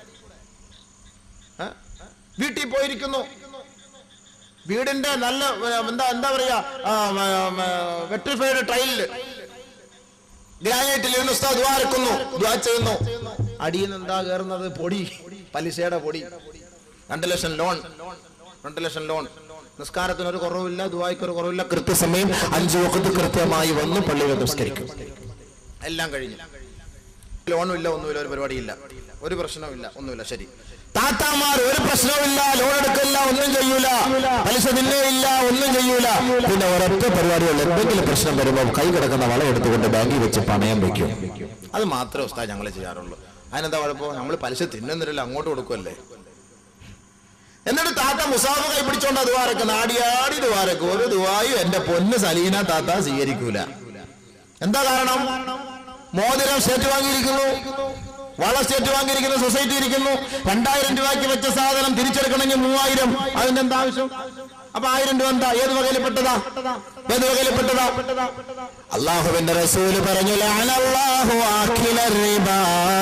ഏ? വീട്ടിൽ പോയിരിക്കുന്നു വീടിന്റെ നല്ല ഏ, എന്താ എന്താ പറയാ വെട്രിഫൈഡ് ടൈലില് ഗ്രാനൈറ്റിൽ ഇരുന്ന് ഉസ്താദ് ദ്വാ ഇറക്കുന്നു ദ്വാ ചെയ്യുന്നു അടിയിൽ നിന്ന് എന്താ കയറുന്നത് പൊടി പലിശയുടെ പൊടി രണ്ട് ലക്ഷം ലോൺ രണ്ട് ലക്ഷം ലോൺ നിസ്കാരത്തിന് ഒരു കുറവില്ല ദുബായ്ക്ക് ഒരു കുറവില്ല കൃത്യസമയം അഞ്ചു വക്കത്ത് കൃത്യമായി വന്ന് പള്ളിയിൽ നിസ്കരിക്കും എല്ലാം കഴിഞ്ഞു ലോണും ഇല്ല ഒന്നുമില്ല ഒരു പരിപാടിയില്ല ഒരു പ്രശ്നവുമില്ല ഒന്നുമില്ല ശരി താത്താമാർ ഒരു പ്രശ്നവുമില്ല ലോൺ എടുക്കില്ല ഒന്നും ചെയ്യൂല പലിശ തിന്നേയില്ല ഒന്നും ചെയ്യൂല പിന്നെ ഒരൊറ്റ പരിപാടിയുള്ള എന്തെങ്കിലും പ്രശ്നം വരുമ്പോൾ കൈ കിടക്കുന്ന വള എടുത്തുകൊണ്ട് ബാങ്കിൽ വെച്ച് പണയം വെക്കും അത് മാത്രമേ ഉസ്താദ് ഞങ്ങൾ ചെയ്യാറുള്ളൂ അതിനെന്താ കുഴപ്പം നമ്മൾ പലിശ തിന്നുന്നില്ല അങ്ങോട്ട് കൊടുക്കുമല്ലേ എന്നിട്ട് താത്ത മുസാഫ് കൈ പിടിച്ചോണ്ട് ദുവാരക്ക് നാടിയാടി ദുവാരക്ക് ഒരു ദുവായും എന്റെ പൊന്ന് സലീന താത്ത സ്വീകരിക്കൂല എന്താ കാരണം മോതിരം സ്റ്റേറ്റ് വാങ്ങിയിരിക്കുന്നു വള സ്റ്റേറ്റ് വാങ്ങിയിരിക്കുന്നു സൊസൈറ്റി ഇരിക്കുന്നു രണ്ടായിരം രൂപയ്ക്ക് വെച്ച സാധനം തിരിച്ചെടുക്കണമെങ്കിൽ മൂവായിരം അതിന്റെ എന്താ ആവശ്യം അപ്പൊ ആയിരം രൂപ എന്താ ഏത് വകയിൽ പെട്ടതാ ഏത് വകയിൽപ്പെട്ടതാ അള്ളാഹുവിന്റെ റസൂല് പറഞ്ഞു ലഅനല്ലാഹു ആഖില റിബാ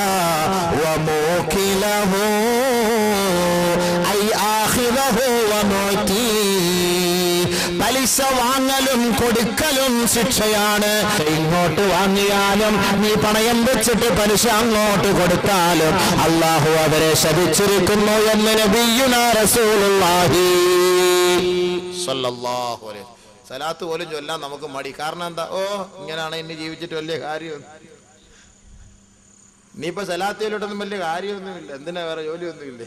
വമൂഖിലഹു ഐ ആഖിറഹു വമുഅ്തി പലിശ വാങ്ങലും കൊടുക്കലും ശിക്ഷയാണ് ഇങ്ങോട്ട് വാങ്ങിയാലും നീ പണയം വെച്ചിട്ട് പലിശ അങ്ങോട്ട് കൊടുത്താലും അള്ളാഹു അവരെ ശപിച്ചിരിക്കുന്നു എന്ന് നബിയുന റസൂലുള്ളാഹി സല്ലല്ലാഹു അലൈഹി സലാത്ത് പോലും ചൊല്ലാൻ നമുക്ക് മടി കാരണം എന്താ ഓ ഇങ്ങനെയാണ് ഇനി ജീവിച്ചിട്ട് വലിയ കാര്യം നീയിപ്പോ സലാത്തിയിലോട്ടൊന്നും വലിയ കാര്യമൊന്നുമില്ല എന്തിനാ വേറെ ജോലിയൊന്നുമില്ലേ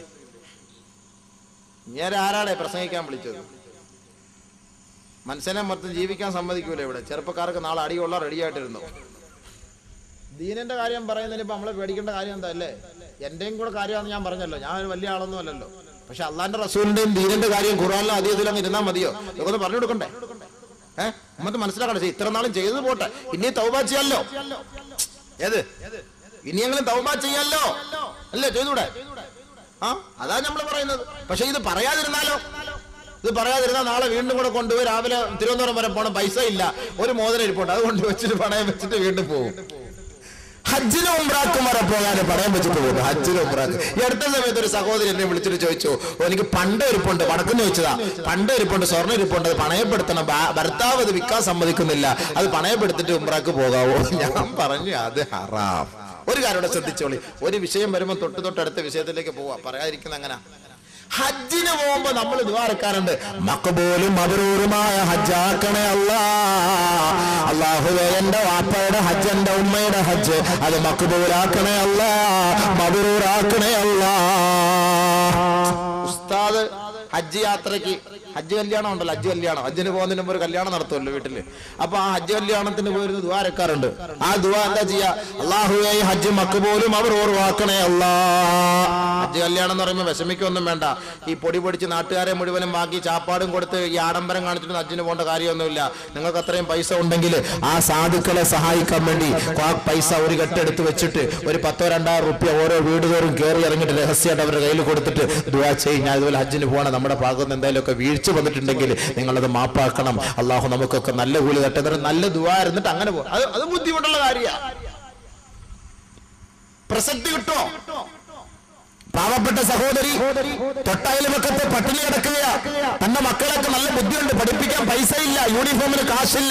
ഞാൻ ആരാടെ പ്രസംഗിക്കാൻ വിളിച്ചത് മനുഷ്യനെ മൊത്തം ജീവിക്കാൻ സമ്മതിക്കൂല ഇവിടെ ചെറുപ്പക്കാർക്ക് നാളെ അടികൊള്ള റെഡി ആയിട്ടിരുന്നു ദീനന്റെ കാര്യം പറയുന്നതിന് ഇപ്പൊ നമ്മളെ പേടിക്കേണ്ട കാര്യം എന്താ അല്ലേ എന്റെയും കൂടെ കാര്യമാണെന്ന് ഞാൻ പറഞ്ഞല്ലോ ഞാൻ ഒരു വലിയ ആളൊന്നും അല്ലല്ലോ പക്ഷെ അള്ളാന്റെ റസൂലിന്റെയും ദീനന്റെ കാര്യം ഖുറാനിലും അതീതിലും അങ്ങ് ഇരുന്നാൽ മതിയോ ഇതൊക്കെ പറഞ്ഞു കൊടുക്കണ്ടേ ഏഹ് നമുക്ക് മനസ്സിലാക്കണം പക്ഷേ ഇത്ര നാളും ചെയ്തത് പോട്ടെ ഇനി തൗബ ചെയ്യാലോ ഏത് ഇനിയെങ്കിലും തൗബ ചെയ്യാലോ അല്ലേ ചെയ്തൂടെ ആ അതാ നമ്മൾ പറയുന്നത് പക്ഷെ ഇത് പറയാതിരുന്നാലോ ഇത് പറയാതിരുന്നാൽ നാളെ വീണ്ടും കൂടെ കൊണ്ടുപോയി രാവിലെ തിരുവനന്തപുരം വരെ പോകണം പൈസ ഇല്ല ഒരു മോതിരം ഇരിപ്പുണ്ട് അത് കൊണ്ട് വെച്ചിട്ട് പണയം വെച്ചിട്ട് വീണ്ടും പോകും ഹജ്ജിനും ഉംറാക്കും വരെ പോകാൻ പണയം വെച്ചിട്ട് പോകും ഹജ്ജിനും ഉംറാക്ക് ഈ അടുത്ത സമയത്ത് ഒരു സഹോദരി എന്നെ വിളിച്ചിട്ട് ചോദിച്ചു "ഓ, എനിക്ക് പണ്ട് ഇരിപ്പുണ്ട് വടക്കുന്ന് ചോദിച്ചതാ പണ്ട് ഇരിപ്പുണ്ട് സ്വർണ്ണ ഇരിപ്പുണ്ട് അത് പണയപ്പെടുത്തണം ഭ- ഭർത്താവ് അത് വിൽക്കാൻ സമ്മതിക്കുന്നില്ല അത് പണയപ്പെടുത്തിട്ട് ഉമ്രാക്ക് പോകാവോ ഞാൻ പറഞ്ഞു അത് ഹറാം ഒരു കാര്യം കൂടെ ശ്രദ്ധിച്ചോളി ഒരു വിഷയം വരുമ്പോൾ തൊട്ട് തൊട്ടടുത്ത വിഷയത്തിലേക്ക് പോവാ പറയാതിരിക്കുന്ന അങ്ങനെ ഹജ്ജിന് പോകുമ്പോ നമ്മൾ ദ്വാരക്കാറുണ്ട് മക്കബൂലും മബറൂറുമായ ഹജ്ജാക്കണേ അല്ലാ അള്ളാഹുവേ എന്റെ വാപ്പയുടെ ഹജ്ജ് എന്റെ ഉമ്മയുടെ ഹജ്ജ് അത് മക്കബൂലാക്കണേ അല്ലാ മബറൂറാക്കണേ അല്ലാ ഉസ്താദ് ഹജ്ജ് യാത്രയ്ക്ക് ഹജ്ജ് കല്യാണം ഉണ്ടല്ലോ ഹജ്ജ് കല്യാണം ഹജ്ജിന് പോകുന്നതിന് മുമ്പ് ഒരു കല്യാണം നടത്തുമല്ലോ വീട്ടില് അപ്പൊ ആ ഹജ്ജ് കല്യാണത്തിന് പോയിരുന്ന് ദ്വാരക്കാറുണ്ട് ആ ദുവാ എന്താ ചെയ്യാ അള്ളാഹുവേ ഈ ഹജ്ജ് മക്കബൂലും അവർ ഓർവാക്കണേ അല്ലാ ഹജ്ജ് കല്യാണം എന്ന് പറയുമ്പോൾ വിഷമിക്കൊന്നും വേണ്ട ഈ പൊടി പൊടിച്ച് നാട്ടുകാരെ മുഴുവനും ബാക്കി ചാപ്പാടും കൊടുത്ത് ഈ ആഡംബരം കാണിച്ചിട്ട് ഹജ്ജിന് പോകേണ്ട കാര്യമൊന്നുമില്ല നിങ്ങൾക്ക് അത്രയും പൈസ ഉണ്ടെങ്കിൽ ആ സാധുക്കളെ സഹായിക്കാൻ വേണ്ടി ആ പൈസ ഒരു കെട്ടെടുത്ത് വെച്ചിട്ട് ഒരു പത്തോ രണ്ടായിരം റുപ്യ ഓരോ വീട് തോറും കയറി ഇറങ്ങിയിട്ട് രഹസ്യമായിട്ട് അവരുടെ കയ്യിൽ കൊടുത്തിട്ട് ദുവാ ചെയ്യും ഞാൻ ഇതുപോലെ ഹജ്ജിന് പോകണം നമ്മുടെ ഭാഗത്ത് നിന്ന് എന്തെങ്കിലുമൊക്കെ വീഴ്ച വന്നിട്ടുണ്ടെങ്കിൽ നിങ്ങളത് മാപ്പാക്കണം അള്ളാഹു നമുക്കൊക്കെ നല്ല കൂലി തട്ടെ എന്നിട്ട് നല്ല ദുവാ ഇരുന്നിട്ട് അങ്ങനെ പോകും അത് അത് ബുദ്ധിമുട്ടുള്ള കാര്യമാണ് പ്രസക്തി കിട്ടുമോ പാവപ്പെട്ട സഹോദരി തൊട്ടയൽവക്കത്ത് പട്ടിണി കിടക്കുകയാ തന്റെ മക്കളൊക്കെ നല്ല ബുദ്ധിയുണ്ട് പഠിപ്പിക്കാൻ പൈസ ഇല്ല യൂണിഫോമിന് കാശില്ല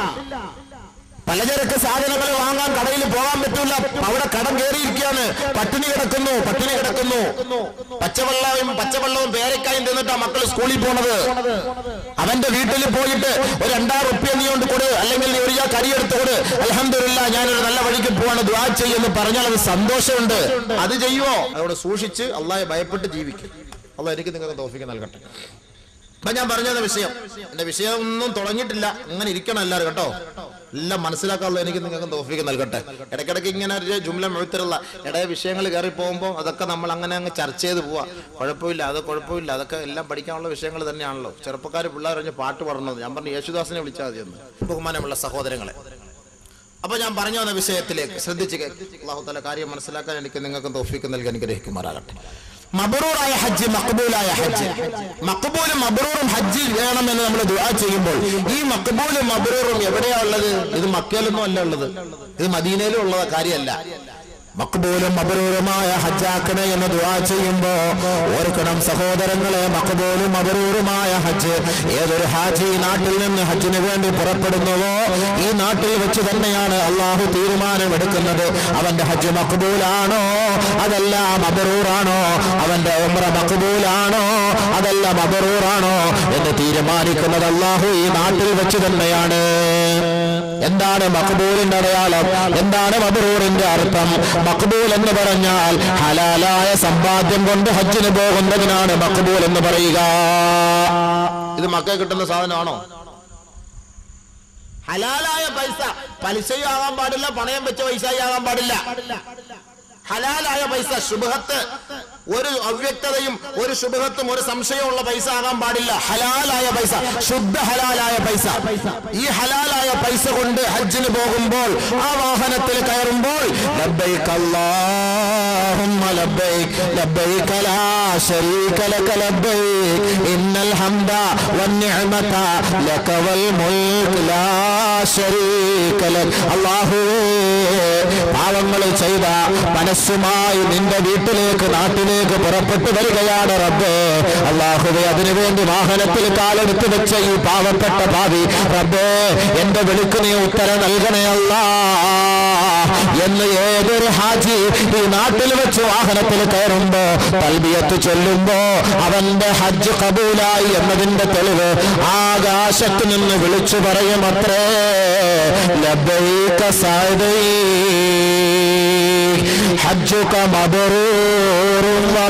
പലചരക്ക് സാധനങ്ങൾ വാങ്ങാൻ കടയിൽ പോകാൻ പറ്റൂല അവിടെ കടം കയറിയിരിക്കുകയാണ് പട്ടിണി കിടക്കുന്നു പട്ടിണി കിടക്കുന്നു പച്ചവെള്ളവും പച്ചവെള്ളവും പേരക്കായും തിന്നിട്ടാ മക്കൾ സ്കൂളിൽ പോണത് അവന്റെ വീട്ടിൽ പോയിട്ട് ഒരു രണ്ടായിരം റുപ്യ നീ കൊണ്ട് കൊടു അല്ലെങ്കിൽ നീ ഒരു ചാ കരി എടുത്ത് കൊടു അലഹമില്ല ഞാനൊരു നല്ല വഴിക്ക് പോവാണ് ദ്വാ ചെയ്യുമെന്ന് പറഞ്ഞാൽ അത് സന്തോഷമുണ്ട് അത് ചെയ്യുവോ അതുകൊണ്ട് സൂക്ഷിച്ച് അള്ളാഹെ ഭയപ്പെട്ട് ജീവിക്കും അള്ളാഹ് എനിക്ക് നിങ്ങൾക്ക് തോഫിക്ക് നൽകട്ടെ അപ്പൊ ഞാൻ പറഞ്ഞത് വിഷയം എന്റെ വിഷയം ഒന്നും തുടങ്ങിയിട്ടില്ല അങ്ങനെ ഇരിക്കണം എല്ലാവരും കേട്ടോ എല്ലാം മനസ്സിലാക്കാനുള്ള എനിക്ക് നിങ്ങൾക്ക് തോഫിക്ക് നൽകട്ടെ ഇടയ്ക്കിടയ്ക്ക് ഇങ്ങനെ ഒരു ജുംല മെഴുത്തരുള്ള ഇടയ വിഷയങ്ങൾ കയറി പോകുമ്പോൾ അതൊക്കെ നമ്മൾ അങ്ങനെ അങ്ങ് ചർച്ച ചെയ്ത് പോവാ കുഴപ്പമില്ല അത് കുഴപ്പമില്ല അതൊക്കെ എല്ലാം പഠിക്കാനുള്ള വിഷയങ്ങൾ തന്നെയാണല്ലോ ചെറുപ്പക്കാർ പിള്ളേർ പറഞ്ഞ് പാട്ട് പാടുന്നത് ഞാൻ പറഞ്ഞു യേശുദാസിനെ വിളിച്ചാൽ മതി എന്ന് ബഹുമാനമുള്ള സഹോദരങ്ങളെ അപ്പൊ ഞാൻ പറഞ്ഞു വന്ന വിഷയത്തിലേക്ക് ശ്രദ്ധിച്ച് അള്ളാഹു തല കാര്യം മനസ്സിലാക്കാൻ എനിക്ക് നിങ്ങൾക്ക് തോഫിക്ക് നൽകി അനുഗ്രഹിക്കുമാറാകട്ടെ മബറൂറായ ഹജ്ജ് മക്ബൂലായ ഹജ്ജ് മക്ബൂലും മബറൂറും ഹജ്ജ് വേണമെന്ന് നമ്മൾ ദുആ ചെയ്യുമ്പോൾ ഈ മക്കബൂലും മബറൂറും എവിടെയാ ഉള്ളത് ഇത് മക്കയിലൊന്നും അല്ല ഉള്ളത് ഇത് മദീനയിലും ഉള്ള കാര്യമല്ല മക്ബൂലും മബറൂറുമായ ഹജ്ജാക്കണേ എന്ന് ദുആ ചെയ്യുമ്പോ ഓർക്കണം സഹോദരങ്ങളെ മക്ബൂലും മബറൂറുമായ ഹജ്ജ് ഏതൊരു ഹാജി ഈ നാട്ടിൽ നിന്ന് ഹജ്ജിന് വേണ്ടി പുറപ്പെടുന്നുവോ ഈ നാട്ടിൽ വെച്ച് തന്നെയാണ് അള്ളാഹു തീരുമാനമെടുക്കുന്നത് അവന്റെ ഹജ്ജ് മക്ബൂലാണോ അതല്ല മബറൂറാണോ അവന്റെ ഉമ്ര മക്ബൂലാണോ അതല്ല മബറൂറാണോ എന്ന് തീരുമാനിക്കുന്നത് അള്ളാഹു ഈ നാട്ടിൽ വെച്ച് തന്നെയാണ് എന്താണ് മക്ബൂലിന്റെ അടയാളം എന്താണ് മബ്രൂറിന്റെ അർത്ഥം മക്ബൂൽ എന്ന് പറഞ്ഞാൽ ഹലാലായ സമ്പാദ്യം കൊണ്ട് ഹജ്ജിന് പോകുന്നതിനാണ് മക്ബൂൽ എന്ന് പറയുക ഇത് മക്ക കിട്ടുന്ന സാധനമാണോ ഹലാലായ പൈസ പലിശയും ആകാൻ പാടില്ല പണയം വെച്ച പൈസയും ആകാൻ പാടില്ല ഹലാലായ പൈസ ശുഭഹത്ത് ഒരു അവ്യക്തതയും ഒരു ശുഭഹത്തും ഒരു സംശയമുള്ള പൈസ ആകാൻ പാടില്ല ഹലാലായ പൈസ ശുദ്ധ ഹലാലായ പൈസ ഈ ഹലാലായ പൈസ കൊണ്ട് ഹജ്ജിന് പോകുമ്പോൾ ആ വാഹനത്തിൽ കയറുമ്പോൾ ലബ്ബൈക് അല്ലാഹുമ്മ ലബ്ബൈക് ലബ്ബൈക ലാ ശരീക ലക ലബ്ബൈക് ഇന്നൽ ഹംദ വന്നിഅമത ലക വൽ മുൽക്ക് ലാ ശരീക ലക് അല്ലാഹുവേ പാവങ്ങൾ ചെയ്ത മനസ്സുമായി നിന്റെ വീട്ടിലേക്ക് നാട്ടിലേക്ക് പുറപ്പെട്ടു വരികയാണ് റബ്ബേ അള്ളാഹുവെ അതിനുവേണ്ടി വാഹനത്തിൽ കാലെടുത്ത് വെച്ച ഈ പാവപ്പെട്ട ഭാവി റബ്ബേ എന്റെ വിളിക്ക് നീ ഉത്തരം നൽകണേ അല്ല എന്ന് ഏതൊരു ഹാജി ഈ നാട്ടിൽ വെച്ച് വാഹനത്തിൽ കയറുമ്പോ തൽബിയത്ത് ചൊല്ലുമ്പോ അവന്റെ ഹജ്ജ് കബൂലായി എന്നതിന്റെ തെളിവ് ആകാശത്ത് നിന്ന് വിളിച്ചു പറയുമത്രേ ലബൈക സാദൈ حجك مبرور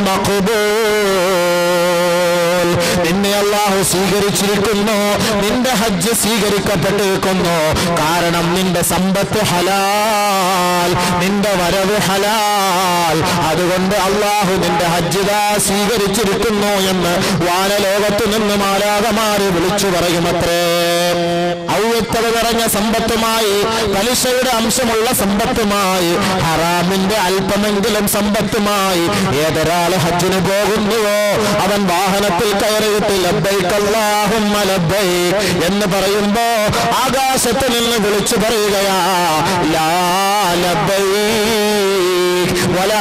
ومقبول നിന്നെ അള്ളാഹു സ്വീകരിച്ചിരിക്കുന്നു നിന്റെ ഹജ്ജ് സ്വീകരിക്കപ്പെട്ടിരിക്കുന്നു കാരണം നിന്റെ സമ്പത്ത് ഹലാൽ നിന്റെ വരവ് ഹലാൽ അതുകൊണ്ട് അള്ളാഹു നിന്റെ ഹജ്ജിതാ സ്വീകരിച്ചിരിക്കുന്നു എന്ന് വാനലോകത്ത് നിന്ന് മാലാകമാര് വിളിച്ചു പറയുമത്രേ ഔവ്യക്തത നിറഞ്ഞ സമ്പത്തുമായി പലിശയുടെ അംശമുള്ള സമ്പത്തുമായി ഹറാമിന്റെ അല്പമെങ്കിലും സമ്പത്തുമായി ഏതൊരാൾ ഹജ്ജിന് പോകുന്നുവോ അവൻ വാഹനത്തിൽ കയറിയിട്ട് ലബ്ബൈക് അല്ലാഹുമ്മ ലബ്ബൈക് എന്ന് പറയുമ്പോ ആകാശത്ത് നിന്ന് വിളിച്ചു പറയുകയാ ലാ ലബ്ബൈക് വലാ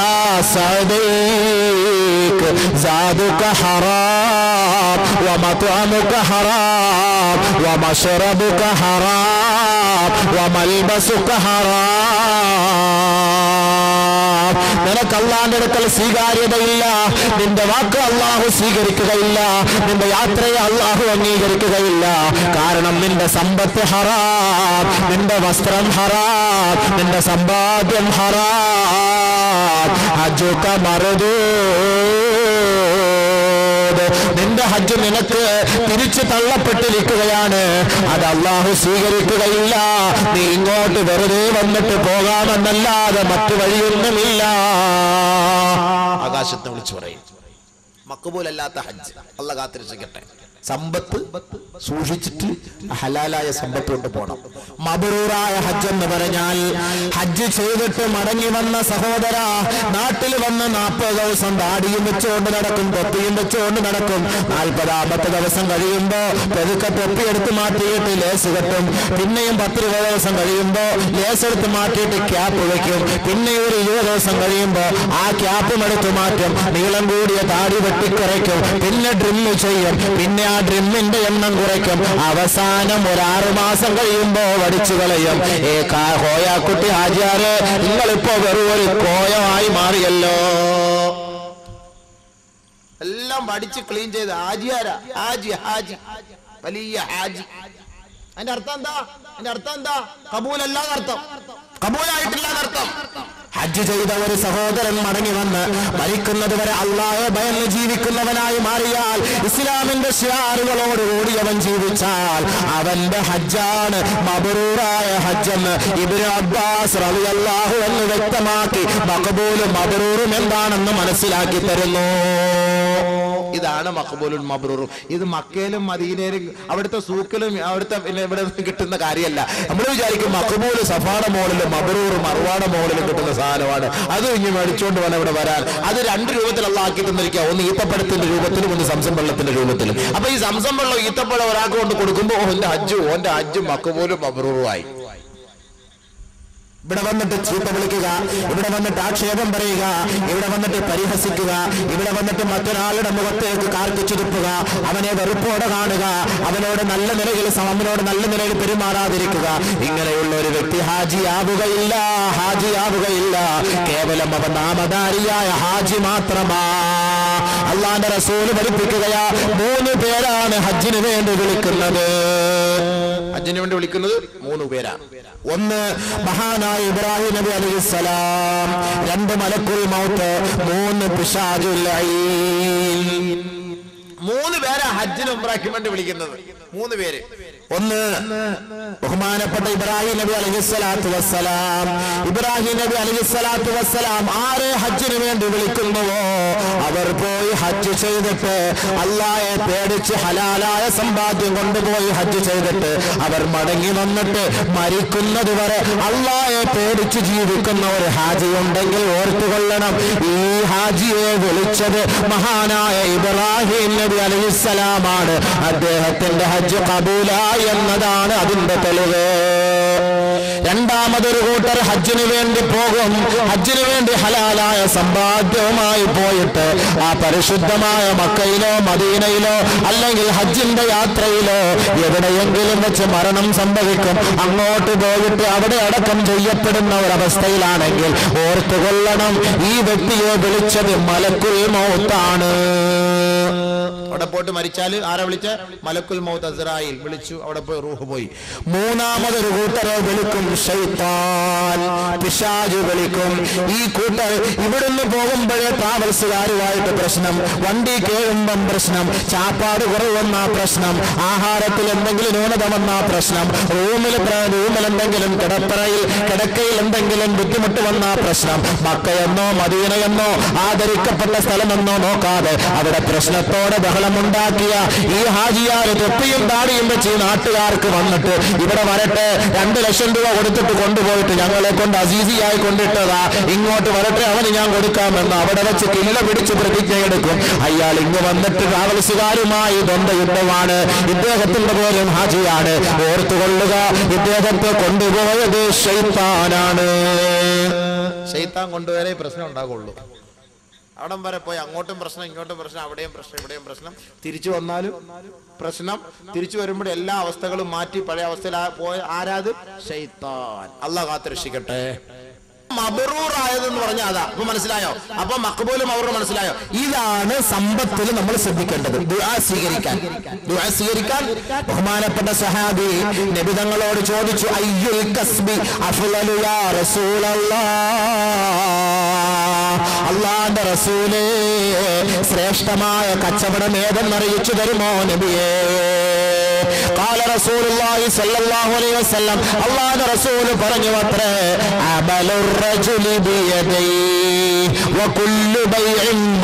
സഅദൈക് زادك حرام ومطعمك حرام ومشربك حرام وملبسك حرام നിനക്ക് അള്ളാന്റെ അടുക്കൽ സ്വീകാര്യതയില്ല നിന്റെ വാക്ക് അള്ളാഹു സ്വീകരിക്കുകയില്ല നിന്റെ യാത്രയെ അള്ളാഹു അംഗീകരിക്കുകയില്ല കാരണം നിന്റെ സമ്പത്ത് ഹറാം നിന്റെ വസ്ത്രം ഹറാം നിന്റെ സമ്പാദ്യം ഹറാം ഹജ്ജുക മറുതൂ നിന്റെ ഹജ്ജ് നിനക്ക് തിരിച്ചു തള്ളപ്പെട്ടിരിക്കുകയാണ് അത് അള്ളാഹു സ്വീകരിക്കുകയില്ല നീ ഇങ്ങോട്ട് വെറുതെ വന്നിട്ട് പോകാമെന്നല്ലാതെ മറ്റു വഴിയൊന്നുമില്ല ആകാശത്തെ വിളിച്ചു പറയും മക്കബൂലല്ലാത്ത ഹജ്ജ് അല്ല കാത്തിരിച്ചിക്കട്ടെ സമ്പത്ത് സൂക്ഷിച്ചിട്ട് ഹലാലായ സമ്പത്ത് കൊണ്ട് പോകണം മബറൂറായ ഹജ്ജ് എന്ന് പറഞ്ഞാൽ ഹജ്ജ് ചെയ്തിട്ട് മടങ്ങി വന്ന സഹോദര നാട്ടിൽ വന്ന് നാൽപ്പത് ദിവസം ദാടിയും വെച്ചുകൊണ്ട് നടക്കും തൊപ്പിയും വെച്ചുകൊണ്ട് നടക്കും നാൽപ്പതാമത്തെ ദിവസം കഴിയുമ്പോ പെതുക്കെ തൊപ്പി എടുത്ത് മാറ്റിയിട്ട് ലേസ് കെട്ടും പിന്നെയും പത്ത് ഇരുപത് ദിവസം കഴിയുമ്പോ ലേസ് എടുത്ത് മാറ്റിയിട്ട് ക്യാപ്പ് വെക്കും പിന്നെ ഒരു ഇരുപത് ദിവസം കഴിയുമ്പോ ആ ക്യാപ്പും എടുത്ത് മാറ്റും നീളം കൂടിയ താടി വെട്ടിക്കുറയ്ക്കും പിന്നെ ഡ്രിമ്മ് ചെയ്യും പിന്നെ ആ ഡ്രിമ്മിന്റെ എണ്ണം കുറയ്ക്കും അവസാനം ഒരാറു മാസം കഴിയുമ്പോ വടിച്ചു കളയും ഏ കാ- കോയാക്കുട്ടി ഹാജിയാറ് നിങ്ങളിപ്പോ വെറും ഒരു കോയമായി മാറിയല്ലോ എല്ലാം പഠിച്ച് ക്ലീൻ ചെയ്ത് ഹാജിയാരാ ഹാജി ഹാജി വലിയ ഹാജി അതിന്റെ അർത്ഥം എന്താ അതിന്റെ അർത്ഥം എന്താ കബൂലല്ലാന്ന് അർത്ഥം കബൂലായിട്ടില്ലാന്ന് അർത്ഥം ഹജ്ജ് ചെയ്ത ഒരു സഹോദരൻ മടങ്ങി വന്ന് മരിക്കുന്നത് വരെ അള്ളാഹെ ഭയന്ന് ജീവിക്കുന്നവനായി മാറിയാൽ ഇസ്ലാമിന്റെ ഷിയാറുകളോട് കൂടി അവൻ ജീവിച്ചാൽ അവന്റെ ഹജ്ജാണ് മബറൂറായ ഹജ്ജെന്ന് ഇബ്നു അബ്ബാസ് റളിയല്ലാഹു എന്ന് വ്യക്തമാക്കി മഖബൂലും മബറൂറും എന്താണെന്ന് മനസ്സിലാക്കി തരുന്നു ഇതാണ് മഖബൂലുൽ മബ്രൂറും ഇത് മക്കയിലും മദീനയിലും അവിടുത്തെ സൂക്കിലും അവിടുത്തെ പിന്നെ ഇവിടെ കിട്ടുന്ന കാര്യമല്ല നമ്മൾ വിചാരിക്കും മഖബൂല് സഫാട മോളിലും മബറൂറും മറുവാട മോളിലും കിട്ടുന്ന സാധനമാണ് അത് ഇനി മേടിച്ചുകൊണ്ട് വേണം ഇവിടെ വരാൻ അത് രണ്ട് രൂപത്തിൽ ആക്കി തന്നിരിക്കുക ഒന്ന് ഈത്തപ്പഴത്തിന്റെ രൂപത്തിലും ഒന്ന് സംസം വെള്ളത്തിന്റെ രൂപത്തിലും അപ്പൊ ഈ സംസം വെള്ളം ഈത്തപ്പഴം ഒരാൾക്ക് കൊണ്ട് കൊടുക്കുമ്പോ ഓന്റെ ഹജ്ജും ഓന്റെ ഹജ്ജും മക്കബൂലും മബ്രൂറുമായി ഇവിടെ വന്നിട്ട് ചീത്ത വിളിക്കുക ഇവിടെ വന്നിട്ട് ആക്ഷേപം പറയുക ഇവിടെ വന്നിട്ട് പരിഹസിക്കുക ഇവിടെ വന്നിട്ട് മറ്റൊരാളുടെ മുഖത്തേക്ക് കാർക്കിച്ചു തുപ്പുക അവനെ വെറുപ്പോടെ കാണുക അവനോട് നല്ല നിലയിൽ സ- അവനോട് നല്ല നിലയിൽ പെരുമാറാതിരിക്കുക ഇങ്ങനെയുള്ള ഒരു വ്യക്തി ഹാജിയാവുകയില്ല ഹാജിയാവുകയില്ല കേവലം അവൻ നാമധാരിയായ ഹാജി മാത്രമാ അള്ളാന്റെ റസൂല് പഠിപ്പിക്കുകയാ മൂന്ന് പേരാണ് ഹജ്ജിന് വേണ്ടി വിളിക്കുന്നത് ഹജ്ജിന് വേണ്ടി വിളിക്കുന്നത് മൂന്ന് പേരാണ് ഒന്ന് മഹാനായ ഇബ്രാഹിം നബി അലൈഹിസ്സലാം രണ്ട് മലക്കുൽ മൗത്ത് മൂന്ന് പിശാചുൽ ലഈൻ. മൂന്ന് പേരാ ഹജ്ജിന് ഉംറാക്ക് വേണ്ടി വിളിക്കുന്നത് മൂന്ന് പേര് ഒന്ന് ബഹുമാനപ്പെട്ട ഇബ്രാഹിം നബി അലഹിസ്സലാത്തു വസ്സലാം ഇബ്രാഹിം നബി അലഹിസ്സലാത്തു വസ്സലാം ആരെ ഹജ്ജിന് വേണ്ടി വിളിക്കുന്നുവോ അവർ പോയി ഹജ്ജ് ചെയ്തിട്ട് അള്ളായെ പേടിച്ച് ഹലാലായ സമ്പാദ്യം കൊണ്ടുപോയി ഹജ്ജ് ചെയ്തിട്ട് അവർ മടങ്ങി വന്നിട്ട് മരിക്കുന്നത് വരെ അള്ളായെ പേടിച്ച് ജീവിക്കുന്ന ഒരു ഹാജി ഉണ്ടെങ്കിൽ ഓർത്തുകൊള്ളണം ഈ ഹാജിയെ വിളിച്ചത് മഹാനായ ഇബ്രാഹിം നബി അലൈഹിസ്സലാമാണ് അദ്ദേഹത്തിന്റെ ഹജ്ജ് കബൂലായി എന്നതാണ് അതിന്റെ തെളിവ് രണ്ടാമതൊരു കൂട്ടർ ഹജ്ജിന് വേണ്ടി പോകും ഹജ്ജിന് വേണ്ടി ഹലാലായ സമ്പാദ്യവുമായി പോയിട്ട് ആ പരിശുദ്ധമായ മക്കയിലോ മദീനയിലോ അല്ലെങ്കിൽ ഹജ്ജിന്റെ യാത്രയിലോ എവിടെയെങ്കിലും വെച്ച് മരണം സംഭവിക്കും അങ്ങോട്ട് പോയിട്ട് അവിടെ അടക്കം ചെയ്യപ്പെടുന്ന ഒരവസ്ഥയിലാണെങ്കിൽ ഓർത്തുകൊള്ളണം ഈ വ്യക്തിയെ വിളിച്ചത് മലക്കുൽ മൗത്താണ് അവിടെ പോയിട്ട് മരിച്ചാല് ആരാ വിളിച്ച മലക്കുൽ മൗത്ത് അസ്രായിൽ വിളിച്ചു അവിടെ പോയി റൂഹ് പോയി മൂന്നാമതൊരു കൂട്ടരെ വിളിക്കും ഷൈത്താൻ പിശാജ് വിളിക്കും ഈ കൂട്ടർ ഇവിടുന്ന് പോകുമ്പോഴേ ട്രാവൽസുകാരുമായിട്ട് പ്രശ്നം വണ്ടി കേഴുമ്പം പ്രശ്നം ചാപ്പാട് കുറവെന്ന പ്രശ്നം ആഹാരത്തിൽ എന്തെങ്കിലും ന്യൂനത വന്ന പ്രശ്നം റൂമിൽ പ്ര- റൂമിൽ എന്തെങ്കിലും കിടപ്പറയിൽ കിടക്കയിൽ എന്തെങ്കിലും ബുദ്ധിമുട്ട് വന്ന പ്രശ്നം മക്കയെന്നോ മദീനയെന്നോ ആദരിക്കപ്പെട്ട സ്ഥലമെന്നോ നോക്കാതെ അവിടെ പ്രശ്നത്തോടെ ബഹളമുണ്ടാക്കിയ ഈ ഹാജിയാർ തൊപ്പിയും താടിയും വെച്ച് ഈ നാട്ടുകാർക്ക് വന്നിട്ട് ഇവിടെ വരട്ടെ രണ്ട് ലക്ഷം രൂപ കൊടുത്തിട്ട് കൊണ്ടുപോയിട്ട് ഞങ്ങളെ കൊണ്ട് അസീസിയായി കൊണ്ടിട്ടതാ ഇങ്ങോട്ട് വരട്ടെ അവന് ഞാൻ കൊടുക്കാമെന്ന് അവിടെ വെച്ച് കില്ല പിടിച്ച് പ്രതിജ്ഞയെടുക്കും അയാൾ ഇങ്ങ് വന്നിട്ട് ട്രാവൽസുകാരുമായി ദ്വന്ദ്വയുദ്ധമാണ് ഇദ്ദേഹത്തിന്റെ പേരും ഹാജിയാണ് ഓർത്തുകൊള്ളുക ഇദ്ദേഹത്തെ കൊണ്ടുപോയത് ഷെയ്ത്താനാണ് ഷെയ്ത്താൻ കൊണ്ടുവരെ പ്രശ്നം ഉണ്ടാകുള്ളൂ അവിടം വരെ പോയി അങ്ങോട്ടും പ്രശ്നം ഇങ്ങോട്ടും പ്രശ്നം അവിടെയും പ്രശ്നം ഇവിടെയും പ്രശ്നം തിരിച്ചു വന്നാലും പ്രശ്നം തിരിച്ചു വരുമ്പോൾ എല്ലാ അവസ്ഥകളും മാറ്റി പഴയ അവസ്ഥയിൽ ആ- പോയ ആരാത് ഷെയ്ത്താൻ അള്ളാഹ് കാത്തിരക്ഷിക്കട്ടെ മബറൂർ ആയതെന്ന് പറഞ്ഞാൽ അതാ അപ്പൊ മനസ്സിലായോ അപ്പൊ മക്കബൂലും അവർ മനസ്സിലായോ ഇതാണ് സമ്പത്തിൽ നമ്മൾ ശ്രദ്ധിക്കേണ്ടത് ദുആ സ്വീകരിക്കാൻ ദുആ സ്വീകരിക്കാൻ ബഹുമാനപ്പെട്ട സഹാബി നബിതങ്ങളോട് ചോദിച്ചു അയ്യുൽ കസ്ബി അഫ്ളലു യാ റസൂലല്ലാഹ് അള്ളാന്റെ റസൂലേ ശ്രേഷ്ഠമായ കച്ചവടം ഏതെന്നറിയിച്ചു തരുമോ നബിയേ قال رسول الله صلى الله عليه وسلم അള്ളാഹുവിന്റെ റസൂൽ പറഞ്ഞു അത്രേ عمل الرجل بيديه وكل بيع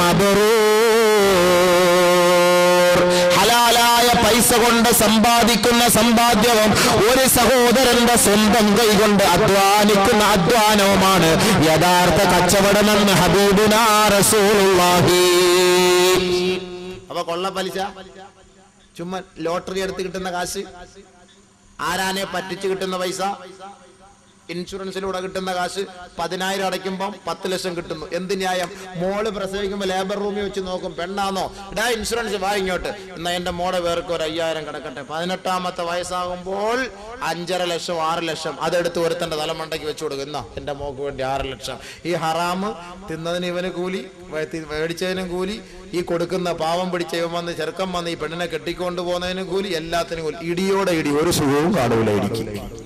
مبرور ഹലാലായ പൈസ കൊണ്ട് സമ്പാദിക്കുന്ന സമ്പാദ്യവും ഒരു സഹോദരന്റെ സ്വന്തം കൈകൊണ്ട് അധ്വാനിക്കുന്ന അധ്വാനവുമാണ് യഥാർത്ഥ കച്ചവടമെന്ന് ഹബീബുനാ റസൂലുള്ളാഹി അപ്പൊ കൊള്ള പലിശ ചുമ്മാ ലോട്ടറി എടുത്ത് കിട്ടുന്ന കാശ് ആരാനെ പറ്റിച്ച് കിട്ടുന്ന പൈസ ഇൻഷുറൻസിലൂടെ കിട്ടുന്ന കാശ് പതിനായിരം അടയ്ക്കുമ്പോൾ പത്ത് ലക്ഷം കിട്ടുന്നു എന്ത് ന്യായം മോള് പ്രസവിക്കുമ്പോൾ ലേബർ റൂമിൽ വെച്ച് നോക്കും പെണ്ണാന്നോ ഇടാ ഇൻഷുറൻസ് വാ ഇങ്ങോട്ട് എന്നാ എന്റെ മോടെ പേർക്ക് ഒരു അയ്യായിരം കിടക്കട്ടെ പതിനെട്ടാമത്തെ വയസ്സാകുമ്പോൾ അഞ്ചര ലക്ഷം ആറ് ലക്ഷം അതെടുത്ത് ഒരുത്തന്റെ തലമണ്ടയ്ക്ക് വെച്ചു കൊടുക്കും എന്നാ എന്റെ മോക്ക് വേണ്ടി ആറ് ലക്ഷം ഈ ഹറാമ് തിന്നതിന് ഇവന് കൂലി വേ- തി- മേടിച്ചതിനും കൂലി ഈ കൊടുക്കുന്ന പാവം പിടിച്ച ഇവൻ വന്ന് ചെറുക്കം വന്ന് ഈ പെണ്ണിനെ കെട്ടിക്കൊണ്ട് പോകുന്നതിനും കൂലി എല്ലാത്തിനും കൂലി ഇടിയോടെ ഇടി ഒരു സുഖവും കാണൂല ഇടിക്കും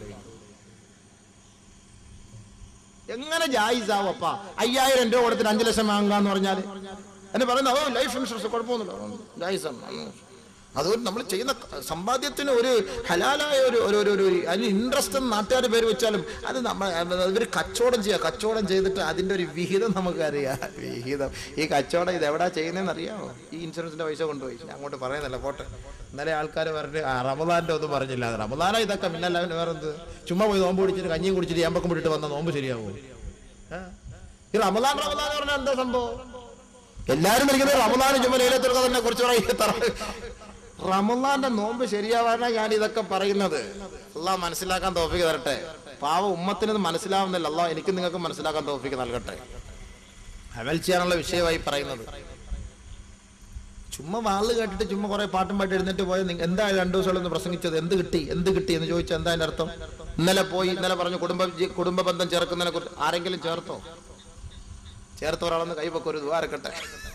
എങ്ങനെ ജായിസാവും അപ്പ അയ്യായിരം രൂപ കൊടുത്തിട്ട് അഞ്ചു ലക്ഷം വാങ്ങാന്ന് പറഞ്ഞാൽ എന്നെ പറയുന്നത് ഓ ലൈഫ് ഇൻഷുറൻസ് കുഴപ്പമൊന്നുമില്ല ജായിസാണ് അതുകൊണ്ട് നമ്മൾ ചെയ്യുന്ന സമ്പാദ്യത്തിന് ഒരു ഹലാലായ ഒരു ഒരു ഒരു ഒരു അതിന് ഇൻട്രസ്റ്റ് എന്ന് നാട്ടുകാർ പേര് വെച്ചാലും അത് നമ്മൾ ഇവർ കച്ചവടം ചെയ്യുക കച്ചവടം ചെയ്തിട്ട് അതിൻ്റെ ഒരു വിഹിതം നമുക്കറിയാം വിഹിതം ഈ കച്ചവടം ഇത് എവിടാ ചെയ്യുന്നതെന്ന് അറിയാമോ ഈ ഇൻഷുറൻസിന്റെ പൈസ കൊണ്ടുപോയി ഞാൻ അങ്ങോട്ട് പറയുന്നില്ല പോട്ടെ ഇന്നലെ ആൾക്കാർ പറഞ്ഞ് ആ റമദാന്റെ ഒന്നും പറഞ്ഞില്ല റമദാന ഇതൊക്കെ പിന്നല്ല അവന് വേറെ എന്ത് ചുമ്മാ പോയി നോമ്പ് പിടിച്ചിട്ട് കഞ്ഞിയും കുടിച്ചിട്ട് ഏമ്പക്കം വിട്ടിട്ട് വന്ന നോമ്പ് ശരിയാവോ ഏ? ഈ റമദാൻ റമദാൻ എന്ന് പറഞ്ഞാൽ എന്താ സംഭവം എല്ലാരും ഇരിക്കുന്നത് റമദാനും ചുമ്മാ ലൈലത്തുൽ ഖദറിനെ കുറിച്ച് പറയും റമദാന്റെ നോമ്പ് ശരിയാവാനാ ഞാൻ ഇതൊക്കെ പറയുന്നത് അള്ളാഹ് മനസ്സിലാക്കാൻ തോഫിക്ക് തരട്ടെ പാവ ഉമ്മത്തിന് ഇത് മനസ്സിലാവുന്നില്ല അള്ളാഹ് എനിക്ക് നിങ്ങൾക്ക് മനസ്സിലാക്കാൻ തോഫിക്ക് നൽകട്ടെ അമൽ ചെയ്യാനുള്ള വിഷയമായി പറയുന്നത് ചുമ്മാ വാള് കേട്ടിട്ട് ചുമ്മാ കുറെ പാട്ടും പാട്ട് എഴുന്നേറ്റ് പോയ നിങ്ങ- എന്താ രണ്ടു ദിവസം ഒന്ന് പ്രസംഗിച്ചത് എന്ത് കിട്ടി എന്ത് കിട്ടി എന്ന് ചോദിച്ചാൽ എന്താ അതിന്റെ അർത്ഥം ഇന്നലെ പോയി ഇന്നലെ പറഞ്ഞു കുടുംബ ജി- കുടുംബ ബന്ധം ചേർക്കുന്നതിനെ കുറിച്ച് ആരെങ്കിലും ചേർത്തോ ചേർത്ത ഒരാളൊന്ന് കൈവൊക്കെ ഒരു ദ്വാരക്കട്ടെ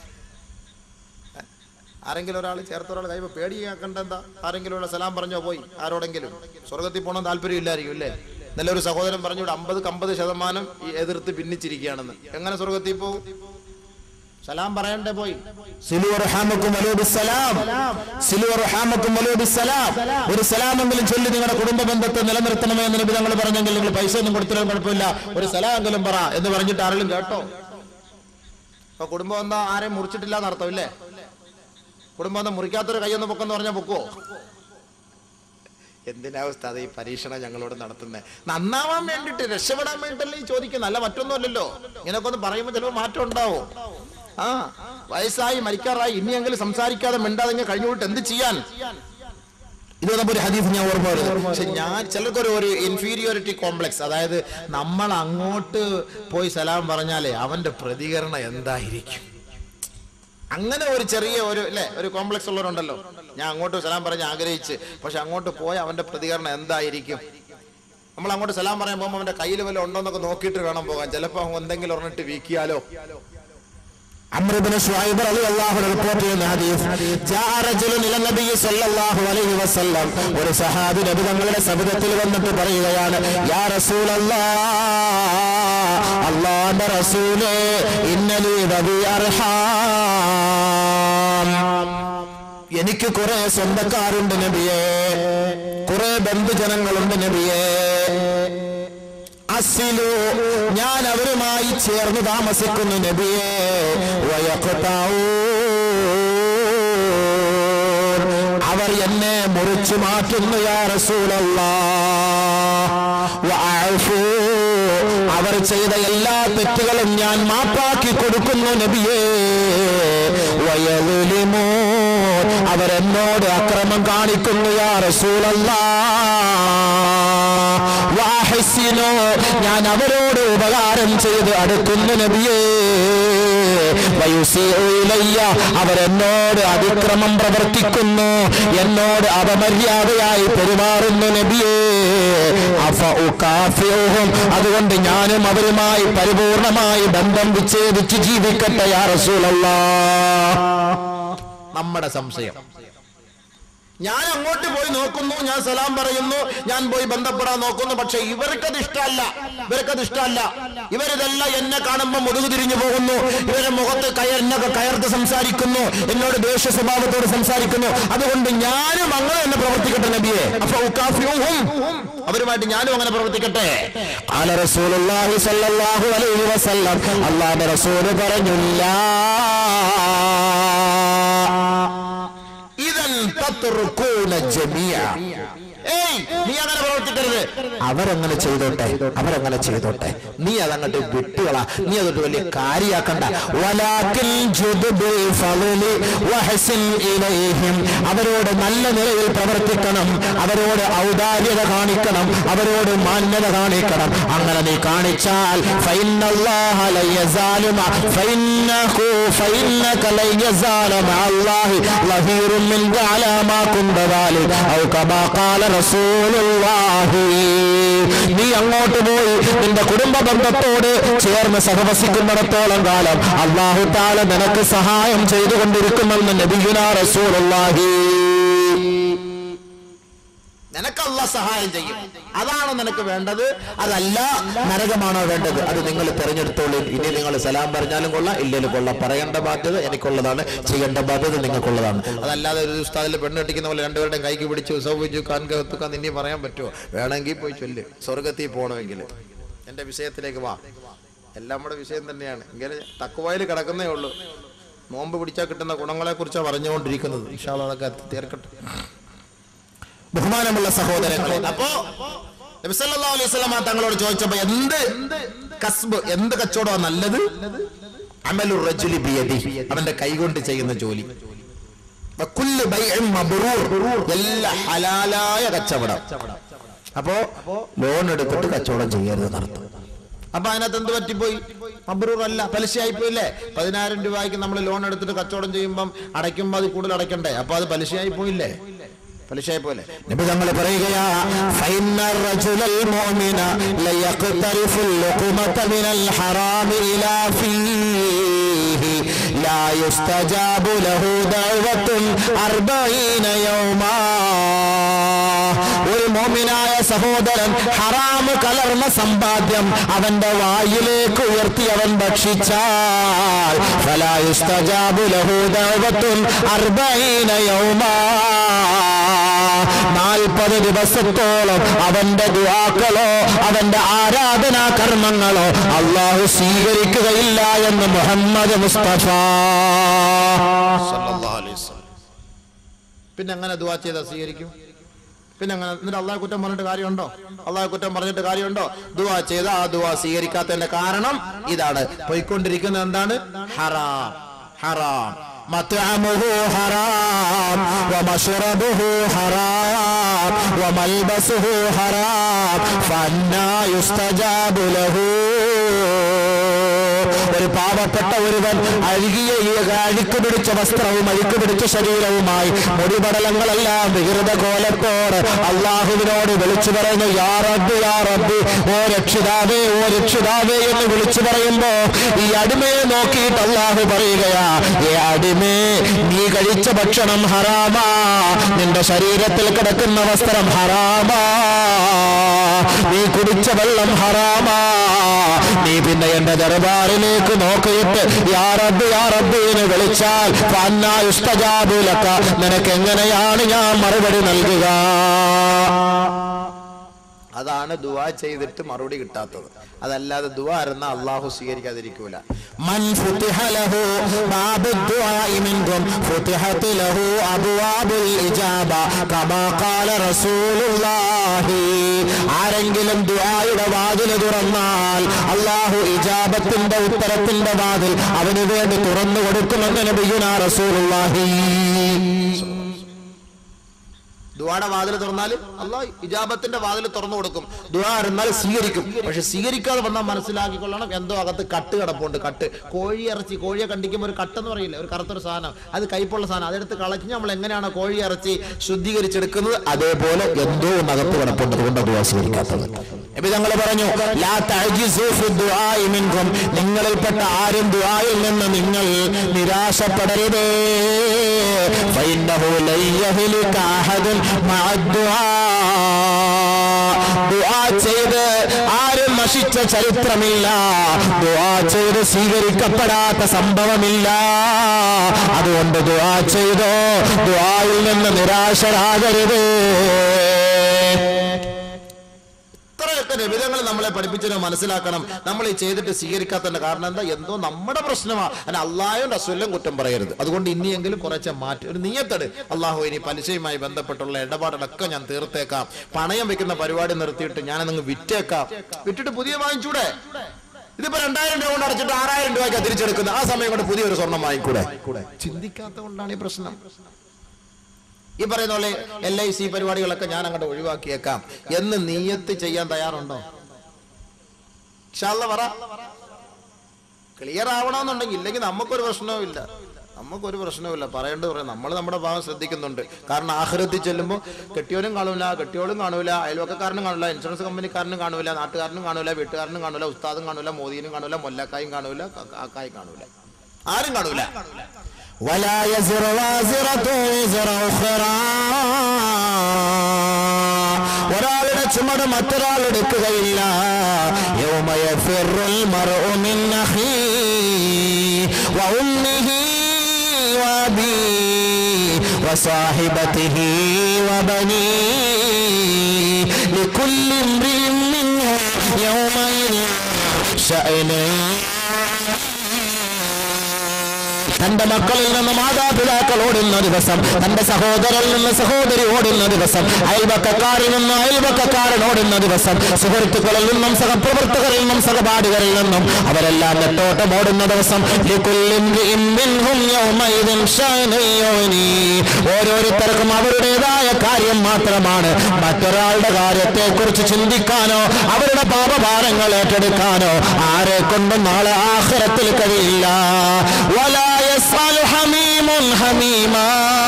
ആരെങ്കിലും ഒരാൾ ചേർത്ത ഒരാൾ കൈവ പേടിയാക്കണ്ട എന്താ ആരെങ്കിലും ഒരാൾ സലാം പറഞ്ഞോ പോയി ആരോടെങ്കിലും സ്വർഗത്തിൽ പോകണം താല്പര്യം ഇല്ലായിരിക്കും അല്ലേ ഇന്നലെ ഒരു സഹോദരൻ പറഞ്ഞു അമ്പത് അമ്പത് ശതമാനം ഈ എതിർത്ത് ഭിന്നിച്ചിരിക്കുകയാണെന്ന് എങ്ങനെ സ്വർഗത്തിൽ പോകും സലാം പറയണ്ടേ പോയി സിലു അർഹാമക്കും വലോ ബിസ്സലാം സിലു അർഹാമക്കും വലോ ബിസ്സലാം ഒരു സലാമെങ്കിലും ചൊല്ലി നിങ്ങളുടെ കുടുംബ ബന്ധത്തെ നിലനിർത്തണമേ എന്ന് നബി തങ്ങൾ പറഞ്ഞെങ്കിൽ നിങ്ങൾ പൈസ ഒന്നും കൊടുത്തില്ല കുഴപ്പമില്ല ഒരു സലാമെങ്കിലും പറ എന്ന് പറഞ്ഞിട്ട് ആരെങ്കിലും കേട്ടോ അപ്പൊ കുടുംബം എന്താ ആരെയും മുറിച്ചിട്ടില്ല എന്നർത്ഥം ഇല്ലേ കുടുംബം എന്താ മുറിക്കാത്തൊരു കൈയൊന്ന് പൊക്കെന്ന് പറഞ്ഞാൽ പൊക്കുവോ എന്തിനാവസ്ഥ അത് ഈ പരീക്ഷണം ഞങ്ങളോട് നടത്തുന്നത് നന്നാവാൻ വേണ്ടിട്ട് രക്ഷപ്പെടാൻ വേണ്ടിട്ടല്ലേ ഈ ചോദിക്കുന്നത് അല്ല മറ്റൊന്നുമല്ലല്ലോ ഇങ്ങനെയൊക്കെ ഒന്ന് പറയുമ്പോൾ ചിലപ്പോൾ മാറ്റം ഉണ്ടാവും ആ വയസ്സായി മരിക്കാറായി ഇനിയെങ്കിലും സംസാരിക്കാതെ മിണ്ടാതെ കഴിഞ്ഞു വിട്ട് എന്ത് ചെയ്യാൻ ഇത് വന്നപ്പോ ഒരു ഹദീഫ് ഞാൻ ഓർമ്മ വരുന്നത് പക്ഷെ ഞാൻ ചിലർക്കൊരു ഒരു ഇൻഫീരിയോറിറ്റി കോംപ്ലക്സ് അതായത് നമ്മൾ അങ്ങോട്ട് പോയി സലാം പറഞ്ഞാലേ അവന്റെ പ്രതികരണം എന്തായിരിക്കും അങ്ങനെ ഒരു ചെറിയ ഒരു അല്ലേ ഒരു കോംപ്ലക്സ് ഉള്ളവരുണ്ടല്ലോ ഞാൻ അങ്ങോട്ട് സലാം പറഞ്ഞ് ആഗ്രഹിച്ച് പക്ഷെ അങ്ങോട്ട് പോയ അവന്റെ പ്രതികരണം എന്തായിരിക്കും നമ്മൾ അങ്ങോട്ട് സലാം പറയാൻ പോകുമ്പോൾ അവന്റെ കയ്യിൽ വല്ല ഉണ്ടോ എന്നൊക്കെ നോക്കിയിട്ട് വേണം പോകാൻ ചിലപ്പോൾ അവൻ എന്തെങ്കിലും ഒരെണ്ണിട്ട് വീക്കിയാലോ അമ്രുബിന് ഷുഐബ് റളിയല്ലാഹു അൻഹു റിപ്പോർട്ട് ചെയ്യുന്ന ഹദീസ് ജാ റജുലുൻ ഇല നബി സ്വല്ലല്ലാഹു അലൈഹി വസല്ലം ഒരു സഹാബി നബി തങ്ങളുടെ സബദത്തിൽ വന്നിട്ട് പറയുകയാണ് യാ റസൂലല്ലാഹ് അല്ലാഹുവിന്റെ റസൂലേ ഇന്നലി ദബി അർഹാം എനിക്ക് കുറെ സ്വന്തക്കാരുണ്ട് നബിയേ കുറെ ബന്ധുജനങ്ങളുണ്ട് നബിയേ അസിലു ഞാൻ അവരുമായി ചേർന്ന് താമസിക്കുന്നു നബിയെ വയക്കത്താവൂ അവർ എന്നെ മുറിച്ചു മാറ്റുന്നു യാ റസൂലല്ലാ വഅഫു. അവർ ചെയ്ത എല്ലാ തെറ്റുകളും ഞാൻ മാപ്പാക്കി കൊടുക്കുന്നു നബിയേ വയലുലിമോ അവരെന്നോട് അക്രമം കാണിക്കുന്നു യാ റസൂലല്ലാ വാഹിസിനോ ഞാൻ അവരോട് ഉപകാരം ചെയ്ത് അടുക്കുന്നു നബിയേ വയുസിഉ ഇലയ്യ അവരെന്നോട് അതിക്രമം പ്രവർത്തിക്കുന്നു എന്നോട് അപമര്യാദയായി പെരുമാറുന്നു നബിയേ അഫ ഉകാഫിഉഹും അതുകൊണ്ട് ഞാനും അവരുമായി പരിപൂർണമായി ബന്ധം വിച്ഛേദിച്ച് ജീവിക്കട്ടെ യാ റസൂലല്ലാഹ് നമ്മുടെ സംശയം ഞാൻ അങ്ങോട്ട് പോയി നോക്കുന്നു ഞാൻ സലാം പറയുന്നു ഞാൻ പോയി ബന്ധപ്പെടാൻ നോക്കുന്നു പക്ഷെ ഇവർക്കത് ഇഷ്ടമല്ല ഇവർക്കത് ഇഷ്ടമല്ല ഇവരിതെല്ലാം എന്നെ കാണുമ്പോൾ മുതുകു തിരിഞ്ഞു പോകുന്നു ഇവരുടെ മുഖത്ത് കയർ എന്നൊക്കെ കയർത്ത് സംസാരിക്കുന്നു എന്നോട് ദേഷ്യ സ്വഭാവത്തോട് സംസാരിക്കുന്നു അതുകൊണ്ട് ഞാനും അങ്ങനെ തന്നെ പ്രവർത്തിക്കട്ടെ നബിയെ അപ്പൊ ഉക്കാഫിയൂഹും. അവരുമായിട്ട് ഞാനും അങ്ങനെ പ്രവർത്തിക്കട്ടെ قال رسول الله صلى الله عليه وسلم അള്ളാഹുവിന്റെ റസൂൽ പറഞ്ഞില്ല ഇതൻ തത്റുക്കൂന ജമിയ ഏയ് നീ അങ്ങനെ പ്രവർത്തിക്കരുത് അവരങ്ങനെ ചെയ്തോട്ടെ അവരങ്ങനെ ചെയ്തോട്ടെ നീ അതങ്ങോട്ട് വിട്ടുകള നീ അതൊട്ട് വലിയ കാര്യാക്കണ്ട വലാക്കിൽ ജുദ്ബിൽ ഫളലി വഹസിൻ ഇലൈഹിം. അവരോട് നല്ല നിലയിൽ പ്രവർത്തിക്കണം അവരോട് ഔദാര്യത കാണിക്കണം അവരോട് മാന്യത കാണിക്കണം അങ്ങനെ നീ കാണിച്ചാൽ ഫൈനല്ലാഹ ലയസാലു മഅ- ഫൈന്നഹു ഫൈന്നക ലയസാല മഅല്ലാഹി ലഹീറുൻ മിൻക അലാ മാ കുന്ത ദാലിക ഔ കമാ ഖാല റസൂലുള്ളാഹി നീ അങ്ങോട്ട് പോയി നിന്റെ കുടുംബ ബന്ധത്തോട് ചേർന്ന് സഹവസിക്കുന്നിടത്തോളം കാലം അള്ളാഹു താല നിനക്ക് സഹായം ചെയ്തുകൊണ്ടിരിക്കുമെന്ന് നബിയുന റസൂലുള്ളാഹി നിനക്ക് അല്ല സഹായം ചെയ്യും അതാണ് നിനക്ക് വേണ്ടത് അതല്ല നരകമാണോ വേണ്ടത് അത് നിങ്ങൾ തെരഞ്ഞെടുത്തോളൂ ഇനി നിങ്ങൾ സലാം പറഞ്ഞാലും കൊള്ളാം ഇല്ലെങ്കിലും കൊള്ളാം പറയേണ്ട ബാധ്യത എനിക്കുള്ളതാണ് ചെയ്യേണ്ട ബാധ്യത നിങ്ങൾക്കുള്ളതാണ് അതല്ലാതെ ഒരു ഉസ്താദിൽ പെണ്ണ് കെട്ടിക്കുന്ന പോലെ രണ്ടുപേരുടെയും കൈക്ക് പിടിച്ചു സൗഭിച്ചു കാൻകത്തുക്കാൻ ഇനി പറയാൻ പറ്റുമോ വേണമെങ്കിൽ പോയി ചൊല്ല് സ്വർഗത്തിൽ പോകണമെങ്കിൽ എന്റെ വിഷയത്തിലേക്ക് വാ എല്ലാം നമ്മുടെ വിഷയം തന്നെയാണ് ഇങ്ങനെ തക്കുവായിൽ കിടക്കുന്നേ ഉള്ളൂ നോമ്പ് പിടിച്ചാൽ കിട്ടുന്ന ഗുണങ്ങളെ കുറിച്ചാണ് പറഞ്ഞുകൊണ്ടിരിക്കുന്നത് ഇൻഷാ അള്ളാ അതൊക്കെ തീർക്കട്ടെ ബഹുമാനമുള്ള സഹോദരങ്ങളെ അപ്പോ നബി സല്ലല്ലാഹു അലൈഹി വസല്ലമ തങ്ങളോട് ചോദിച്ചപ്പോ എന്ത് കസ്ബ് എന്ത് കച്ചവടമാണ് നല്ലത് അമലു റജുലി ബിയദി അവന്റെ കൈകൊണ്ട് ചെയ്യുന്ന ജോലി വക്കുല്ലു ബൈഇൻ മബ്റൂർ എല്ലാ ഹലാലായ കച്ചവടം അപ്പോ ലോൺ എടുത്തിട്ട് കച്ചവടം ചെയ്യരുത് നടത്തും അപ്പൊ അതിനകത്ത് എന്ത് പറ്റിപ്പോയി മബ്രൂർ അല്ല പലിശയായി പോയില്ലേ പതിനായിരം രൂപയ്ക്ക് നമ്മൾ ലോൺ എടുത്തിട്ട് കച്ചവടം ചെയ്യുമ്പം അടയ്ക്കുമ്പോൾ അത് കൂടുതൽ അടയ്ക്കണ്ടേ അപ്പൊ അത് പലിശയായി പോയില്ലേ പലിശയായി പോലെ നബി തങ്ങൾ പറയുകയാ ഫൈന റജുലൽ മുഅ്മിന ലയഖ്തരിഫു ലുഖ്മത മിനൽ ഹറാമി ഇലാ ഫീഹി ലാ യുസ്തജാബു ലഹു ദഅവത്തുൻ അർബഈന യൗമാ ഒരു മോമിനായ സഹോദരൻ ഹറാമ് കലർന്ന സമ്പാദ്യം അവന്റെ വായിലേക്ക് ഉയർത്തി അവൻ ഭക്ഷിച്ചാൽ ഫലാ യുസ്തജാബു ലഹു ദഅവത്തുൻ അർബഈന യൗമാ നാൽപ്പത് ദിവസത്തോളം അവന്റെ ദുആക്കളോ അവന്റെ ആരാധനാ കർമ്മങ്ങളോ അള്ളാഹു സ്വീകരിക്കുകയില്ല എന്ന് മുഹമ്മദ് മുസ്തഫ സല്ലല്ലാഹു അലൈഹി വസല്ലം. പിന്നെ അങ്ങനെ ദുവാ ചെയ്താൽ സ്വീകരിക്കും പിന്നെ അങ്ങനെ എന്നിട്ട് അള്ളാഹ് കുറ്റം പറഞ്ഞിട്ട് കാര്യമുണ്ടോ അള്ളാഹ് കുറ്റം പറഞ്ഞിട്ട് കാര്യമുണ്ടോ ദുവാ ചെയ്ത ആ ദുവാ സ്വീകരിക്കാത്തതിന്റെ കാരണം ഇതാണ് പോയിക്കൊണ്ടിരിക്കുന്നത് എന്താണ് ഹറാം ഹറാം مطعمه حرام ومشربه حرام وملبسه حرام فأنا يستجاب له ഒരു പാവപ്പെട്ട ഒരുവൻ അഴുകിയ ഈ അഴുക്ക് പിടിച്ച വസ്ത്രവും അഴുക്ക് പിടിച്ച ശരീരവുമായി മുടിപടലങ്ങളെല്ലാം വികൃത കോലത്തോട് അള്ളാഹുവിനോട് വിളിച്ചു പറയുന്നു യാ റബ്ബ് യാ റബ്ബ് ഓ രക്ഷിതാവേ ഓ രക്ഷിതാവേ എന്ന് വിളിച്ചു പറയുമ്പോ ഈ അടിമയെ നോക്കിയിട്ട് അള്ളാഹു പറയുകയാ ഏ അടിമേ നീ കഴിച്ച ഭക്ഷണം ഹറാമാ നിന്റെ ശരീരത്തിൽ കിടക്കുന്ന വസ്ത്രം ഹറാമാ നീ കുടിച്ച വെള്ളം ഹറാമാ നീ പിന്നെ എന്റെ ദർബാറിലേക്ക് നോക്കിയിട്ട് യാ റബ്ബ് യാ റബ്ബ് എന്ന് വിളിച്ചാൽ ഫന്നാ യുസ്തജാബുലക്ക നിനക്ക് എങ്ങനെയാണ് ഞാൻ മറുപടി നൽകുക അതാണ് ദുവാ ചെയ്തിട്ട് മറുപടി കിട്ടാത്തത് അതല്ലാതെ ദുവാ ഇരുന്ന അള്ളാഹു സ്വീകരിക്കാതിരിക്കൂല من فتح له باب الدعاء منكم فتحت له أبواب الإجابة كما قال رسول الله ആരെങ്കിലും ദുആയുടെ വാതിൽ തുറന്നാൽ അള്ളാഹു ഇജാബത്തിന്റെ ഉത്തരത്തിന്റെ വാതിൽ അവന് വേണ്ടി തുറന്നു കൊടുക്കുമെന്ന് നബിയുന റസൂലുള്ളാഹി ദുവാടെ വാതിൽ തുറന്നാൽ അള്ളാഹ് ഇജാബത്തിന്റെ വാതിൽ തുറന്നു കൊടുക്കും ദുവാ ഇരുന്നാൽ സ്വീകരിക്കും പക്ഷെ സ്വീകരിക്കാതെ വന്നാൽ മനസ്സിലാക്കിക്കൊള്ളണം എന്തോ അകത്ത് കട്ട് കിടപ്പുണ്ട് കട്ട് കോഴി ഇറച്ചി കോഴിയെ കണ്ടിക്കുമ്പോൾ ഒരു കട്ടെന്ന് പറയില്ല ഒരു കറുത്തൊരു സാധനം അത് കൈപ്പുള്ള സാധനം അതെടുത്ത് കളച്ച് നമ്മൾ എങ്ങനെയാണ് കോഴി ഇറച്ചി ശുദ്ധീകരിച്ചെടുക്കുന്നത് അതേപോലെ എന്തോ നകത്ത് കിടപ്പുണ്ട് അതുകൊണ്ട് ദുആ സ്വീകരിക്കാത്തത് ഇപ്പൊ ഞങ്ങൾ പറഞ്ഞു ലാ തഅജിസു ഫി ദുആഇ മിൻകും നിങ്ങളിൽപ്പെട്ട ആരും ദുആയിൽ നിന്ന് നിങ്ങൾ നിരാശപ്പെടരുത് ഫഇന്നഹു ലൻ യഹ്ലിക അഹദുൻ മഅ ദുആ ദുആ ചെയ്ത് ആരും നശിച്ച ചരിത്രമില്ല ദുആ ചെയ്ത് സ്വീകരിക്കപ്പെടാത്ത സംഭവമില്ല അതുകൊണ്ട് ദുആ ചെയ്തോ ദുആയിൽ നിന്ന് നിരാശരാകരുത് ഇത്രയൊക്കെ നിബിധങ്ങൾ നമ്മളെ പഠിപ്പിച്ചതിനെ മനസ്സിലാക്കണം നമ്മൾ ഈ ചെയ്തിട്ട് സ്വീകരിക്കാത്തതിന്റെ കാരണം എന്താ എന്തോ നമ്മുടെ പ്രശ്നമാണ് അതിന് അള്ളാഹും റസൂലും കുറ്റം പറയരുത് അതുകൊണ്ട് ഇനിയെങ്കിലും കുറച്ച് മാറ്റി ഒരു നീയത്തെട് അള്ളാഹു ഇനി പലിശയുമായി ബന്ധപ്പെട്ടുള്ള ഇടപാടുകളൊക്കെ ഞാൻ തീർത്തേക്കാം പണയം വെക്കുന്ന പരിപാടി നിർത്തിയിട്ട് ഞാനങ്ങ് വിറ്റേക്കാം വിറ്റിട്ട് പുതിയ വാങ്ങിച്ചൂടെ ഇതിപ്പോ രണ്ടായിരം രൂപ കൊണ്ട് അടച്ചിട്ട് ആറായിരം രൂപയ്ക്ക് തിരിച്ചെടുക്കുന്നത് ആ സമയം കൊണ്ട് പുതിയൊരു സ്വർണം വാങ്ങിക്കൂടെ ചിന്തിക്കാത്ത കൊണ്ടാണ് ഈ പ്രശ്നം ഈ പറയുന്ന പോലെ എൽ ഐ സി പരിപാടികളൊക്കെ ഞാൻ അങ്ങോട്ട് ഒഴിവാക്കിയേക്കാം എന്ന് നീയത്ത് ചെയ്യാൻ തയ്യാറുണ്ടോ ഇൻഷാല്ല പറ ക്ലിയർ ആവണമെന്നുണ്ടെങ്കിൽ ഇല്ലെങ്കിൽ നമുക്കൊരു പ്രശ്നവും ഇല്ല നമുക്കൊരു പ്രശ്നവുമില്ല പറയേണ്ടത് പറയാം നമ്മൾ നമ്മുടെ ഭാഗം ശ്രദ്ധിക്കുന്നുണ്ട് കാരണം ആഹൃത്തിൽ ചെല്ലുമ്പോൾ കെട്ടിയോനും കാണൂല കെട്ടിയോളും കാണൂല അയൽവക്കക്കാരനും കാണൂല ഇൻഷുറൻസ് കമ്പനിക്കാരനും കാണൂല നാട്ടുകാരനും കാണൂല വീട്ടുകാരനും കാണൂല ഉസ്താദും കാണൂല മോദീനും കാണൂല മൊല്ലക്കായും കാണൂല കാക്കായും കാണൂല ആരും കാണൂല ولا يزر وازرة وزر أخرى ഒരാളുടെ ചുമട് മറ്റൊരാൾ എടുക്കുകയില്ല يوم يفر المرء من أخيه وأمه وأبيه وصاحبته وبنيه لكل امرئ منهم يومئذ شأن തന്റെ മക്കളിൽ നിന്ന് മാതാപിതാക്കൾ ഓടുന്ന ദിവസം തന്റെ സഹോദരനിൽ നിന്ന് സഹോദരി ഓടുന്ന ദിവസം അയൽവക്കക്കാരിൽ നിന്ന് അയൽവക്കക്കാരൻ ഓടുന്ന ദിവസം സുഹൃത്തുക്കളിൽ നിന്നും സഹപ്രവർത്തകരിൽ നിന്നും സഹപാഠികരിൽ നിന്നും അവരെല്ലാം നെട്ടോട്ടം ഓടുന്ന ദിവസം ലികുല്ലി ഇംറിഇൻ മിൻഹും യൗമഇദിൻ ശഅനുൻ യുഗ്നി. ഓരോരുത്തർക്കും അവരുടേതായ കാര്യം മാത്രമാണ് മറ്റൊരാളുടെ കാര്യത്തെ കുറിച്ച് ചിന്തിക്കാനോ അവരുടെ പാപഭാരങ്ങൾ ഏറ്റെടുക്കാനോ ആരെ കൊണ്ടും നാളെ ആഖിറത്തിൽ കഴിയില്ല ولا يسأل حميم حميما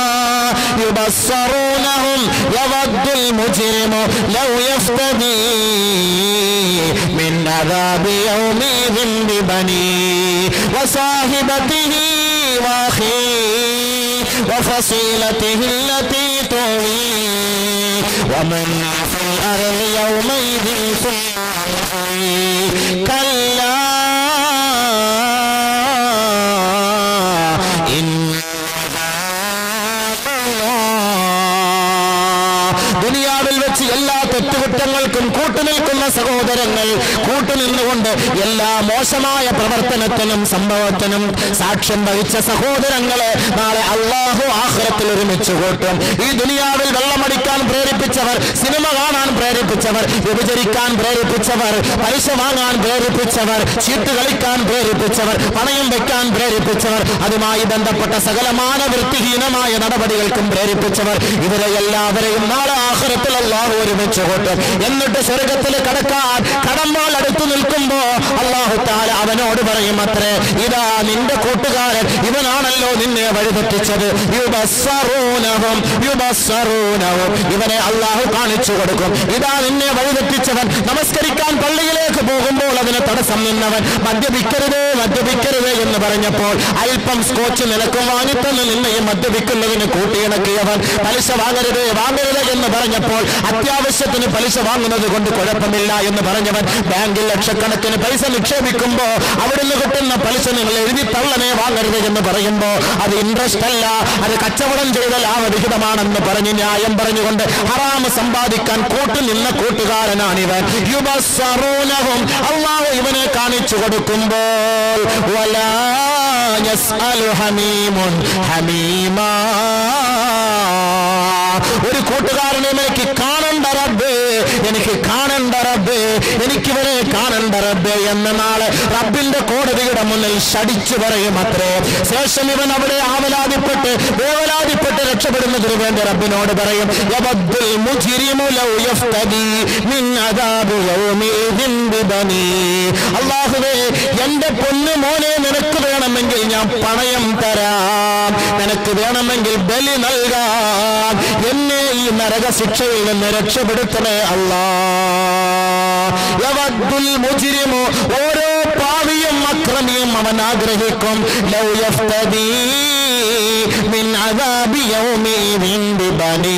يبصرونهم يود المجرم لو يفتدي من عذاب يومئذ ببنيه وصاحبته واخيه وفصيلته التي تؤويه ومن في يومئذ ثم كلا إن ദുനിയാവിൽ വെച്ച് എല്ലാ തെറ്റുകുറ്റങ്ങൾക്കും കൂട്ടുനിൽക്കുന്ന സഹോദരങ്ങൾ കൂട്ടുനിന്നുകൊണ്ട് എല്ലാ മോശമായ പ്രവർത്തനത്തിനും സംഭവത്തിനും സാക്ഷ്യം വഹിച്ച സഹോദരങ്ങളെ നാളെ അള്ളാഹു ആഹ്റത്തിൽ ഒരുമിച്ച് കൂട്ടും ഈ ദുനിയാവിൽ വെള്ളമടിക്കാൻ പ്രേരിപ്പിച്ചവർ സിനിമ കാണാൻ പ്രേരിപ്പിച്ചവർ വ്യഭിചരിക്കാൻ പ്രേരിപ്പിച്ചവർ പലിശ വാങ്ങാൻ പ്രേരിപ്പിച്ചവർ ചീട്ട് കളിക്കാൻ പ്രേരിപ്പിച്ചവർ പണയം വെക്കാൻ പ്രേരിപ്പിച്ചവർ അതുമായി ബന്ധപ്പെട്ട സകലമാന വൃത്തിഹീനമായ നടപടികൾക്കും പ്രേരിപ്പിച്ചവർ ഇവരെ എല്ലാവരെയും നാളെ ആഹ്റത്തിൽ അള്ളാഹു ഒരുമിച്ച് കൂട്ടും എന്നിട്ട് സ്വർഗത്തിൽ കടക്കാൻ കടമ്പാൾ അടുത്തു നിൽക്കുമ്പോ അള്ളാഹു താല അവനോട് പറയും അത്രേ ഇതാ നിന്റെ കൂട്ടുകാരൻ ഇവനാണല്ലോ നിന്നെ വഴിതെറ്റിച്ചത് യുബസ്സറൂനഹും യുബസ്സറൂനഹും ഇവനെ അള്ളാഹു കാണിച്ചു കൊടുക്കും ഇതാ നിന്നെ വഴിതെറ്റിച്ചവൻ നമസ്കരിക്കാൻ പള്ളിയിലേക്ക് പോകുമ്പോൾ അതിന് തടസ്സം നിന്നവൻ മദ്യപിക്കരുത് മദ്യപിക്കരുത് എന്ന് പറഞ്ഞപ്പോൾ അല്പം സ്കോച്ച് നിലക്കും വാങ്ങിത്തന്ന് നിന്നെയും മദ്യപിക്കുന്നതിന് കൂട്ടിയിണക്കിയവൻ പലിശ വാങ്ങരുത് വാങ്ങരുത് എന്ന് പറഞ്ഞപ്പോൾ അത്യാവശ്യത്തിന് പലിശ വാങ്ങുന്നത് കൊണ്ട് കുഴപ്പമില്ല എന്ന് പറഞ്ഞവൻ ബാങ്കിൽ ലക്ഷക്കണക്കിന് പൈസ നിക്ഷേപിക്കുമ്പോ അവിടുന്ന് കിട്ടുന്ന പലിശ നിങ്ങൾ എഴുതി തള്ളനെ വാങ്ങരുത് എന്ന് പറയുമ്പോ അത് ഇൻട്രസ്റ്റ് അല്ല അത് കച്ചവടം ചെയ്ത ലാഭവിഹിതമാണെന്ന് പറഞ്ഞ് ന്യായം പറഞ്ഞുകൊണ്ട് ഹറാമ് സമ്പാദിക്കാൻ കൂട്ടുനിന്ന കൂട്ടുകാരനാണിവൻ യുബസ്സറൂനഹും അള്ളാഹു ഇവനെ കാണിച്ചു കൊടുക്കുമ്പോൾ വലാ യസ്അലു ഹമീമുൻ ഹമീമാ ഒരു കൂട്ടുകാരനെ എനിക്ക് കാണണ്ട റബ്ബേ എനിക്ക് കാണണ്ട റബ്ബേ എനിക്കിവരെ കാണണ്ട റബ്ബേ എന്ന നാളെ റബ്ബിന്റെ കോടതിയുടെ മുന്നിൽ ശടിച്ചു പറയും അത്രേ ശേഷം ഇവൻ അവിടെ ആവലാതിപ്പെട്ട് വേവലാതിപ്പെട്ട് രക്ഷപ്പെടുന്നതിന് വേണ്ടി റബ്ബിനോട് പറയും യബദ്ദുൽ മുജ്രിമു ലൗ യഫ്തദി മിൻ അദാബി യൗമിഇദിൻ ബിബനി അല്ലാഹുവേ എന്റെ പൊന്നു മോനെ നിനക്ക് വേണമെങ്കിൽ ഞാൻ പണയം തരാം നിനക്ക് വേണമെങ്കിൽ ബലി നൽകാം എന്നെ ഈ നരക ശിക്ഷയിൽ നിന്ന് രക്ഷപ്പെടുത്തണേ അല്ലാ യവദ്ദുൽ മുജ്രിമു ഓരോ പാവിയും അക്രമിയും അവൻ ആഗ്രഹിക്കും ലൗ യഫ്തദി മിൻ അദാബി യൗമിഇദിൻ ബിബനി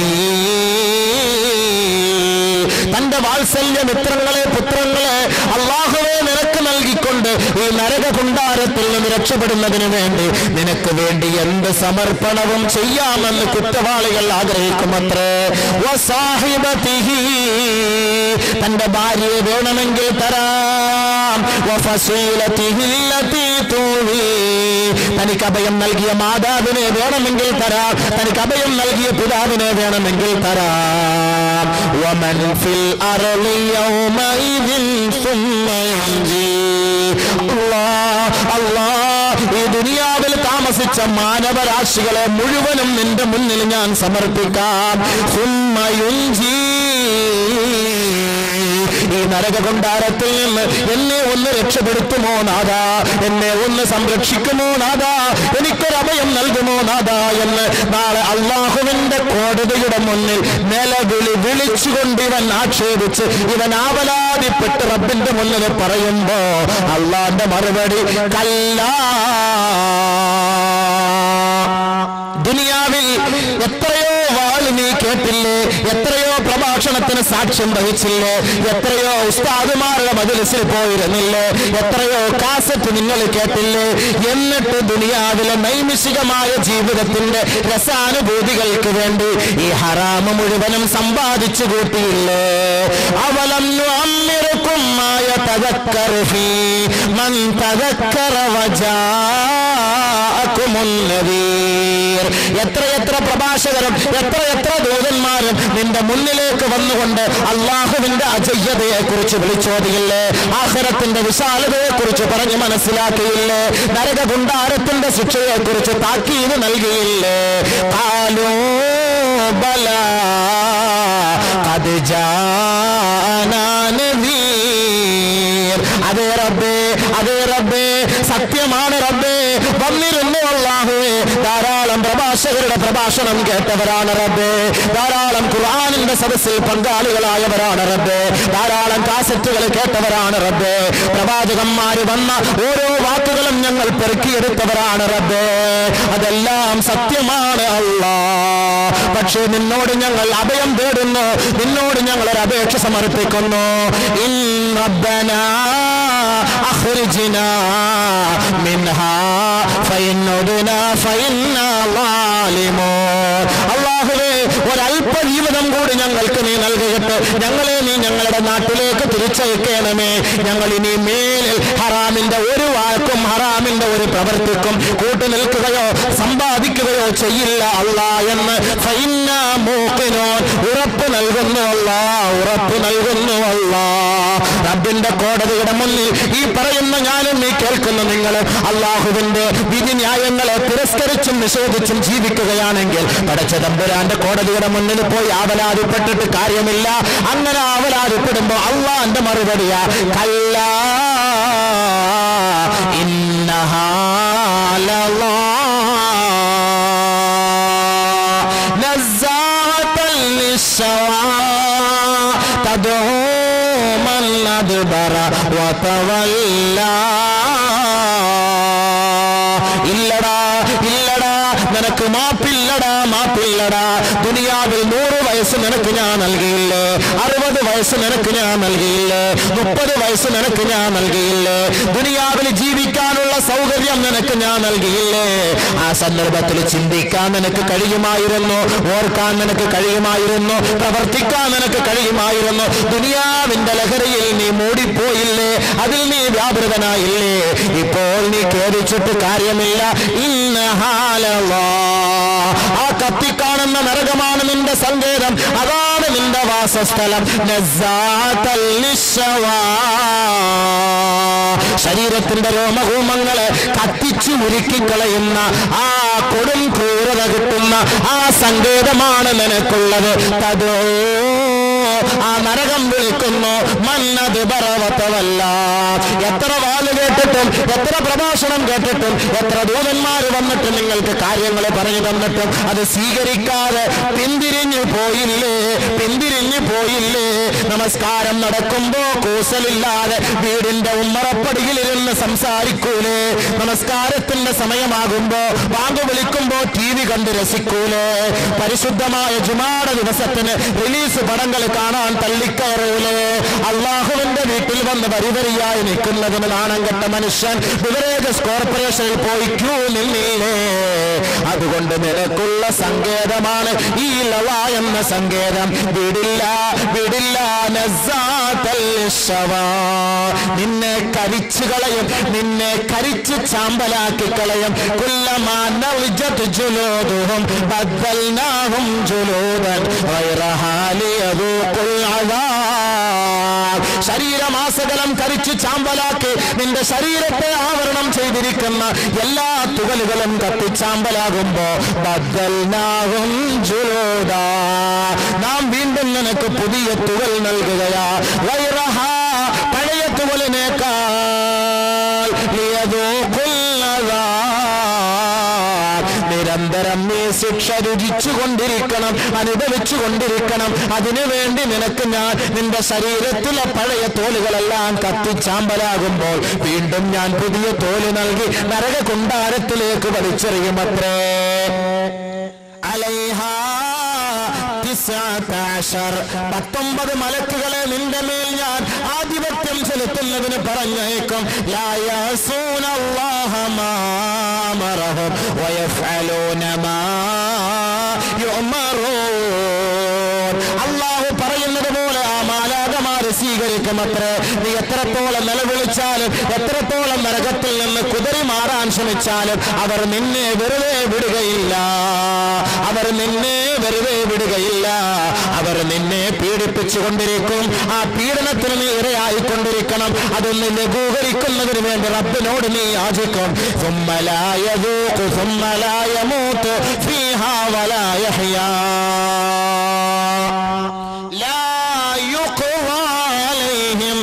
തന്റെ വാത്സല്യ മിത്രങ്ങളെ പുത്രങ്ങളെ അള്ളാഹുവെ നിനക്ക് നൽകിക്കൊണ്ട് ഈ നരക കുണ്ടാരത്തിൽ നിന്ന് രക്ഷപ്പെടുന്നതിന് വേണ്ടി നിനക്ക് വേണ്ടി എന്ത് സമർപ്പണവും ചെയ്യാമെന്ന് കുറ്റവാളികൾ ആഗ്രഹിക്കുമത്രേ വസാഹിബതിഹി. തന്റെ ഭാര്യയെ വേണമെങ്കിൽ തരാം വഫസീലതിഹി ലതീ തൂവി. തനിക്ക് അഭയം നൽകിയ മാതാവിനെ വേണമെങ്കിൽ തരാം തനിക്ക് അഭയം നൽകിയ പിതാവിനെ വേണമെങ്കിൽ തരാം ومن في الأرض يومئذ ثم ينجي الله الله ഈ ദുനിയാവിൽ താമസിച്ച മാനവരാശികളെ മുഴുവനും നിന്റെ മുന്നിൽ ഞാൻ സമർപ്പിക്കാം ثم ينجي ഈ നരക കൊണ്ടാരത്തിൽ നിന്ന് എന്നെ ഒന്ന് രക്ഷപ്പെടുത്തുമോ നാദാ എന്നെ ഒന്ന് സംരക്ഷിക്കുമോ നാദാ എനിക്കൊരു അഭയം നൽകുമോ നാദാ എന്ന് നാളെ അള്ളാഹുവിന്റെ കോടതിയുടെ മുന്നിൽ നിലവിളി വിളിച്ചുകൊണ്ട് ഇവൻ ആക്ഷേപിച്ച് ഇവൻ ആവലാതിപ്പെട്ട് റബ്ബിന്റെ മുന്നിൽ പറയുമ്പോ അള്ളാന്റെ മറുപടി കല്ലാ ദുനിയാവിൽ എത്രയോ വാള് നീ കേട്ടില്ലേ എത്രയോ പ്രഭാഷണത്തിന് സാക്ഷ്യം വഹിച്ചില്ലേ എത്രയോ ഉസ്താദുമാരുടെ മതിലിസിൽ പോയിരുന്നില്ലേ എത്രയോ കാസറ്റ് നിങ്ങൾ കേട്ടില്ലേ എന്നിട്ട് ദുനിയാവിലെ നൈമിഷികമായ ജീവിതത്തിന്റെ രസാനുഭൂതികൾക്ക് വേണ്ടി ഈ ഹറാമ മുഴുവനും സമ്പാദിച്ചു കൂട്ടിയില്ലേ അവലം അമ്മിറുക്കുമായ തകക്കറുഫി മൻ തകക്കറ വജാ ജാഅക്കുമുന്നദീർ. എത്രയെത്ര പ്രഭാഷകരും എത്രയെത്ര ദൂതന്മാരും നിന്റെ മുന്നിലേക്ക് വന്നുകൊണ്ട് അള്ളാഹുവിന്റെ അജയ്യതയെ കുറിച്ച് വിളിച്ചോതിയില്ലേ ആഹ്റത്തിന്റെ വിശാലതയെ കുറിച്ച് പറഞ്ഞ് മനസ്സിലാക്കിയില്ലേ നരക കുണ്ടാരത്തിന്റെ ശിക്ഷയെ കുറിച്ച് താക്കീത് നൽകിയില്ലേ കാലോ ബല അത് ജാനീർ അതേ റബ്ബേ അതേ റബ്ബേ സത്യമാണ് റബ്ബേ വന്നിരുന്നു അല്ലാഹുവേ ധാരാളം പ്രഭാഷകരുടെ പ്രഭാഷണം കേട്ടവരാണ് റബ്ബേ ധാരാളം ഖുർആാനിന്റെ സദസ്സിൽ പങ്കാളികളായവരാണ് റബ്ബേ ധാരാളം കാസറ്റുകൾ കേട്ടവരാണ് റബ്ബേ പ്രവാചകന്മാര് വന്ന ഓരോ വാക്കുകളും ഞങ്ങൾ പെറുക്കിയെടുത്തവരാണ് റബ്ബേ അതെല്ലാം സത്യമാണ് അല്ലാ പക്ഷേ നിന്നോട് ഞങ്ങൾ അഭയം തേടുന്നു നിന്നോട് ഞങ്ങൾ ഒരു അപേക്ഷ സമർപ്പിക്കുന്നു ഇൻ റബ്ബനാ അഖ്രിജ്നാ മിൻഹാ ഫഇൻ ഉദ്നാ ഫഇന്നാ ളാലിമൂൻ അല്ലാഹുവേ ഒരല്പ ജീവിതം കൂടി ഞങ്ങൾക്ക് നീ നൽകിയിട്ട് ഞങ്ങളെ നീ ഞങ്ങളുടെ നാട്ടിലേക്ക് തിരിച്ചയക്കണമേ ഞങ്ങൾ ഇനി മേലിൽ ഹറാമിന്റെ ഒരു വാക്കും ഹറാമിന്റെ ഒരു പ്രവർത്തിക്കും കൂട്ടു നിൽക്കുകയോ സമ്പാദിക്കുകയോ ചെയ്യില്ല അല്ല എന്ന് ഫൈന മൂക്കിനോൻ ഉറപ്പ് നൽകുന്നു അല്ല ഉറപ്പ് നൽകുന്നു അല്ല റബ്ബിന്റെ കോടതിയുടെ മുന്നിൽ ഈ പറയുന്ന ഞാനും നീ കേൾക്കുന്ന നിങ്ങൾ അള്ളാഹുവിന്റെ വിധി ന്യായങ്ങളെ തിരസ്കരിച്ചും നിഷേധിച്ചും ജീവിക്കുകയാണെങ്കിൽ പടച്ച തമ്പുരാന്റെ കോടതിയുടെ മുന്നിൽ പോയി ആവലാതിപ്പെട്ടിട്ട് കാര്യമില്ല അങ്ങനെ ആവലാതിപ്പെടുമ്പോ അള്ളാന്റെ മറുപടിയാ കല്ല نزاعة للشوى تدعو من أدبر وتولى ഇല്ലടാ ഇല്ലടാ നിനക്ക് മാപ്പില്ലടാ മാപ്പില്ലടാ ദുനിയാവിൽ നൂറ് വയസ്സ് നിനക്ക് ഞാൻ നൽകിയില്ലേ അറുപത് വയസ്സ് നിനക്ക് ഞാൻ നൽകിയില്ലേ മുപ്പത് വയസ്സ് നിനക്ക് ഞാൻ നൽകിയില്ലേ ദുനിയാവിൽ ജീവിക്കാനുള്ള സൗകര്യം നിനക്ക് ഞാൻ നൽകിയില്ലേ ആ സന്ദർഭത്തിൽ ചിന്തിക്കാൻ നിനക്ക് കഴിയുമായിരുന്നു ഓർക്കാൻ നിനക്ക് കഴിയുമായിരുന്നു പ്രവർത്തിക്കാൻ നിനക്ക് കഴിയുമായിരുന്നു ദുനിയാവിന്റെ ലഹരിയിൽ നീ മൂടിപ്പോയില്ലേ അതിൽ നീ വ്യാപൃതനായില്ലേ ഇപ്പോൾ നീ ഖേദിച്ചിട്ട് കാര്യമില്ല ഇന്ന ഹാലല്ലാ. ആ കത്തിക്കാണുന്ന നരകമാണ് നിന്റെ സങ്കേതം അതാണ് നിന്റെ വാസസ്ഥലം നസ്സാത്തൽ ലിശ്ശവാ. ശരീരത്തിന്റെ രോമകൂമങ്ങളെ കത്തിച്ചു ഉരുക്കിക്കളയുന്ന ആ കൊടും ക്രൂരത കിട്ടുന്ന ആ സങ്കേതമാണ് നിനക്കുള്ളത് തതോ ആ നരകം വിളിക്കുന്നു മന്നത് പർവ്വതമല്ല എത്ര വാല് കേട്ടിട്ടും എത്ര പ്രഭാഷണം കേട്ടിട്ടും എത്ര ദൂതന്മാര് വന്നിട്ട് നിങ്ങൾക്ക് കാര്യങ്ങൾ പറഞ്ഞു തന്നിട്ടും അത് സ്വീകരിക്കാതെ പിന്തിരിഞ്ഞു പോയില്ലേ പിന്തിരിഞ്ഞു പോയില്ലേ നമസ്കാരം നടക്കുമ്പോ കൂസലില്ലാതെ വീടിന്റെ ഉമ്മറപ്പടിയിലിരുന്ന് സംസാരിക്കൂലേ നമസ്കാരത്തിന്റെ സമയമാകുമ്പോ ബാങ്ക് വിളിക്കുമ്പോ ടി വി കണ്ട് രസിക്കൂലേ പരിശുദ്ധമായ ജുമാട ദിവസത്തിന് റിലീസ് പടങ്ങൾ കാണാൻ തള്ളിക്കയറൂലേ അള്ളാഹുവിന്റെ വീട്ടിൽ വന്ന് വരിവരിയായി നിൽക്കുന്നതിന് നാണം കെട്ട മനുഷ്യൻ ബിവറേജസ് കോർപ്പറേഷനിൽ പോയി ക്യൂ നിന്നില്ലേ അതുകൊണ്ട് നിനക്കുള്ള സങ്കേതമാണ് ഈ ലവ എന്ന സങ്കേതം വിടില്ല വിടില്ല നസ്സാത്തൽ ശവാ. നിന്നെ കരിച്ചു കളയും നിന്നെ കരിച്ച് ചാമ്പലാക്കി കളയും കുല്ലമാ നവിജത് ജുലൂദുഹും ബദ്ദൽനാഹും ജുലൂദൻ ഗൈറഹാ ലിയദൂഖുൽ അദാബ്. ശരീരമാസകലം കരിച്ചു ചാമ്പലാക്കി നിന്റെ ശരീരത്തെ ആവരണം ചെയ്തിരിക്കുന്ന എല്ലാ തുകലുകളും കത്തിച്ചാമ്പലാകുമ്പോ ബദ്ദൽനാഹും ജുലൂദാ. നാം വീണ്ടും നിനക്ക് പുതിയ തുകൽ നൽകുകയാ ഗൈറഹാ, പഴയ തുകലിനേക്കാൾ ലിയദൂഖുൽ അദാബ്. നിരന്തരം നീ ശിക്ഷ രുചിച്ചു കൊണ്ടിരിക്കണം അനുഭവിച്ചു കൊണ്ടിരിക്കണം അതിനു വേണ്ടി നിനക്ക് ഞാൻ നിന്റെ ശരീരത്തിലെ പഴയ തോലുകളെല്ലാം കത്തിച്ചാമ്പലാകുമ്പോൾ വീണ്ടും ഞാൻ പുതിയ തോല് നൽകി നരക കുണ്ടാരത്തിലേക്ക് വലിച്ചെറിയുമത്രേ അലൈഹാ തിസ്അതഅശർ. പത്തൊമ്പത് മലക്കുകളെ നിന്റെ മേൽ ഞാൻ ആധിപത്യം ചെലുത്തുന്നതിന് പറഞ്ഞേക്കും ലാ യഅസൂന അല്ലാഹ മാ അമറഹും വയഫ്അലൂന മാ യുഅമറൂൻ. അല്ലാഹു പറയുന്നത് പോലെ ആ മാലാകമാര് സ്വീകരിക്കുമത്രേ നീ എത്രത്തോളം നിലവിളിച്ചാലും എത്രത്തോളം നരകത്തിൽ നിന്ന് കുതിരി മാറാൻ ശ്രമിച്ചാലും അവർ നിന്നെ വെറുതെ വിടുകയില്ല അവർ നിന്നെ വെറുതെ വിടുകയില്ല അവർ നിന്നെ പീഡിപ്പിച്ചു കൊണ്ടിരിക്കും ആ പീഡനത്തിന് നീ ഇരയായിക്കൊണ്ടിരിക്കണം അതൊന്ന് ലഘൂകരിക്കുന്നതിന് വേണ്ടി റബ്ബിനോട് നീ യാചിക്കും ثم لا يذوق ثم لا يموت فيها ولا يحيا لا يقضى عليهم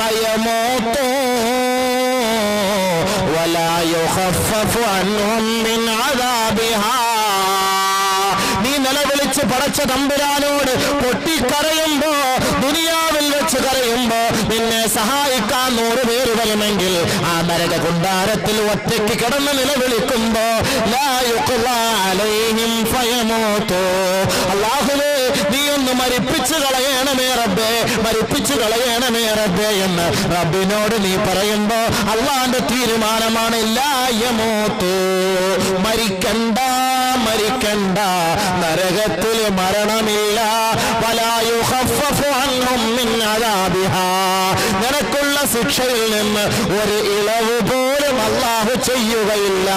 فيموتوا ولا يخفف عنهم من عذابها നീ നിലവിളിച്ച് പടച്ച തമ്പുരാനോട് പൊട്ടിക്കരയുമ്പോ ദുനിയാവിൽ വെച്ച് കരയുമ്പോ നിന്നെ സഹായിക്കാൻ നൂറ് പേര് വരുമെങ്കിൽ ആ നരക കുണ്ടാരത്തിൽ ഒറ്റയ്ക്ക് കിടന്ന് നിലവിളിക്കുമ്പോ ലാ യുഖ്ലാ അലൈഹിം ഫയമൂതു അല്ലാഹുവേ നീ ഒന്ന് മരിപ്പിച്ചു കളയണമേ റബ്ബേ മരിപ്പിച്ചു കളയണമേ റബ്ബേ എന്ന് റബ്ബിനോട് നീ പറയുമ്പോ അള്ളാന്റെ തീരുമാനമാണ് ലായമൂത്തു മരിക്കണ്ട മരിക്കണ്ട നരകത്തിൽ മരണമില്ല വലായു ഖഫഫു അൻഹും മിൻ അദാബിഹാ നിനക്കുള്ള ശിക്ഷയിൽ നിന്ന് ഒരു ഇളവ് പോലും അള്ളാഹു ചെയ്യുകയില്ല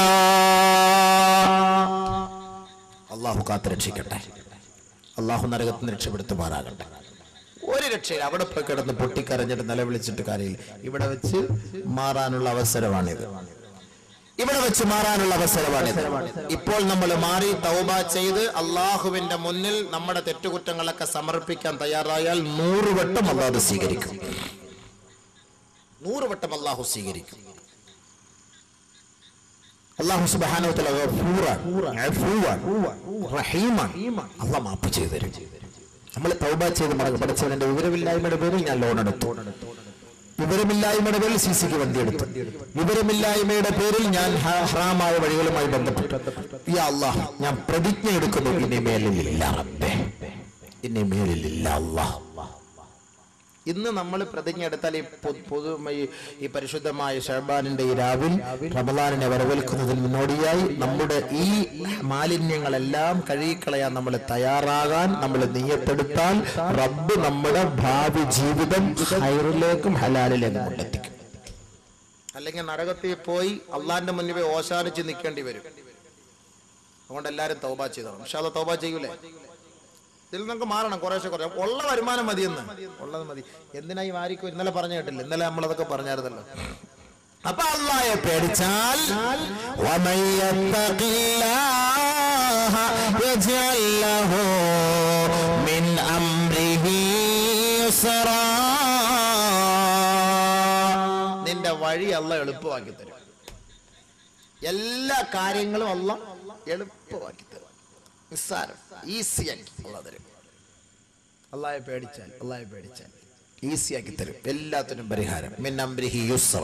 അള്ളാഹു കാത്ത് രക്ഷിക്കട്ടെ അള്ളാഹു നരകത്തിൽ നിന്ന് രക്ഷപ്പെടുത്തുമാറാകട്ടെ ഒരു രക്ഷയില്ല അവിടെ പോയി കിടന്ന് പൊട്ടിക്കരഞ്ഞിട്ട് നിലവിളിച്ചിട്ട് കാര്യമില്ല ഇവിടെ വെച്ച് മാറാനുള്ള അവസരമാണിത് ഇവിടെ വെച്ച് മാറാനുള്ള അവസരമാണിത് ഇപ്പോൾ നമ്മൾ മാറി തൗബ ചെയ്ത് അള്ളാഹുവിന്റെ മുന്നിൽ നമ്മുടെ തെറ്റുകുറ്റങ്ങളൊക്കെ സമർപ്പിക്കാൻ തയ്യാറായാൽ നൂറ് വട്ടം അള്ളാഹ് സ്വീകരിക്കും നൂറ് വട്ടം അള്ളാഹു സ്വീകരിക്കും അള്ളാഹു സുബാനോത്തല അള്ളാഹ് മാപ്പ് ചെയ്തു തരും നമ്മൾ തൗബ ചെയ്ത് മടങ്ങി പഠിച്ചവന്റെ വിവരമില്ലായ്മയുടെ പേരിൽ ഞാൻ ലോൺ എടുത്തു വിവരമില്ലായ്മയുടെ പേരിൽ സി സിക്ക് വണ്ടി എടുത്തു വിവരമില്ലായ്മയുടെ പേരിൽ ഞാൻ ഹ- ഹറാമായ വഴികളുമായി ബന്ധപ്പെട്ടു യാ അള്ളാഹ് ഞാൻ പ്രതിജ്ഞ എടുക്കുന്നു ഇനി മേലിലില്ല റബ്ബേ ഇനി മേലിലില്ല അള്ളാഹ് ഇന്ന് നമ്മൾ പ്രതിജ്ഞ എടുത്താൽ ഈ പൊ- പൊതു ഈ- ഈ പരിശുദ്ധമായ ഷഹബാനിന്റെ ഈ രാവിൽ റമദാനിനെ വരവേൽക്കുന്നതിന് മുന്നോടിയായി നമ്മുടെ ഈ മാലിന്യങ്ങളെല്ലാം കഴുകിക്കളയാൻ നമ്മൾ തയ്യാറാകാൻ നമ്മൾ നീയത്തെടുത്താൽ റബ്ബ് നമ്മുടെ ഭാവി ജീവിതം ഹൈറിലേക്കും ഹലാലിലേക്കും കൊണ്ടെത്തിക്കും അല്ലെങ്കിൽ നരകത്തിൽ പോയി അള്ളാന്റെ മുന്നിൽ പോയി ഓശാനിച്ച് നിൽക്കേണ്ടി വരും അതുകൊണ്ട് എല്ലാവരും തൗബ ചെയ്തോളാം പക്ഷെ അത് തൗബ ചെയ്യൂലേ ഇതിൽ നമുക്ക് മാറണം കുറേശ്ശെ കുറേ ഉള്ള വരുമാനം മതിയെന്ന് ഉള്ളത് മതി എന്തിനാ ഈ വാരിക്കും ഇന്നലെ പറഞ്ഞു കേട്ടില്ല ഇന്നലെ നമ്മളതൊക്കെ പറഞ്ഞായിരുന്നല്ലോ അപ്പൊ അള്ളായെ പേടിച്ചാൽ وَمَن يَتَّقِ اللَّهَ يَجْعَل لَّهُ مِنْ أَمْرِهِ يُسْرًا നിന്റെ വഴി അല്ല എളുപ്പമാക്കി തരും എല്ലാ കാര്യങ്ങളും അല്ല എളുപ്പമാക്കി തരും നിസ്സാരം ഈസിയാക്കി അല്ല തരും അള്ളാഹെ പേടിച്ചാൽ അള്ളാഹെ പേടിച്ചാൽ ഈസിയാക്കി തരും എല്ലാത്തിനും പരിഹാരം മിന്നംബ്രിഹി യുസ്ര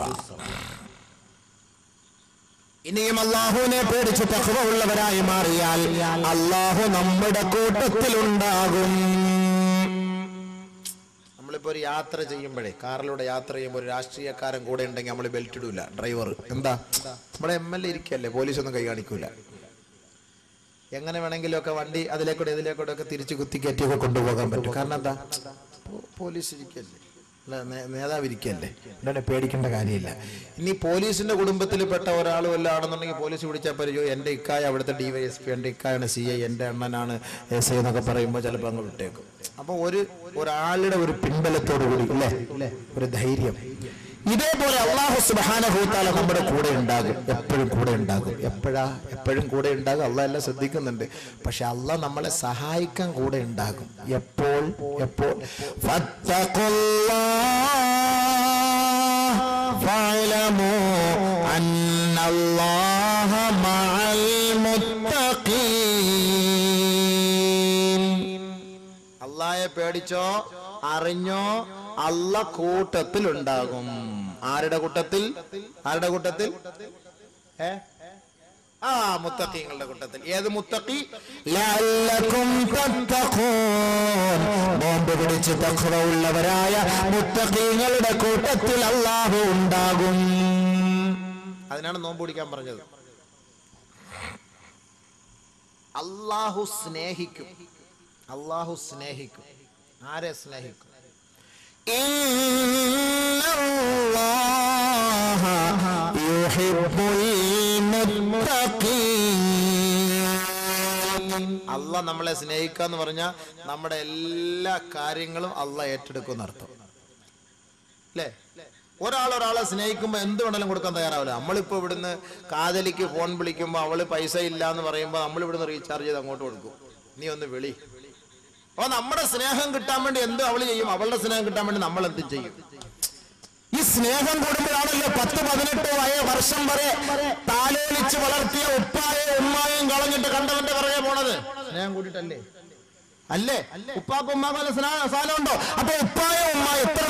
ഇനിയും അള്ളാഹുവിനെ പേടിച്ച് തഖ്വ ഉള്ളവരായി മാറിയാൽ അള്ളാഹു നമ്മുടെ കൂട്ടത്തിലുണ്ടാകും നമ്മളിപ്പോ ഒരു യാത്ര ചെയ്യുമ്പോഴേ കാറിലൂടെ യാത്ര ചെയ്യുമ്പോൾ ഒരു രാഷ്ട്രീയക്കാരൻ കൂടെ ഉണ്ടെങ്കിൽ നമ്മൾ ബെൽറ്റ് ഇടൂല ഡ്രൈവർ എന്താ നമ്മുടെ എം എൽ എ ഇരിക്കല്ലേ പോലീസ് ഒന്നും കൈ കാണിക്കൂല എങ്ങനെ വേണമെങ്കിലും ഒക്കെ വണ്ടി അതിലേക്കൂടെ ഇതിലേക്കൂടെ ഒക്കെ തിരിച്ചു കുത്തി കയറ്റിയൊക്കെ കൊണ്ടുപോകാൻ പറ്റും കാരണം എന്താ പോ- പോലീസ് ഇരിക്കല്ലേ അല്ല നേ- നേതാവ് ഇരിക്കല്ലേ എന്താണ് പേടിക്കേണ്ട കാര്യമില്ല ഇനി പോലീസിന്റെ കുടുംബത്തിൽ പെട്ട ഒരാൾ വല്ല ആണെന്നുണ്ടെങ്കിൽ പോലീസ് പിടിച്ചാൽ പറയോ എന്റെ ഇക്കായ അവിടുത്തെ ഡിവൈഎസ്പി എന്റെ ഇക്കായാണ് സി ഐ എന്റെ അണ്ണനാണ് എസ് ഐ എന്നൊക്കെ പറയുമ്പോൾ ചിലപ്പോൾ അങ്ങ് വിട്ടേക്കും അപ്പൊ ഒരു ഒരാളുടെ ഒരു പിൻബലത്തോടു കൂടി അല്ലേ ഒരു ധൈര്യം ഇതേപോലെ അള്ളാഹു സുബാനഹൂത്താല നമ്മുടെ കൂടെ ഉണ്ടാകും എപ്പോഴും കൂടെ ഉണ്ടാകും എപ്പോഴാ എപ്പോഴും കൂടെ ഉണ്ടാകും അള്ളാഹ് എല്ലാം ശ്രദ്ധിക്കുന്നുണ്ട് പക്ഷെ അള്ളാഹ് നമ്മളെ സഹായിക്കാൻ കൂടെ ഉണ്ടാകും എപ്പോൾ എപ്പോൾ ഫത്തഖുല്ലാഹ് ഫഅലമൂ അന്നല്ലാഹ മഅൽ മുത്തഖീൻ അള്ളായെ പേടിച്ചോ അറിഞ്ഞോ അല്ല കൂട്ടത്തിൽ ഉണ്ടാകും ആരുടെ കൂട്ടത്തിൽ ആരുടെ കൂട്ടത്തിൽ ഏ ആ മുത്തഖീങ്ങളുടെ കൂട്ടത്തിൽ ഏത് മുത്തഖി ലഅല്ലക്കും തത്തഖൂൻ ബോംബ് പിടിച്ച് തഖ്വ ഉള്ളവരായ മുത്തഖീങ്ങളുടെ കൂട്ടത്തിൽ അള്ളാഹു ഉണ്ടാകും അതിനാണ് നോമ്പ് പിടിക്കാൻ പറഞ്ഞത് അള്ളാഹു സ്നേഹിക്കും അള്ളാഹു സ്നേഹിക്കും ആരെ സ്നേഹിക്കും إن الله يحب المتقين അല്ല നമ്മളെ സ്നേഹിക്കുക എന്ന് പറഞ്ഞാൽ നമ്മുടെ എല്ലാ കാര്യങ്ങളും അല്ല ഏറ്റെടുക്കും അർത്ഥം അല്ലേ ഒരാൾ ഒരാളെ സ്നേഹിക്കുമ്പോൾ എന്ത് വേണമെങ്കിലും കൊടുക്കാൻ തയ്യാറാവില്ല നമ്മളിപ്പോ ഇവിടുന്ന് കാതലിക്ക് ഫോൺ വിളിക്കുമ്പോൾ അവള് പൈസ ഇല്ല എന്ന് പറയുമ്പോൾ നമ്മൾ ഇവിടുന്ന് റീചാർജ് ചെയ്ത് അങ്ങോട്ട് കൊടുക്കും നീ ഒന്ന് വിളി അപ്പൊ നമ്മുടെ സ്നേഹം കിട്ടാൻ വേണ്ടി എന്ത് അവള് ചെയ്യും അവളുടെ സ്നേഹം കിട്ടാൻ വേണ്ടി നമ്മൾ എന്ത് ചെയ്യും ഈ സ്നേഹം കൂടുമ്പോഴാണല്ലോ പത്ത് പതിനെട്ട് വയ വർഷം വരെ താലോലിച്ച് വളർത്തിയ ഉപ്പായെ ഉമ്മായും കളഞ്ഞിട്ട് കണ്ടവന്റെ പുറകെ പോണത് സ്നേഹം കൂടിയിട്ടല്ലേ അല്ലേ ഉപ്പാക്ക് ഉമ്മാക്ക് വല്ല സ്നേഹ സാധനമുണ്ടോ അപ്പൊ ഉപ്പായ ഉമ്മ എത്ര നാൾ ഇവള്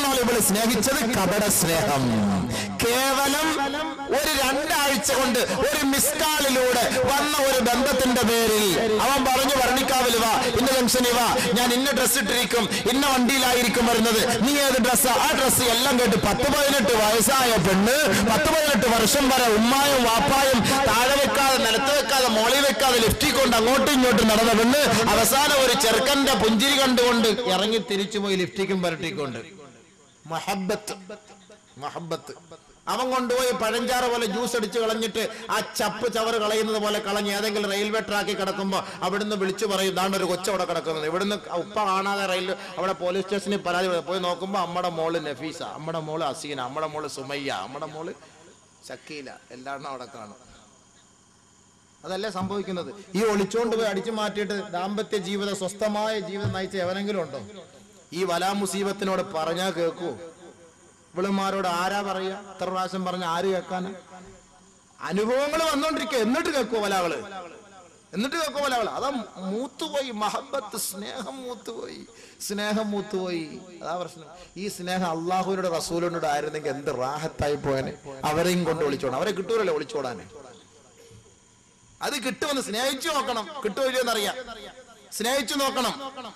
സ്നേഹിച്ചത് കപട സ്നേഹം കേവലം ഒരു രണ്ടാഴ്ച കൊണ്ട് ഒരു മിസ്കാളിലൂടെ വന്ന ഒരു ബന്ധത്തിന്റെ പേരിൽ അവൻ പറഞ്ഞു വർണ്ണിക്കാവിൽ വാ ഇന്ന ജംഗ്ഷനിൽ വാ ഞാൻ ഇന്ന ഡ്രസ് ഇട്ടിരിക്കും ഇന്ന വണ്ടിയിലായിരിക്കും വരുന്നത് നീ ഏത് ഡ്രസ്സാ ആ ഡ്രസ്സ് എല്ലാം കേട്ട് പത്ത് പതിനെട്ട് വയസ്സായ പെണ്ണ് പത്ത് പതിനെട്ട് വർഷം വരെ ഉമ്മായും വാപ്പായും താഴെ വെക്കാതെ നിലത്ത് വെക്കാതെ മോളിൽ വെക്കാതെ ലിഫ്റ്റിൽ കൊണ്ട് അങ്ങോട്ടും ഇങ്ങോട്ടും നടന്ന പെണ്ണ് അവസാനം ഒരു ചെറുക്കന്റെ പുഞ്ചിരി കണ്ടുകൊണ്ട് ഇറങ്ങി തിരിച്ചു പോയി ലിഫ്റ്റിക്കും പരട്ടിക്കൊണ്ട് മഹബത്ത് മഹബത്ത് അവൻ കൊണ്ടുപോയി പഴഞ്ചാറ് പോലെ ജ്യൂസ് അടിച്ച് കളഞ്ഞിട്ട് ആ ചപ്പ് ചവറ് കളയുന്നത് പോലെ കളഞ്ഞ് ഏതെങ്കിലും റെയിൽവേ ട്രാക്കിൽ കിടക്കുമ്പോൾ അവിടുന്ന് വിളിച്ചു പറയും ദാണ്ട് ഒരു കൊച്ചു അവിടെ കിടക്കുന്നത് ഇവിടുന്ന് ഉപ്പ കാണാതെ റെയിൽ അവിടെ പോലീസ് സ്റ്റേഷനിൽ പരാതി കൊടുക്കും. പോയി നോക്കുമ്പോൾ അമ്മയുടെ മോള് നഫീസ അമ്മയുടെ മോള് അസീന അമ്മയുടെ മോള് സുമയ്യ അമ്മയുടെ മോള് ഷക്കീല എല്ലാം അവിടെ കാണും അതല്ലേ സംഭവിക്കുന്നത് ഈ ഒളിച്ചോണ്ട് പോയി അടിച്ചു മാറ്റിയിട്ട് ദാമ്പത്യ ജീവിതം സ്വസ്ഥമായ ജീവിതം നയിച്ച എവനെങ്കിലും ഉണ്ടോ ഈ വലാ മുസീബത്തിനോട് പറഞ്ഞാൽ കേൾക്കൂ ഇവളുമാരോട് ആരാ പറയാ എത്ര പ്രാവശ്യം പറഞ്ഞ ആര് കേൾക്കാനാ അനുഭവങ്ങൾ വന്നോണ്ടിരിക്കുക എന്നിട്ട് കേൾക്കുവോ വലാകള് എന്നിട്ട് കേൾക്കുവോ വലാകള് അതാ മൂത്തുപോയി മഹബത്ത് സ്നേഹം മൂത്തുപോയി സ്നേഹം മൂത്തുപോയി അതാ പ്രശ്നം ഈ സ്നേഹം അള്ളാഹുവിനോട് റസൂലിനോട് ആയിരുന്നെങ്കിൽ എന്ത് റാഹത്തായി പോയനെ അവരെയും കൊണ്ട് ഒളിച്ചോണം അവരെ കിട്ടൂലല്ലോ ഒളിച്ചോടാനെ അത് കിട്ടുമെന്ന് സ്നേഹിച്ചു നോക്കണം കിട്ടുമല്ലോ എന്നറിയാം സ്നേഹിച്ചു നോക്കണം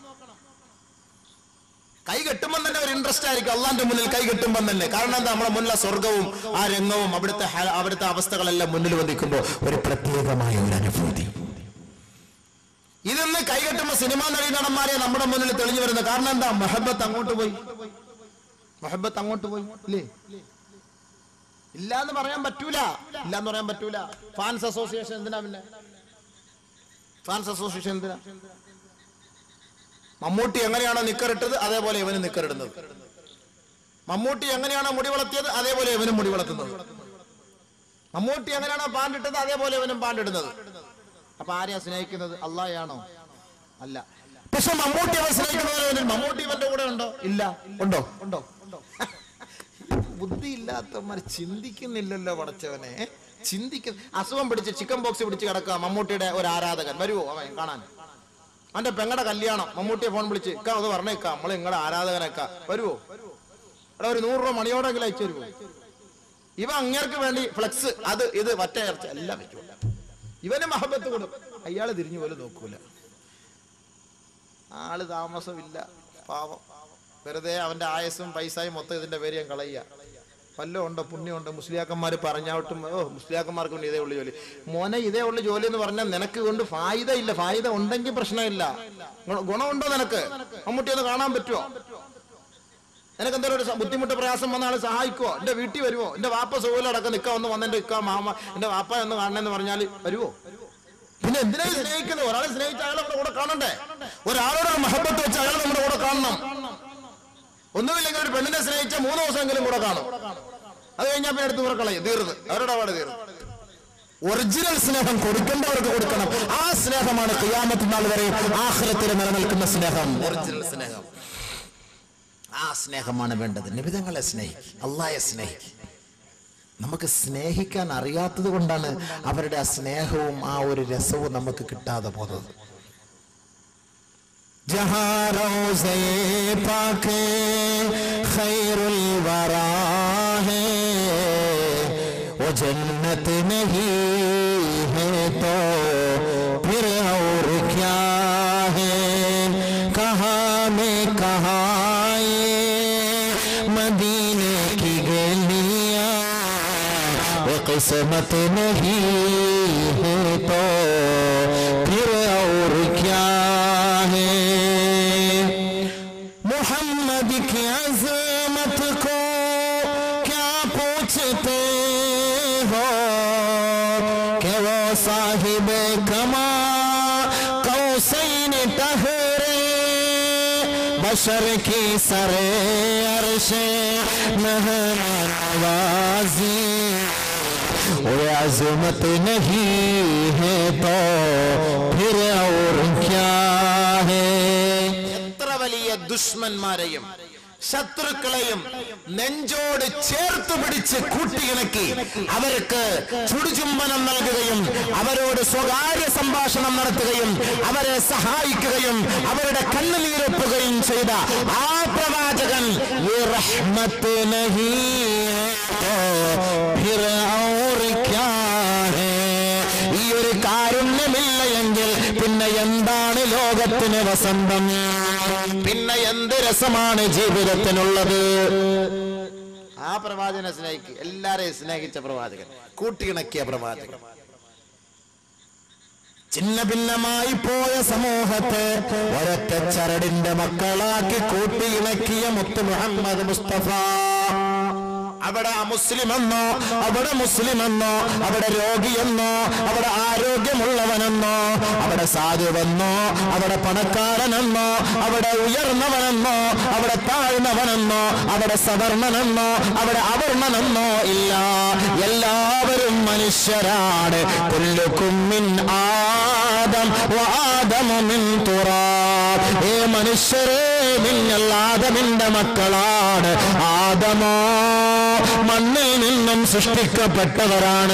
കൈ കെട്ടുമ്പോൾ തന്നെ ഒരു ഇൻട്രസ്റ്റ് ആയിരിക്കും അള്ളാന്റെ മുന്നിൽ കൈ കെട്ടുമ്പോൾ തന്നെ കാരണം എന്താ നമ്മുടെ മുന്നിലെ സ്വർഗവും ആ രംഗവും അവിടുത്തെ ഹ- അവിടുത്തെ അവസ്ഥകളെല്ലാം മുന്നിൽ വന്നിക്കുമ്പോൾ ഒരു പ്രത്യേകമായ ഒരു അനുഭൂതി ഇതൊന്ന് കൈ കെട്ടുമ്പോൾ സിനിമാ നടി നടന്മാരെ നമ്മുടെ മുന്നിൽ തെളിഞ്ഞു വരുന്നത് കാരണം എന്താ മഹബത്ത് അങ്ങോട്ട് പോയി മഹബത്ത് അങ്ങോട്ട് പോയി ഇല്ലേ ഇല്ല എന്ന് പറയാൻ പറ്റൂല ഇല്ല എന്ന് പറയാൻ പറ്റൂല ഫാൻസ് അസോസിയേഷൻ എന്തിനാ പിന്നെ ഫാൻസ് അസോസിയേഷൻ എന്തിനാ മമ്മൂട്ടി എങ്ങനെയാണോ നിക്കറിട്ടത് അതേപോലെ ഇവന് നിക്കറിടുന്നത് മമ്മൂട്ടി എങ്ങനെയാണോ മുടി വളർത്തിയത് അതേപോലെ ഇവനും മുടി വളർത്തുന്നത് മമ്മൂട്ടി എങ്ങനെയാണോ പാണ്ടിട്ടത് അതേപോലെ ഇവനും പാണ്ടിടുന്നത് അപ്പൊ ആരെയാ സ്നേഹിക്കുന്നത് അള്ളായാണോ അല്ല പക്ഷെ മമ്മൂട്ടി അവൻ സ്നേഹിക്കുന്നവരെ മമ്മൂട്ടി ഇവന്റെ കൂടെ ഉണ്ടോ ഇല്ല ഉണ്ടോ ഉണ്ടോ ബുദ്ധി ഇല്ലാത്തവന്മാർ ചിന്തിക്കുന്നില്ലല്ലോ പടച്ചവനെ ചിന്തിക്കുന്ന അസുഖം പിടിച്ച് ചിക്കൻ ബോക്സ് പിടിച്ച് കിടക്കുക മമ്മൂട്ടിയുടെ ഒരു ആരാധകൻ വരുവോ അവൻ കാണാൻ അവന്റെ പെങ്ങടെ കല്യാണം മമ്മൂട്ടിയെ ഫോൺ വിളിച്ച് ഇക്ക അത് പറഞ്ഞേക്കാം നമ്മള് നിങ്ങളുടെ ആരാധകനൊക്കെ വരുവോ എടാ ഒരു നൂറ് രൂപ മണിയോടെങ്കിലും അയച്ചു തരുവോ ഇവ അങ്ങേർക്ക് വേണ്ടി ഫ്ലെക്സ് അത് ഇത് വറ്റ ഇറച്ചി എല്ലാം വെച്ചു ഇവന് മഹബത്ത് കൊടുക്കും അയാള് തിരിഞ്ഞു പോലും നോക്കൂല ആള് താമസമില്ല പാവം വെറുതെ അവന്റെ ആയസും പൈസയും മൊത്തം ഇതിന്റെ പേര് ഞാൻ കളയുക വല്ലതും ഉണ്ടോ പുണ്യമുണ്ടോ മുസ്ലിയാക്കന്മാർ പറഞ്ഞാട്ടും ഓ മുസ്ലിയാക്കന്മാർക്ക് പിന്നെ ഇതേ ഉള്ളു ജോലി മോനെ ഇതേ ഉള്ളു ജോലി എന്ന് പറഞ്ഞാൽ നിനക്ക് കൊണ്ട് ഫായിദ ഇല്ല ഫായിദ ഉണ്ടെങ്കിൽ പ്രശ്നമില്ല ഗുണ- ഗുണമുണ്ടോ നിനക്ക് മമ്മൂട്ടി ഒന്ന് കാണാൻ പറ്റുമോ നിനക്ക് എന്തെങ്കിലും ഒരു സ- ബുദ്ധിമുട്ട് പ്രയാസം വന്ന ആളെ സഹായിക്കുവോ എന്റെ വീട്ടിൽ വരുമോ എന്റെ വാപ്പ സുഖയിലടക്കം നിക്ക ഒന്ന് വന്നെന്റെ ഇക്ക മാമ എന്റെ വാപ്പ എന്ന് കാണണമെന്ന് പറഞ്ഞാൽ വരുമോ പിന്നെ എന്തിനാ ഈ സ്നേഹിക്കുന്നത് ഒരാളെ സ്നേഹിച്ച അയാളെ നമ്മുടെ കൂടെ കാണണ്ടേ ഒരാളോട് ഒരു മഹബത്ത് വെച്ച് അയാൾ നമ്മുടെ കൂടെ കാണണം ഒന്നുമില്ലെങ്കിൽ ഒരു പെണ്ണിനെ സ്നേഹിച്ച മൂന്ന് ദിവസമെങ്കിലും കൂടെ കാണും അത് കഴിഞ്ഞാൽ പിന്നെ എടുത്ത് പുറക്കളയും തീർന്ന് അവരുടെ പാട് തീർന്നു ഒറിജിനൽ സ്നേഹം കൊടുക്കേണ്ടവർക്ക് കൊടുക്കണം ആ സ്നേഹമാണ് ക്രിയാമത്ത് നാൾ വരെ ആഹ്ലത്തിൽ നിലനിൽക്കുന്ന സ്നേഹം ഒറിജിനൽ സ്നേഹം ആ സ്നേഹമാണ് വേണ്ടത് നിബിതങ്ങളെ സ്നേഹിക്കും അള്ളായെ സ്നേഹിക്കും നമുക്ക് സ്നേഹിക്കാൻ അറിയാത്തത് കൊണ്ടാണ് അവരുടെ ആ സ്നേഹവും ആ ഒരു രസവും നമുക്ക് കിട്ടാതെ പോകുന്നത് जहाँ रोज़े पाक खैरुल वरा है वो जन्नत नहीं है तो फिर और क्या है कहाँ में कहाँ ये मदीने की गलियाँ वो किस्मत नहीं है तो फिर और क्या है मोहम्मद की अजमत को क्या पूछते हो कि वो साहिब कमा कौसैन टहरे बशर की सरे अरश नवाजी और अजमत नहीं है तो फिर और क्या है എത്ര വലിയ ദുഷ്മന്മാരെയും ശത്രുക്കളെയും നെഞ്ചോട് ചേർത്ത് പിടിച്ച് കൂട്ടിയിണക്കി അവർക്ക് ചുടുചുംബനം നൽകുകയും അവരോട് സ്വകാര്യ സംഭാഷണം നടത്തുകയും അവരെ സഹായിക്കുകയും അവരുടെ കണ്ണുനീരൊപ്പുകയും ചെയ്ത ആ പ്രവാചകൻ "യേ റഹ്മത്ത് നഹീ ഹൈ, ഫിർ ഔർ ക്യാ ഹൈ?" ഈ ഒരു കാരുണ്യമില്ല എങ്കിൽ പിന്നെ എന്താണ് ലോകത്തിന് വസന്തം പിന്നെ എന്ത് രസമാണ് ജീവിതത്തിനുള്ളത് ആ പ്രവാചകനെ സ്നേഹിക്കുക എല്ലാരെയും സ്നേഹിച്ച പ്രവാചകൻ കൂട്ടിയിണക്കിയ പ്രവാചകൻ ചിന്ന ഭിന്നമായി പോയ സമൂഹത്തെ ഒരൊറ്റ ചരടിന്റെ മക്കളാക്കി കൂട്ടിയിണക്കിയ മുത്ത് മുഹമ്മദ് മുസ്തഫ അവിടെ അമുസ്ലിമെന്നോ അവിടെ മുസ്ലിമെന്നോ അവിടെ രോഗിയെന്നോ അവിടെ ആരോഗ്യമുള്ളവനെന്നോ അവിടെ സാധുവെന്നോ അവിടെ പണക്കാരനെന്നോ അവിടെ ഉയർന്നവനെന്നോ അവിടെ താഴ്ന്നവനെന്നോ അവിടെ സവർണനെന്നോ അവിടെ അവർണനെന്നോ ഇല്ല എല്ലാവരും മനുഷ്യരാണ് കുല്ലുക്കുമ്മിൻ ആദം വാദമു മിൻ തുറാബ് ഏ മനുഷ്യരെ നിങ്ങൾ ആദമിന്റെ മക്കളാണ് ആദമോ മണ്ണിൽ നിന്നും സൃഷ്ടിക്കപ്പെട്ടവരാണ്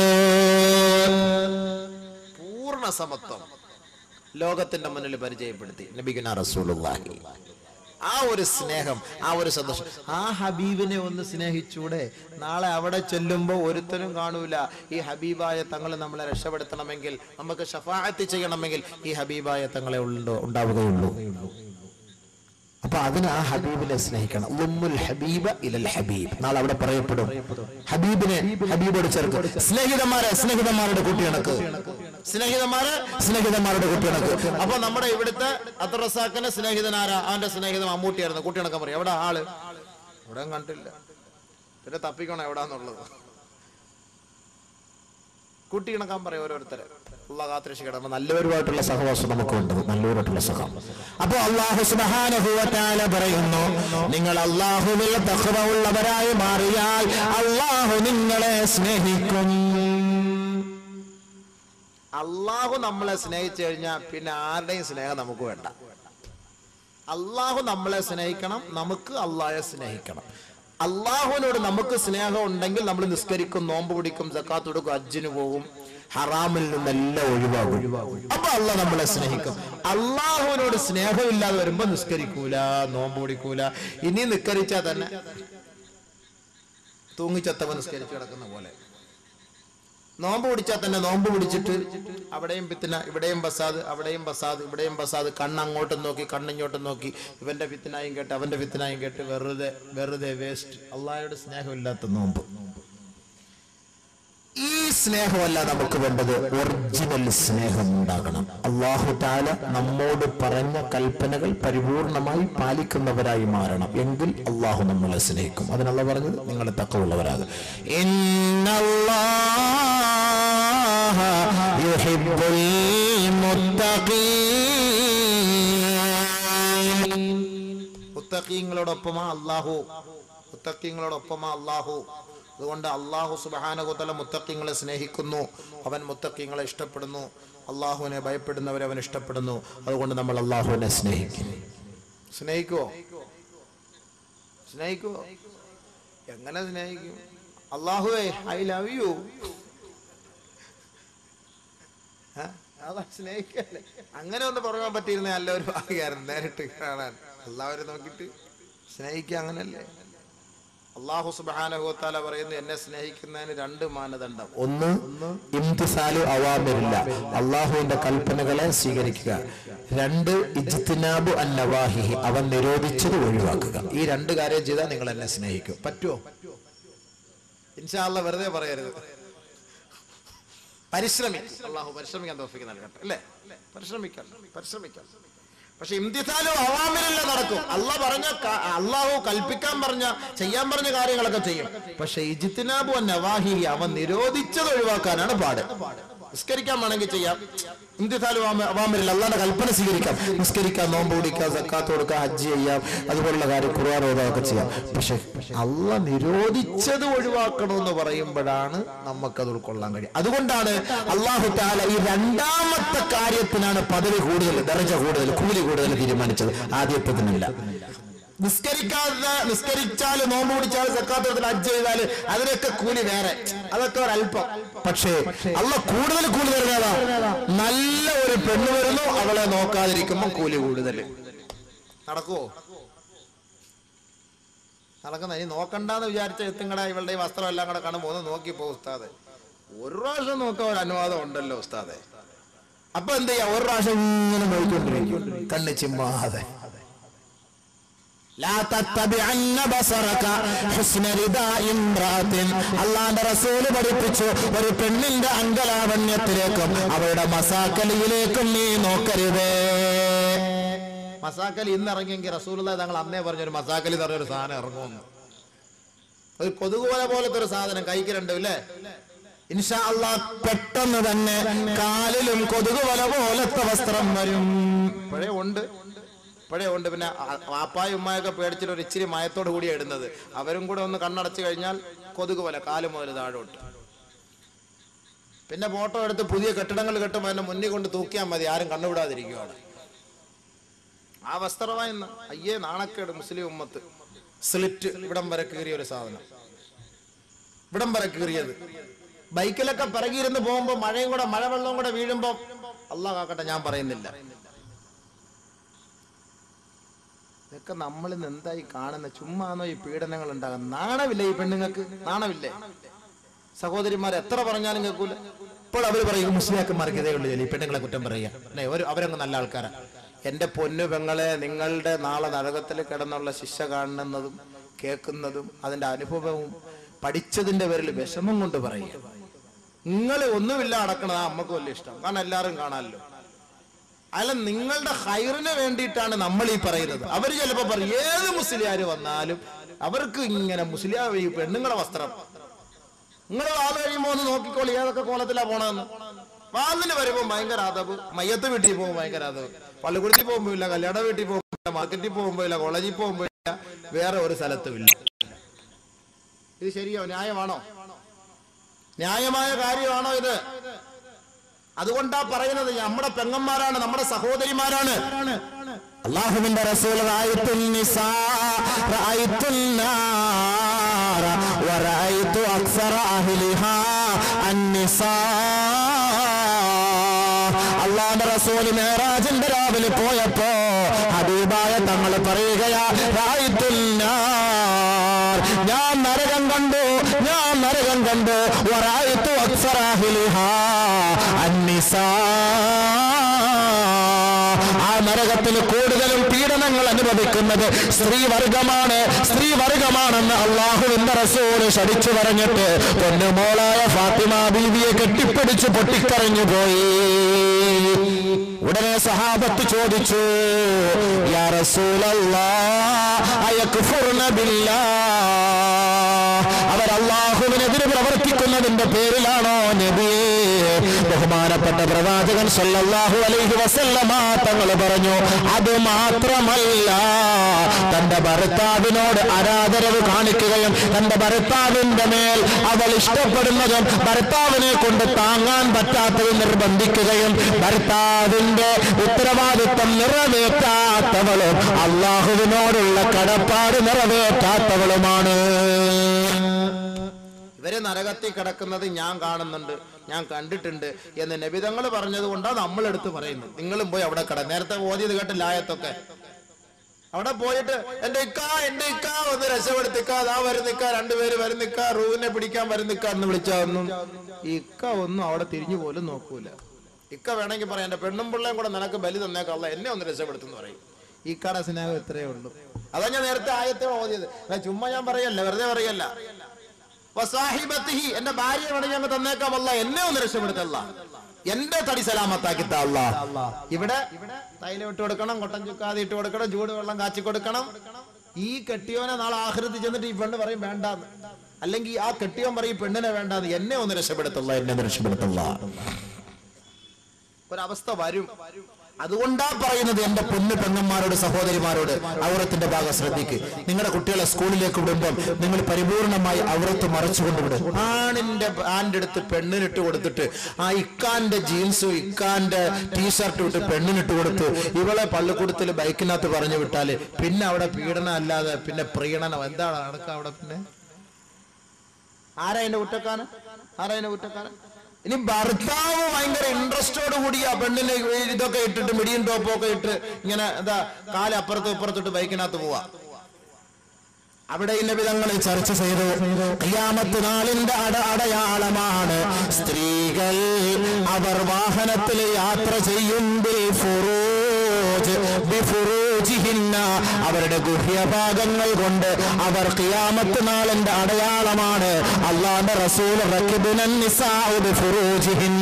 പൂർണ്ണ സമത്വം ലോകത്തിന്റെ മുന്നിൽ പരിചയപ്പെടുത്തി നബിഗുന റസൂലുള്ളാഹി ആ ഒരു സ്നേഹം ആ ഒരു സന്തോഷം ആ ഹബീബിനെ ഒന്ന് സ്നേഹിച്ചൂടെ നാളെ അവിടെ ചെല്ലുമ്പോൾ ഒരുത്തരും കാണൂല ഈ ഹബീബായ തങ്ങളെ നമ്മളെ രക്ഷപ്പെടുത്തണമെങ്കിൽ നമുക്ക് ഷഫാഅത്ത് ചെയ്യണമെങ്കിൽ ഈ ഹബീബായ തങ്ങളെ ഉള്ളോ ഉണ്ടാവുകയുള്ളൂ അപ്പൊ അതിന് ആ ഹബീബിനെ സ്നേഹിക്കണം ഉമ്മുൽ ഹബീബ ഇലൽ ഹബീബ് നാളെ അവിടെ പറയപ്പെടും ഹബീബിനെ ഹബീബോട് ചേർക്ക് സ്നേഹിതന്മാരെ സ്നേഹിതന്മാരുടെ കുട്ടിയണക്ക് സ്നേഹിതന്മാര് സ്നേഹിതന്മാരുടെ കുട്ടിയണക്ക് അപ്പൊ നമ്മുടെ ഇവിടുത്തെ അത്തറസാക്കിന്റെ സ്നേഹിതനാരാ അവന്റെ സ്നേഹിതൻ മമ്മൂട്ടിയായിരുന്നു കുട്ടികണക്കാൻ പറയും എവിടെ ആള് ഇവിടെ കണ്ടില്ല പിന്നെ തപ്പിക്കണം എവിടാന്നുള്ളത് കുട്ടിയിണക്കാൻ പറയും ഓരോരുത്തരെ ഉള്ള കാത്തിരക്ഷിക്കണം അപ്പൊ നല്ല നല്ലവരുമായിട്ടുള്ള സഹവാസം നമുക്കുണ്ട് നല്ലവരുമായിട്ടുള്ള സഹം അപ്പൊ അള്ളാഹു സുബ്ഹാനഹു വ തആല പറയുന്നു നിങ്ങൾ അള്ളാഹുവിൽ തഖ്വ ഉള്ളവരായി മാറിയാൽ അള്ളാഹു നിങ്ങളെ സ്നേഹിക്കും അള്ളാഹു നമ്മളെ സ്നേഹിച്ചു കഴിഞ്ഞാൽ പിന്നെ ആരുടെയും സ്നേഹം നമുക്ക് വേണ്ട അള്ളാഹു നമ്മളെ സ്നേഹിക്കണം നമുക്ക് അള്ളാഹെ സ്നേഹിക്കണം അള്ളാഹുവിനോട് നമുക്ക് സ്നേഹം ഉണ്ടെങ്കിൽ നമ്മൾ നിസ്കരിക്കും നോമ്പ് പിടിക്കും ജക്കാത്ത് കൊടുക്കും അജ്ജിന് പോകും ഹറാമിൽ നിന്നെല്ലാം ഒഴിവാകും അപ്പൊ അള്ളാഹ് നമ്മളെ സ്നേഹിക്കും അള്ളാഹുവിനോട് സ്നേഹമില്ലാതെ വരുമ്പോ നിസ്കരിക്കൂല നോമ്പ് പിടിക്കൂല ഇനി നിസ്കരിച്ചാൽ തന്നെ തൂങ്ങിച്ചത്തവൻ നിസ്കരിച്ചു കിടക്കുന്ന പോലെ നോമ്പ് പിടിച്ചാൽ തന്നെ നോമ്പ് പിടിച്ചിട്ട് അവിടെയും പിത്തിന ഇവിടെയും ബസാദ് അവിടെയും ബസാദ് ഇവിടെയും ബസാദ് കണ്ണ് അങ്ങോട്ടും നോക്കി കണ്ണിങ്ങോട്ടും നോക്കി ഇവന്റെ പിത്തിനായും കേട്ട് അവന്റെ പിത്തിനായും കേട്ട് വെറുതെ വെറുതെ വേസ്റ്റ് അള്ളാഹയുടെ സ്നേഹമില്ലാത്ത നോമ്പ് ഈ സ്നേഹമല്ല നമുക്ക് വേണ്ടത് ഒറിജിനൽ സ്നേഹം ഉണ്ടാകണം അള്ളാഹു താല നമ്മോട് പറഞ്ഞ കൽപ്പനകൾ പരിപൂർണമായി പാലിക്കുന്നവരായി മാറണം എങ്കിൽ അള്ളാഹു നമ്മളെ സ്നേഹിക്കും അതിനുള്ള പറഞ്ഞത് നിങ്ങൾ തക്കമുള്ളവരാകും മുത്തക്കീങ്ങളോടൊപ്പമാ അള്ളാഹു മുത്തക്കീങ്ങളോടൊപ്പമാ അള്ളാഹു അതുകൊണ്ട് അള്ളാഹു സുബാനകുത്തല മുത്തക്കിങ്ങളെ സ്നേഹിക്കുന്നു അവൻ മുത്തക്കിങ്ങളെ ഇഷ്ടപ്പെടുന്നു അള്ളാഹുവിനെ ഭയപ്പെടുന്നവരെ അവൻ ഇഷ്ടപ്പെടുന്നു അതുകൊണ്ട് നമ്മൾ അള്ളാഹുവിനെ സ്നേഹിക്കും സ്നേഹിക്കുവോ സ്നേഹിക്കുവോ എങ്ങനെ സ്നേഹിക്കും അള്ളാഹുവേ ഐ ലവ് യു അതാ സ്നേഹിക്കല്ലേ അങ്ങനെ ഒന്ന് പറയാൻ പറ്റിയിരുന്ന നല്ല ഒരു ഭാഗ്യമായിരുന്നു നേരിട്ട് കാണാൻ എല്ലാവരെ നോക്കിയിട്ട് സ്നേഹിക്കുക അങ്ങനല്ലേ അള്ളാഹു സുബാനഹുത്താല പറയുന്നു എന്നെ സ്നേഹിക്കുന്നതിന് രണ്ട് മാനദണ്ഡം ഒന്ന് ഇംതിസാലു അവാമിരില്ല അള്ളാഹുവിന്റെ കൽപ്പനകളെ സ്വീകരിക്കുക രണ്ട് ഇജ്തിനാബു അന്നവാഹിഹി അവൻ നിരോധിച്ചത് ഒഴിവാക്കുക ഈ രണ്ട് കാര്യം ചെയ്താൽ നിങ്ങൾ എന്നെ സ്നേഹിക്കും പറ്റുമോ ഇൻഷാല്ല വെറുതെ പറയരുത് പരിശ്രമിക്കും അള്ളാഹു പരിശ്രമിക്കാൻ തോഫിക്ക് നൽകട്ടെ അല്ലേ പരിശ്രമിക്കാം പരിശ്രമിക്കാം പക്ഷെ ഇംതിസാലും അവാമിലല്ല നടക്കും അള്ളാഹ് പറഞ്ഞ ക- അള്ളാഹു കൽപ്പിക്കാൻ പറഞ്ഞ ചെയ്യാൻ പറഞ്ഞ കാര്യങ്ങളൊക്കെ ചെയ്യും പക്ഷെ ഇജിത്തിനാബു നവാഹി അവൻ നിരോധിച്ചത് ഒഴിവാക്കാനാണ് പാട് നിസ്കരിക്കാൻ വേണമെങ്കിൽ ചെയ്യാം ഇംതിസാലും അവാമിലല്ല അള്ളാന്റെ കൽപ്പന സ്വീകരിക്കാം നിസ്കരിക്കാം നോമ്പ് പിടിക്കാം സക്കാത്ത് കൊടുക്കാം ഹജ്ജ് ചെയ്യാം അതുപോലുള്ള കാര്യം ഖുർആൻ ഓതാതൊക്കെ ചെയ്യാം പക്ഷെ അള്ള നിരോധിച്ചത് ഒഴിവാക്കണമെന്ന് പറയുമ്പോഴാണ് നമുക്കത് ഉൾക്കൊള്ളാൻ കഴിയും അതുകൊണ്ടാണ് അള്ളാഹു താല ഈ രണ്ടാമത്തെ കാര്യത്തിനാണ് പദവി കൂടുതൽ ദർജ കൂടുതൽ കൂലി കൂടുതൽ തീരുമാനിച്ചത് ആദ്യത്തതിനില്ല നിസ്കരിക്കാതെ നിസ്കരിച്ചാൽ നോമ്പ് പിടിച്ചാൽ സക്കാത്ത് ഹജ്ജ് ചെയ്താൽ അതിനൊക്കെ കൂലി വേറെ അതൊക്കെ ഒരല്പം പക്ഷേ അള്ള കൂടുതൽ കൂലി തരുന്നതാ നല്ല ഒരു പെണ്ണ് വരുന്നു അവളെ നോക്കാതിരിക്കുമ്പോൾ കൂലി കൂടുതൽ നടക്കുവോ നടക്കുന്ന ഇനി നോക്കണ്ടെന്ന് വിചാരിച്ച എത്തുങ്ങട ഇവളുടെ ഈ വസ്ത്രം എല്ലാം കൂടെ കാണുമ്പോൾ ഒന്ന് നോക്കിപ്പോ ഉസ്താദെ ഒരു പ്രാവശ്യം നോക്കാൻ ഒരു അനുവാദം ഉണ്ടല്ലോ ഉസ്താദെ അപ്പൊ എന്ത് ചെയ്യാ ഒരു പ്രാവശ്യം ഇങ്ങനെ നോക്കിക്കൊണ്ടിരിക്കും കണ്ണ് ചിമ്മാതെ لا تتبعن بصرك حسن رداء امرأة അള്ളാന്റെ റസൂല് പഠിപ്പിച്ചു ഒരു പെണ്ണിന്റെ അങ്കലാവണ്യത്തിലേക്കും അവളുടെ മസാക്കലിയിലേക്കും നീ നോക്കരുതേ മസാക്കലി ഇന്ന് ഇറങ്ങിയെങ്കിൽ റസൂലുള്ള തങ്ങൾ അന്നേ പറഞ്ഞൊരു മസാക്കലി എന്ന് പറഞ്ഞൊരു സാധനം ഇറങ്ങുമെന്ന് ഒരു കൊതുകുപോലെ പോലത്തെ ഒരു സാധനം കൈക്ക് രണ്ടും ഇല്ലേ ഇൻഷാ അള്ളാ പെട്ടെന്ന് തന്നെ കാലിലും കൊതുക് വല പോലത്തെ വസ്ത്രം വരും ഇപ്പോഴേ ഉണ്ട് ഇപ്പോഴേ ഉണ്ട് പിന്നെ ആ- വാപ്പായും ഉമ്മായൊക്കെ പേടിച്ചിട്ട് ഒരു ഇച്ചിരി മയത്തോട് കൂടിയാണ് ഇടുന്നത് അവരും കൂടെ ഒന്ന് കണ്ണടച്ചു കഴിഞ്ഞാൽ കൊതുക് പോലെ കാല് മുതൽ താഴോട്ട് പിന്നെ ഫോട്ടോ എടുത്ത് പുതിയ കെട്ടിടങ്ങൾ കെട്ടുമ്പോൾ അതിന്റെ മുന്നിൽ കൊണ്ട് തൂക്കിയാൽ മതി ആരും കണ്ണുവിടാതിരിക്കുവാണ് ആ വസ്ത്രമായി ഇന്ന്. അയ്യേ നാണക്കേട് മുസ്ലിം ഉമ്മത്ത് സ്ലിറ്റ് ഇവിടം വരെ കീറിയ ഒരു സാധനം ഇവിടം വരെ കീറിയത് ബൈക്കിലൊക്കെ പിറകിയിരുന്ന് പോകുമ്പോ മഴയും കൂടെ മഴവെള്ളവും കൂടെ വീഴുമ്പോ അള്ളാഹ് കാക്കട്ടെ ഞാൻ പറയുന്നില്ല ഇതൊക്കെ നമ്മൾ ഇന്ന് എന്തായി കാണുന്ന ചുമ്മാന്നോ ഈ പീഡനങ്ങൾ ഉണ്ടാകുന്നത് നാണമില്ലേ ഈ പെണ്ണുങ്ങൾക്ക് നാണമില്ലേ സഹോദരിമാർ എത്ര പറഞ്ഞാലും കേൾക്കൂല ഇപ്പോൾ അവർ പറയും മുസ്ലിയാക്കന്മാർക്ക് ഇതേ ഉള്ളൂ ഈ പെണ്ണുങ്ങളെ കുറ്റം പറയുക അല്ലേ, ഒരു അവരങ്ങ് നല്ല ആൾക്കാരാ എന്റെ പൊന്നു പെങ്ങളെ നിങ്ങളുടെ നാളെ നരകത്തിൽ കിടന്നുള്ള ശിക്ഷ കാണുന്നതും കേൾക്കുന്നതും അതിന്റെ അനുഭവവും പഠിച്ചതിന്റെ പേരിൽ വിഷമം കൊണ്ട് പറയുക നിങ്ങൾ ഒന്നുമില്ല അടക്കണത് ആ അമ്മക്ക് വലിയ ഇഷ്ടം കാരണം എല്ലാവരും കാണാമല്ലോ അല്ല നിങ്ങളുടെ ഹൈറിന് വേണ്ടിയിട്ടാണ് നമ്മൾ ഈ പറയുന്നത് അവർ ചിലപ്പോ പറയും ഏത് മുസ്ലിയാർ വന്നാലും അവർക്ക് ഇങ്ങനെ മുസ്ലിയാർ ഈ പെണ്ണുങ്ങളെ വസ്ത്രം നിങ്ങൾ വാത് കഴിയുമ്പോ ഒന്ന് നോക്കിക്കോളി ഏതൊക്കെ കോലത്തിലാ പോണെന്ന് വാതിന് വരുമ്പോ ഭയങ്കര അതവ് മയ്യത്ത് വീട്ടിൽ പോകുമ്പോ ഭയങ്കര അതവ് പള്ളിക്കുടത്തിൽ പോകുമ്പോ ഇല്ല കല്യാണ വീട്ടിൽ പോകുമ്പോ ഇല്ല മാർക്കറ്റിൽ പോകുമ്പോ ഇല്ല കോളേജിൽ പോകുമ്പോ ഇല്ല വേറെ ഒരു സ്ഥലത്തും ഇല്ല ഇത് ശരിയോ ന്യായമാണോ ന്യായമായ കാര്യമാണോ ഇത് അതുകൊണ്ടാ പറയുന്നത് നമ്മുടെ പെങ്ങന്മാരാണ് നമ്മുടെ സഹോദരിമാരാണ് അള്ളാഹുവിന്റെ റസൂൽ റഅയ്തുൻ നിസാ റഅയ്തുൻ നാര വറഅയ്തു അക്സറ അഹ്ലിഹാ അന്നിസാ അള്ളാഹുവിന്റെ റസൂൽ മേറാജിന്റെ രാവിലെ പോയപ്പോ ഹബീബായ തങ്ങൾ പറയുകയാ റഅയ്തുൻ നാർ ഞാൻ നരകം കണ്ടു ഞാൻ നരകം കണ്ടു വറഅയ്തു അക്സറ അഹ്ലിഹാ അന്നിസാ ആ നരകത്തിൽ കൂടുതലും പീഡനങ്ങൾ അനുഭവിക്കുന്നത് സ്ത്രീവർഗമാണ് സ്ത്രീവർഗമാണെന്ന് അള്ളാഹുവിന്റെ റസൂല് ശടിച്ചു പറഞ്ഞിട്ട് പൊന്നുമോളായ ഫാത്തിമ ബീവിയെ കെട്ടിപ്പിടിച്ച് പൊട്ടിക്കരഞ്ഞു പോയി ഉടനെ സഹാബത്ത് ചോദിച്ചു യാ റസൂലല്ലാ അയക്ഫുർന ബില്ലാ അവർ അള്ളാഹുവിനെതിരെ പ്രവർത്തിക്കുന്നതിന്റെ പേരിലാണോ നബിയെ ബഹുമാനപ്പെട്ട പ്രവാചകൻ സല്ലല്ലാഹു അലൈഹി വസല്ലമ തങ്ങൾ പറഞ്ഞു അത് മാത്രമല്ല തന്റെ ഭർത്താവിനോട് ആരാധരവ് കാണിക്കുകയും തന്റെ ഭർത്താവിന്റെ മേൽ അവൾ ഇഷ്ടപ്പെടുന്നതും ഭർത്താവിനെ കൊണ്ട് താങ്ങാൻ പറ്റാത്തത് നിർബന്ധിക്കുകയും ഭർത്താവിന്റെ ഉത്തരവാദിത്വം നിറവേറ്റാത്തവളും അള്ളാഹുവിനോടുള്ള കടപ്പാട് നിറവേറ്റാത്തവളുമാണ് ഇവരെ നരകത്തിൽ കിടക്കുന്നത് ഞാൻ കാണുന്നുണ്ട് ഞാൻ കണ്ടിട്ടുണ്ട് എന്ന് നബിതങ്ങൾ പറഞ്ഞത് കൊണ്ടാണ് നമ്മൾ എടുത്ത് പറയുന്നത് നിങ്ങളും പോയി അവിടെ കിട നേരത്തെ ഓതിയത് കേട്ടില്ല ആയത്തൊക്കെ അവിടെ പോയിട്ട് എന്റെ ഇക്ക എന്റെ ഇക്ക ഒന്ന് രക്ഷപ്പെടുത്തിക്ക അതാ വരുന്നിക്ക രണ്ടുപേര് വരുന്നിക്ക റൂവിനെ പിടിക്കാൻ വരുന്നിക്ക എന്ന് വിളിച്ചാ ഒന്നും ഈ ഇക്ക ഒന്നും അവിടെ തിരിഞ്ഞു പോലും നോക്കൂല ഇക്ക വേണമെങ്കിൽ പറയാം എന്റെ പെണ്ണും പിള്ളയും കൂടെ നിനക്ക് ബലി തന്നേക്കല്ല എന്നെ ഒന്ന് രക്ഷപ്പെടുത്തുന്നു പറയും ഈ കട സ്നേഹം എത്രയേ ഉള്ളൂ അതാ ഞാൻ നേരത്തെ ആയത്തെ ഓതിയത് ഞാൻ ചുമ്മാ ഞാൻ പറയല്ല വെറുതെ പറയല്ല വസാഹിബത്തിഹി എന്റെ ഭാര്യ വേണമെങ്കിൽ അങ്ങ് തന്നേക്കാമല്ല എന്നെ ഒന്ന് രക്ഷപ്പെടുത്തല്ല എന്റെ തടി സലാമത്താക്കി താള്ള ഇവിടെ തൈലം ഇട്ട് കൊടുക്കണം കൊട്ടൻ ചുക്കാതി ഇട്ട് കൊടുക്കണം ചൂട് വെള്ളം കാച്ചി കൊടുക്കണം ഈ കെട്ടിയോനെ നാളെ ആഹൃതി ചെന്നിട്ട് ഈ പെണ്ണ് പറയും വേണ്ടാന്ന് അല്ലെങ്കിൽ ആ കെട്ടിയോൻ പറയും പെണ്ണിനെ വേണ്ടാന്ന് എന്നെ ഒന്ന് രക്ഷപ്പെടുത്തല്ല എന്നെ ഒന്ന് രക്ഷപ്പെടുത്തല്ല ഒരവസ്ഥ വരും അതുകൊണ്ടാ പറയുന്നത് എന്റെ പൊന്നു പെങ്ങന്മാരോട് സഹോദരിമാരോട് ഔറത്തിന്റെ ഭാഗം ശ്രദ്ധിക്ക് നിങ്ങളുടെ കുട്ടികളെ സ്കൂളിലേക്ക് വിടുമ്പോൾ നിങ്ങൾ പരിപൂർണമായി ഔറത്ത് മറച്ചുകൊണ്ട് വിടും ആണിന്റെ പാന്റ് എടുത്ത് പെണ്ണിനിട്ട് കൊടുത്തിട്ട് ആ ഇക്കാന്റെ ജീൻസും ഇക്കാന്റെ ടീഷർട്ടും ഇട്ട് പെണ്ണിനിട്ട് കൊടുത്ത് ഇവളെ പള്ളിക്കൂടത്തിൽ ബൈക്കിനകത്ത് പറഞ്ഞു വിട്ടാല് പിന്നെ അവിടെ പീഡനം അല്ലാതെ പിന്നെ പ്രീണനം എന്താണ് നടക്കുക അവിടെ പിന്നെ ആരാ അതിന്റെ കുറ്റക്കാരൻ ആരാ അതിന്റെ കുറ്റക്കാരൻ ഇനി ഭർത്താവ് ഭയങ്കര ഇൻട്രസ്റ്റോട് കൂടി ആ പെണ്ണിന് ഇതൊക്കെ ഇട്ടിട്ട് മിടിയും ടോപ്പും ഒക്കെ ഇട്ട് ഇങ്ങനെ എന്താ കാല് അപ്പുറത്തും ഇപ്പുറത്തിട്ട് ബൈക്കിനകത്ത് പോവാ അവിടെ ഈ നബി തങ്ങൾ ചർച്ച ചെയ്തു ഖിയാമത്ത് നാളിന്റെ അട അടയാളമാണ് സ്ത്രീകൾ അവർ വാഹനത്തിൽ യാത്ര ചെയ്യും ബിൽ ഫുറൂജ് ബിഫുറൂജിഹിന്ന. അവരുടെ ഗുഹ്യഭാഗങ്ങൾ കൊണ്ട് അവർ ഖിയാമത്ത് നാളിന്റെ അടയാളമാണ് അള്ളാന്റെ റസൂൽ റക്കിബുനൻ നിസാഉ ബിഫുറൂജിഹിൻ.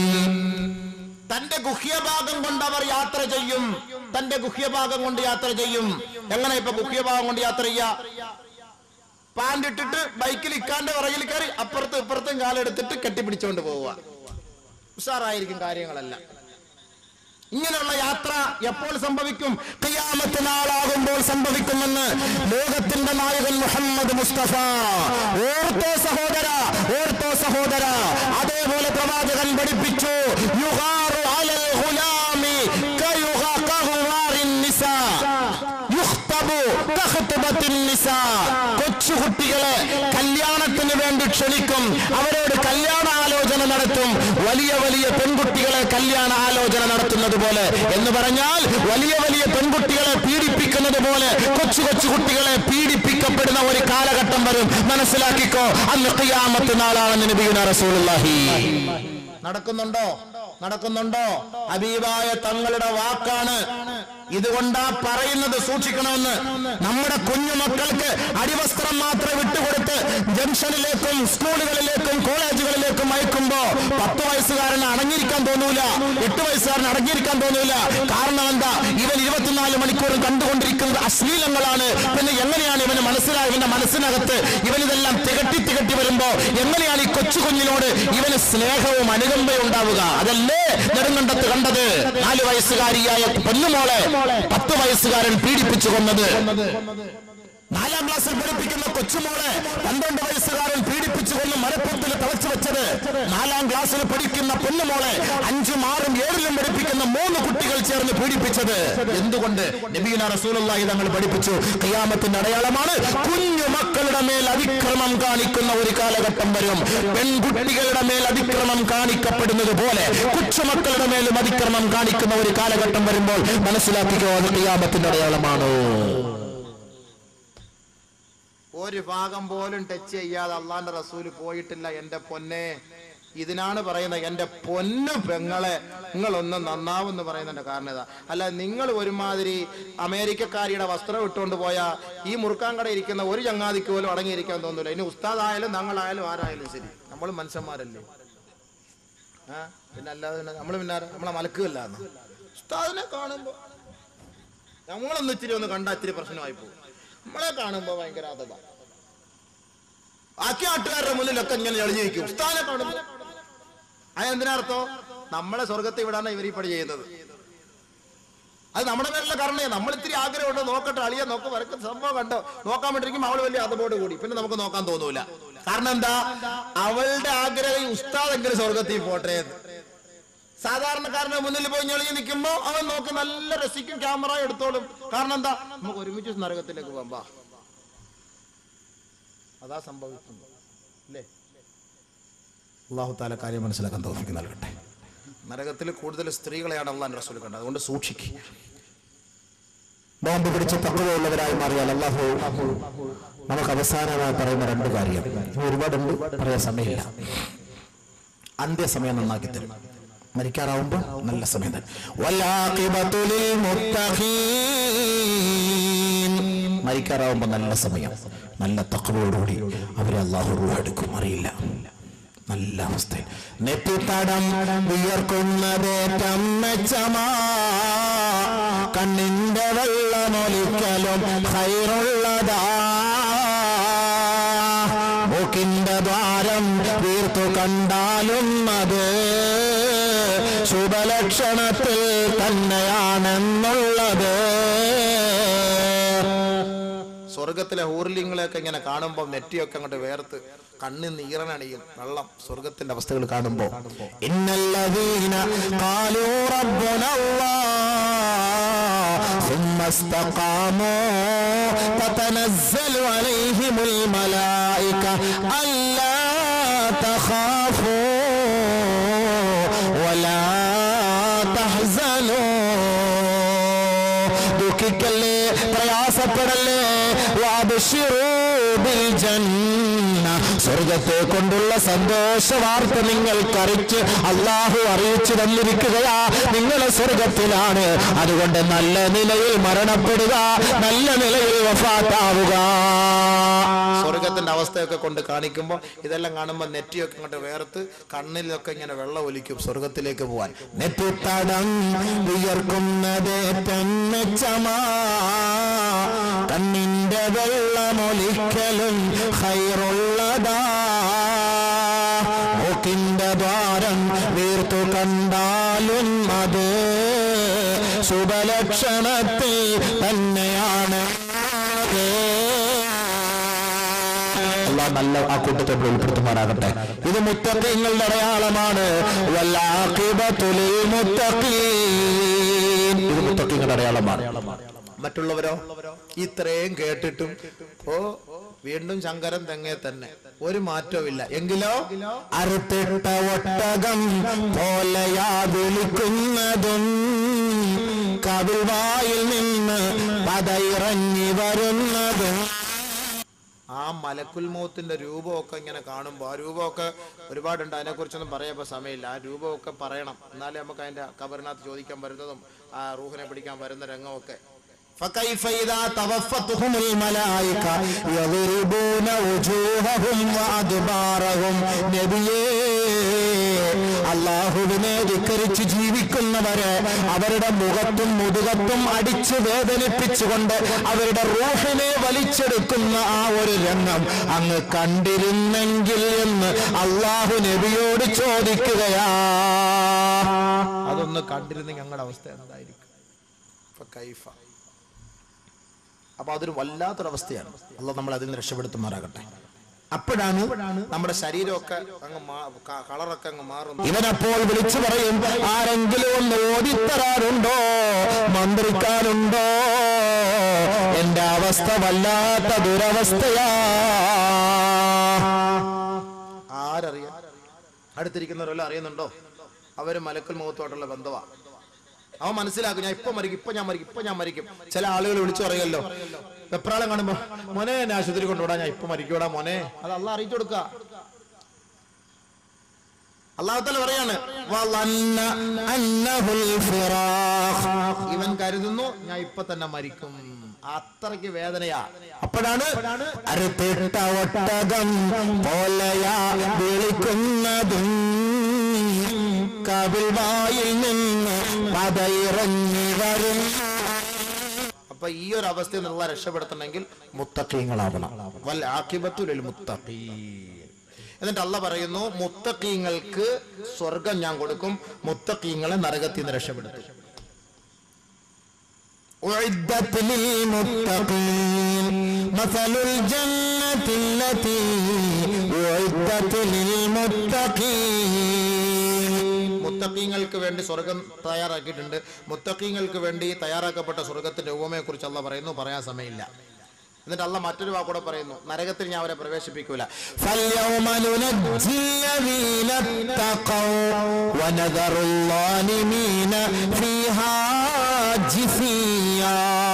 തന്റെ ഗുഹ്യഭാഗം കൊണ്ട് അവർ യാത്ര ചെയ്യും തന്റെ ഗുഹ്യഭാഗം കൊണ്ട് യാത്ര ചെയ്യും എങ്ങനെ ഇപ്പൊ ഗുഹ്യഭാഗം കൊണ്ട് യാത്ര ചെയ്യാ പാൻറ് ഇട്ടിട്ട് ബൈക്കിൽ ഇക്കാന്റെ പുറകിൽ കയറി അപ്പുറത്തും ഇപ്പുറത്തും കാലെടുത്തിട്ട് കെട്ടിപ്പിടിച്ചോണ്ട് പോവുക ഉഷാറായിരിക്കും കാര്യങ്ങളെല്ലാം ഇങ്ങനെയുള്ള യാത്ര എപ്പോൾ സംഭവിക്കും ഖിയാമത്ത് നാളാകുമ്പോൾ സംഭവിക്കുമെന്ന് ലോകത്തിന്റെ നായകൻ മുഹമ്മദ് മുസ്തഫ ഓർത്തോ സഹോദര ഓർത്തോ സഹോദര അതേപോലെ പ്രവാചകൻ പഠിപ്പിച്ചു യുഗാറു അലൽ ഗുലാമി കയുഗ കഹുവാറിൻ നിസാ യുഖ്തബു കഖ്തബത്തിൻ നിസാ കൊച്ചുകുട്ടികളെ കല്യാണത്തിന് വേണ്ടി ക്ഷണിക്കും അവരോട് കല്യാണ ആലോചന നടത്തും വലിയ വലിയ പെൺകുട്ടികളെ കല്യാണ ആലോചന നടത്തുന്നത് പോലെ എന്ന് പറഞ്ഞാൽ വലിയ വലിയ പെൺകുട്ടികളെ പീഡിപ്പിക്കുന്നത് പോലെ കൊച്ചു കൊച്ചു കുട്ടികളെ പീഡിപ്പിക്കപ്പെടുന്ന ഒരു കാലഘട്ടം വരും മനസ്സിലാക്കിക്കോ അന്ന് ഖിയാമത്ത് നാളാണെന്ന് നബിയുന റസൂലുള്ളാഹി നടക്കുന്നുണ്ടോ നടക്കുന്നുണ്ടോ ഹബീബായ തങ്ങളുടെ വാക്കാണ് ഇതുകൊണ്ടാ പറയുന്നത് സൂക്ഷിക്കണമെന്ന് നമ്മുടെ കുഞ്ഞുമക്കൾക്ക് അടിവസ്ത്രം മാത്രം വിട്ടുകൊടുത്ത് ജംഗ്ഷനിലേക്കും സ്കൂളുകളിലേക്കും കോളേജുകളിലേക്കും അയക്കുമ്പോ പത്ത് വയസ്സുകാരന് അടങ്ങിയിരിക്കാൻ തോന്നൂല എട്ട് വയസ്സുകാരന് അടങ്ങിയിരിക്കാൻ തോന്നൂല കാരണം എന്താ ഇവൻ ഇരുപത്തിനാല് മണിക്കൂറും കണ്ടുകൊണ്ടിരിക്കുന്നത് അശ്ലീലങ്ങളാണ് പിന്നെ എങ്ങനെയാണ് ഇവന് മനസ്സിലായ ഇവന്റെ മനസ്സിനകത്ത് ഇവൻ ഇതെല്ലാം തികട്ടി തികട്ടി വരുമ്പോ എങ്ങനെയാണ് ഈ കൊച്ചു കുഞ്ഞിനോട് ഇവന് സ്നേഹവും അനുകമ്പയും ഉണ്ടാവുക അതല്ലേ നെടുങ്കണ്ടത്ത് കണ്ടത് നാല് വയസ്സുകാരിയായ പൊന്നുമോളെ പത്ത് വയസ്സുകാരൻ പീഡിപ്പിച്ചു കൊന്നത് നാലാം ക്ലാസ്സിൽ പഠിപ്പിക്കുന്ന കൊച്ചുമോളെ പന്ത്രണ്ട് വയസ്സുകാരൻ പീഡിപ്പിച്ചു കൊന്ന് മരപ്പത്തിൽ തളച്ചു വെച്ചത് നാലാം ക്ലാസ്സിൽ പഠിക്കുന്ന പൊന്നുമോളെ അഞ്ചും ആറും ഏഴിലും പഠിപ്പിക്കുന്ന മൂന്ന് കുട്ടികൾ ചേർന്ന് പീഡിപ്പിച്ചത് എന്തുകൊണ്ട് നബീന റസൂലുള്ളാഹി തങ്ങൾ പഠിപ്പിച്ചു ഖിയാമത്തിന്റെ അടയാളമാണ് കുഞ്ഞു മക്കളുടെ മേൽ അതിക്രമം കാണിക്കുന്ന ഒരു കാലഘട്ടം വരും പെൺകുട്ടികളുടെ മേൽ അതിക്രമം കാണിക്കപ്പെടുന്നത് പോലെ കൊച്ചുമക്കളുടെ മേലും അതിക്രമം കാണിക്കുന്ന ഒരു കാലഘട്ടം വരുമ്പോൾ മനസ്സിലാക്കിക്കോ അത് ഖിയാമത്തിന്റെ അടയാളമാണോ ഒരു ഭാഗം പോലും ടച്ച് ചെയ്യാതെ അള്ളാന്റെ റസൂല് പോയിട്ടില്ല എന്റെ പൊന്നെ ഇതിനാണ് പറയുന്നത് എന്റെ പൊന്നു പെങ്ങളെ നിങ്ങളൊന്ന് നന്നാവെന്ന് പറയുന്നതിന്റെ കാരണം ഇതാ അല്ല നിങ്ങൾ ഒരുമാതിരി അമേരിക്കക്കാരിയുടെ വസ്ത്രം ഇട്ടുകൊണ്ട് പോയാ ഈ മുറുക്കാൻ കട ഇരിക്കുന്ന ഒരു ചങ്ങാതിക്ക് പോലും അടങ്ങിയിരിക്കാൻ തോന്നില്ല ഇനി ഉസ്താദായാലും ഞങ്ങളായാലും ആരായാലും ശരി നമ്മൾ മനുഷ്യന്മാരല്ലേ ആ പിന്നെ അല്ലാതെ നമ്മൾ പിന്നെ ആരാ? നമ്മളെ മലക്കുകയല്ലാന്ന് ഉസ്താദിനെ കാണുമ്പോ നമ്മളൊന്ന് ഇച്ചിരി ഒന്ന് കണ്ടാ ഇച്ചിരി പ്രശ്നമായി പോകും നമ്മളെ കാണുമ്പോ ഭയങ്കര അതത ബാക്കി നാട്ടുകാരുടെ മുന്നിലൊക്കെ ഇങ്ങനെ എളിഞ്ഞു നിൽക്കും ഉസ്താദിനെ കാണുമ്പോ അതെന്തിനർത്ഥോ നമ്മളെ സ്വർഗത്തെ വിടാണ് ഇവർ ഈ പണി ചെയ്യുന്നത് അത് നമ്മുടെ മേലുള്ള കാരണേ നമ്മൾ ഇത്തിരി ആഗ്രഹമുണ്ട് നോക്കട്ടെ അളിയ നോക്ക വരക്കുന്ന സംഭവം കണ്ടോ നോക്കാൻ വേണ്ടിയിരിക്കും അവൾ വലിയ അതബോട് കൂടി പിന്നെ നമുക്ക് നോക്കാൻ തോന്നൂല കാരണം എന്താ അവളുടെ ആഗ്രഹം ഈ ഉസ്താദെങ്കിലും സ്വർഗത്തിൽ പോട്ടെ എന്ന്. സാധാരണക്കാരന്റെ മുന്നിൽ പോയി ഞെളിഞ്ഞ് നിൽക്കുമ്പോ അവൻ നോക്കി നല്ല രസിക്കും ക്യാമറ എടുത്തോളും കാരണം എന്താ നമുക്ക് ഒരുമിച്ച് നരകത്തിലേക്ക് പോകാം വാ അതാ സംഭവിക്കുന്നത് അല്ലേ അള്ളാഹു താല കാര്യം മനസ്സിലാക്കാൻ തോന്നിക്ക് നൽകട്ടെ നരകത്തിൽ കൂടുതൽ സ്ത്രീകളെയാണ് അള്ളാൻ റസൂൽ കണ്ടത് അതുകൊണ്ട് സൂക്ഷിക്കുക നോമ്പ് പിടിച്ച് പക്വതയുള്ളവരായി മാറിയാൽ അള്ളാഹു നമുക്ക് അവസാനമായി പറയുന്ന രണ്ട് കാര്യം ഇനി ഒരുപാടുണ്ട് പറയാൻ സമയമില്ല അന്ത്യസമയം നന്നാക്കി തരും മരിക്കാറാവുമ്പോ നല്ല സമയം തന്നെ വലാഖിബത്തു ലിൽമുത്തഖീൻ. മരിക്കാറാവുമ്പോ നല്ല സമയം നല്ല തക്കവോടുകൂടി അവരെ അള്ളാഹു റൂഹ് എടുക്കും അറിയില്ല നല്ല അവസ്ഥ നെറ്റിത്തടം വിയർക്കുന്നതേറ്റം മെച്ചമാ കണ്ണിന്റെ വെള്ളമൊലിക്കലും ഹൈറുള്ളതാ മൂക്കിന്റെ ദ്വാരം വീർത്തു കണ്ടാലും അത് ശുഭലക്ഷണത്തിൽ തന്നെയാണെന്നുള്ളത് സ്വർഗത്തിലെ ഹൂർലിങ്ങളെയൊക്കെ ഇങ്ങനെ കാണുമ്പോൾ നെറ്റിയൊക്കെ അങ്ങോട്ട് വേർത്ത് കണ്ണിൽ നീറനണിയും വെള്ളം സ്വർഗത്തിന്റെ അവസ്ഥകൾ കാണുമ്പോ ഇന്നല്ലദീന ഖാലൂ റബ്ബുന അല്ലാഹ് ثم استقاموا تتنزل عليهم الملائكة ألا تخافوا ولا تحزنوا ദുഃഖിക്കല്ലേ പ്രയാസപ്പെടല്ലേ വാബിഷിറൂ ജന്ന സ്വർഗത്തെ കൊണ്ടുള്ള സന്തോഷ വാർത്ത നിങ്ങൾക്കറിച്ച് അള്ളാഹു അറിയിച്ചു തന്നിരിക്കുകയാ നിങ്ങൾ സ്വർഗത്തിലാണ് അതുകൊണ്ട് നല്ല നിലയിൽ മരണപ്പെടുക നല്ല നിലയിൽ വഫാത്താവുക സ്വർഗത്തിന്റെ അവസ്ഥയൊക്കെ കൊണ്ട് കാണിക്കുമ്പോൾ ഇതെല്ലാം കാണുമ്പോൾ നെറ്റിയൊക്കെ ഇങ്ങോട്ട് വേർത്ത് കണ്ണിലൊക്കെ ഇങ്ങനെ വെള്ളം ഒലിക്കും സ്വർഗത്തിലേക്ക് പോവാൻ നെറ്റിത്തടം ഉയർക്കുന്നത് തെന്നച്ചമാ കണ്ണിന്റെ വെള്ളമൊലിക്കലും ഹൈറുള്ളതാ മൂക്കിന്റെ ദ്വാരം വീർത്തു കണ്ടാലും അത് ശുഭലക്ഷണത്തിൽ തന്നെയാണ് അള്ളാഹ് നല്ല ആ കൂട്ടത്തെ ഉൾപ്പെടുത്തുമാറാകട്ടെ ഇത് മുത്തഖീങ്ങളുടെ അടയാളമാണ് വല്ലാഖിബത്തുൽ മുത്തഖീൻ ഇത് മുത്തഖീങ്ങളുടെ അടയാളമാണ് മറ്റുള്ളവരോ ഇത്രയും കേട്ടിട്ടും ഓ വീണ്ടും ശങ്കരൻ തെങ്ങേ തന്നെ ഒരു മാറ്റവും എങ്കിലോ അറുത്തിട്ട ഒട്ടകം പോലെയാ വിളിക്കുന്നതും കവിൾവായിൽ നിന്ന് പതയിറങ്ങി വരുന്നതും ആ മലക്കുൽ മൗത്തിന്റെ രൂപമൊക്കെ ഇങ്ങനെ കാണുമ്പോൾ ആ രൂപമൊക്കെ ഒരുപാടുണ്ട് അതിനെക്കുറിച്ചൊന്നും പറയാൻ സമയമില്ല ആ രൂപമൊക്കെ പറയണം എന്നാലേ നമുക്ക് അതിന്റെ കബറിനകത്ത് ചോദിക്കാൻ വരുന്നതും ആ റൂഹിനെ പിടിക്കാൻ വരുന്ന രംഗമൊക്കെ فكيف إذا توفتهم الملائكة يضربون وجوههم وأدبارهم നബിയേ അള്ളാഹുവിനെ ധിക്കരിച്ച് ജീവിക്കുന്നവരെ അവരുടെ മുഖത്തും മുതുകത്തും അടിച്ച് വേദനിപ്പിച്ചുകൊണ്ട് അവരുടെ റൂഹിനെ വലിച്ചെടുക്കുന്ന ആ ഒരു രംഗം അങ്ങ് കണ്ടിരുന്നെങ്കിൽ എന്ന് അള്ളാഹു നബിയോട് ചോദിക്കുകയാ അതൊന്ന് കണ്ടിരുന്നെങ്കിൽ ഞങ്ങളുടെ അവസ്ഥ എന്തായിരിക്കും ഇപ്പൊ കൈഫ അപ്പൊ അതൊരു വല്ലാത്തൊരവസ്ഥയാണ് അല്ല നമ്മൾ അതിൽ നിന്ന് രക്ഷപ്പെടുത്തുമാറാകട്ടെ അപ്പോഴാണ് നമ്മുടെ ശരീരമൊക്കെ അങ്ങ് മാ- ക- കളറൊക്കെ അങ്ങ് മാറുന്നു ഇവനപ്പോൾ വിളിച്ചു പറയും ആരെങ്കിലും ഒന്ന് ഓടിത്തരാനുണ്ടോ മന്ത്രിക്കാനുണ്ടോ എന്റെ അവസ്ഥ വല്ലാത്ത ദുരവസ്ഥയാ ആരറിയാം അടുത്തിരിക്കുന്നവരെല്ലാം അറിയുന്നുണ്ടോ അവര് മലക്കൽ മുഖത്തോട്ടുള്ള ബന്ധമാ അവൻ മനസ്സിലാക്കും ഞാൻ ഇപ്പൊ മരിക്കും ഇപ്പൊ ഞാൻ മരിക്കും ഇപ്പൊ ഞാൻ മരിക്കും ചില ആളുകൾ വിളിച്ചു പറയല്ലോ വെപ്രാളം കാണുമ്പോ മോനെ എന്നെ ആശുപത്രി കൊണ്ടുവിടാ ഞാൻ ഇപ്പൊ മരിക്കൂടാ മോനെ അത് അല്ല അറിയിച്ചു കൊടുക്ക അള്ളാഹുത്തല പറയാണ് വളന്ന അന്നഹുൽ ഫിറാഖ്. ഇവൻ കരുതുന്നു ഞാൻ ഇപ്പൊ തന്നെ മരിക്കും അത്രയ്ക്ക് വേദനയാ അപ്പോഴാണ് അറുത്തിട്ട ഒട്ടകം പോലെയാ വിളിക്കുന്നതും കവിൾവായിൽ നിന്ന് പതയിറങ്ങി വരും അപ്പൊ ഈ ഒരു അവസ്ഥയിൽ നിന്നുള്ള രക്ഷപ്പെടുത്തണമെങ്കിൽ മുത്തക്കീങ്ങളാവണം വൽ ആഖിബത്തുൽ മുത്തഖീൻ എന്നിട്ട് അല്ല പറയുന്നു മുത്തഖീങ്ങൾക്ക് സ്വർഗം ഞാൻ കൊടുക്കും മുത്തഖീങ്ങളെ നരകത്തിൽ നിന്ന് രക്ഷപ്പെടുത്തും أعدت للمتقين مثل الجنة التي أعدت للمتقين മുത്തഖീങ്ങൾക്ക് വേണ്ടി സ്വർഗം തയ്യാറാക്കിയിട്ടുണ്ട് മുത്തഖീങ്ങൾക്ക് വേണ്ടി തയ്യാറാക്കപ്പെട്ട സ്വർഗത്തിന്റെ ഉപമയെ കുറിച്ച് അല്ല പറയുന്നു പറയാൻ സമയമില്ല എന്നിട്ട് അല്ല മറ്റൊരു വാക്കൂടെ പറയുന്നു നരകത്തിൽ ഞാൻ അവരെ പ്രവേശിപ്പിക്കൂല فاليوم ننجي الذين اتقوا ونذر الظالمين فيها جثيا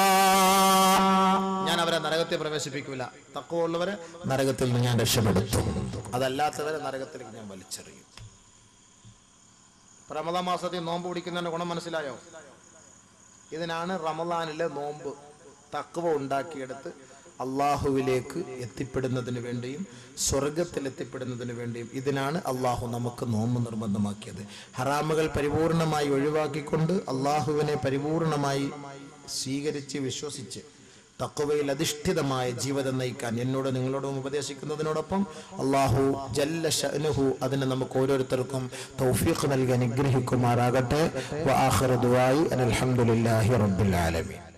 ഞാൻ അവരെ നരകത്തിൽ പ്രവേശിപ്പിക്കൂല തക്കവുള്ളവരെ നരകത്തിൽ നിന്ന് ഞാൻ രക്ഷപ്പെടുത്തും അതല്ലാത്തവരെ നരകത്തിലേക്ക് ഞാൻ വലിച്ചെറിയും ഇപ്പൊ റമദാൻ മാസത്തിൽ നോമ്പ് പിടിക്കുന്നതിന്റെ ഗുണം മനസ്സിലായോ ഇതിനാണ് റമദാനിലെ നോമ്പ് തക്കവ ഉണ്ടാക്കിയെടുത്ത് അള്ളാഹുവിലേക്ക് എത്തിപ്പെടുന്നതിന് വേണ്ടിയും സ്വർഗത്തിൽ എത്തിപ്പെടുന്നതിന് വേണ്ടിയും ഇതിനാണ് അള്ളാഹു നമുക്ക് നോമ്പ് നിർബന്ധമാക്കിയത് ഹറാമുകൾ പരിപൂർണമായി ഒഴിവാക്കിക്കൊണ്ട് അള്ളാഹുവിനെ പരിപൂർണമായി സ്വീകരിച്ച് വിശ്വസിച്ച് തക്കവയിൽ അധിഷ്ഠിതമായ ജീവിതം നയിക്കാൻ എന്നോട് നിങ്ങളോടും ഉപദേശിക്കുന്നതിനോടൊപ്പം അള്ളാഹു ജല്ല ഷഅ്നുഹു അതിന് നമുക്ക് ഓരോരുത്തർക്കും തൗഫീഖ് നൽകി അനുഗ്രഹിക്കുമാറാകട്ടെ വആഖിറു ദുആഇ അനിൽ ഹംദുലില്ലാഹി റബ്ബിൽ ആലമീൻ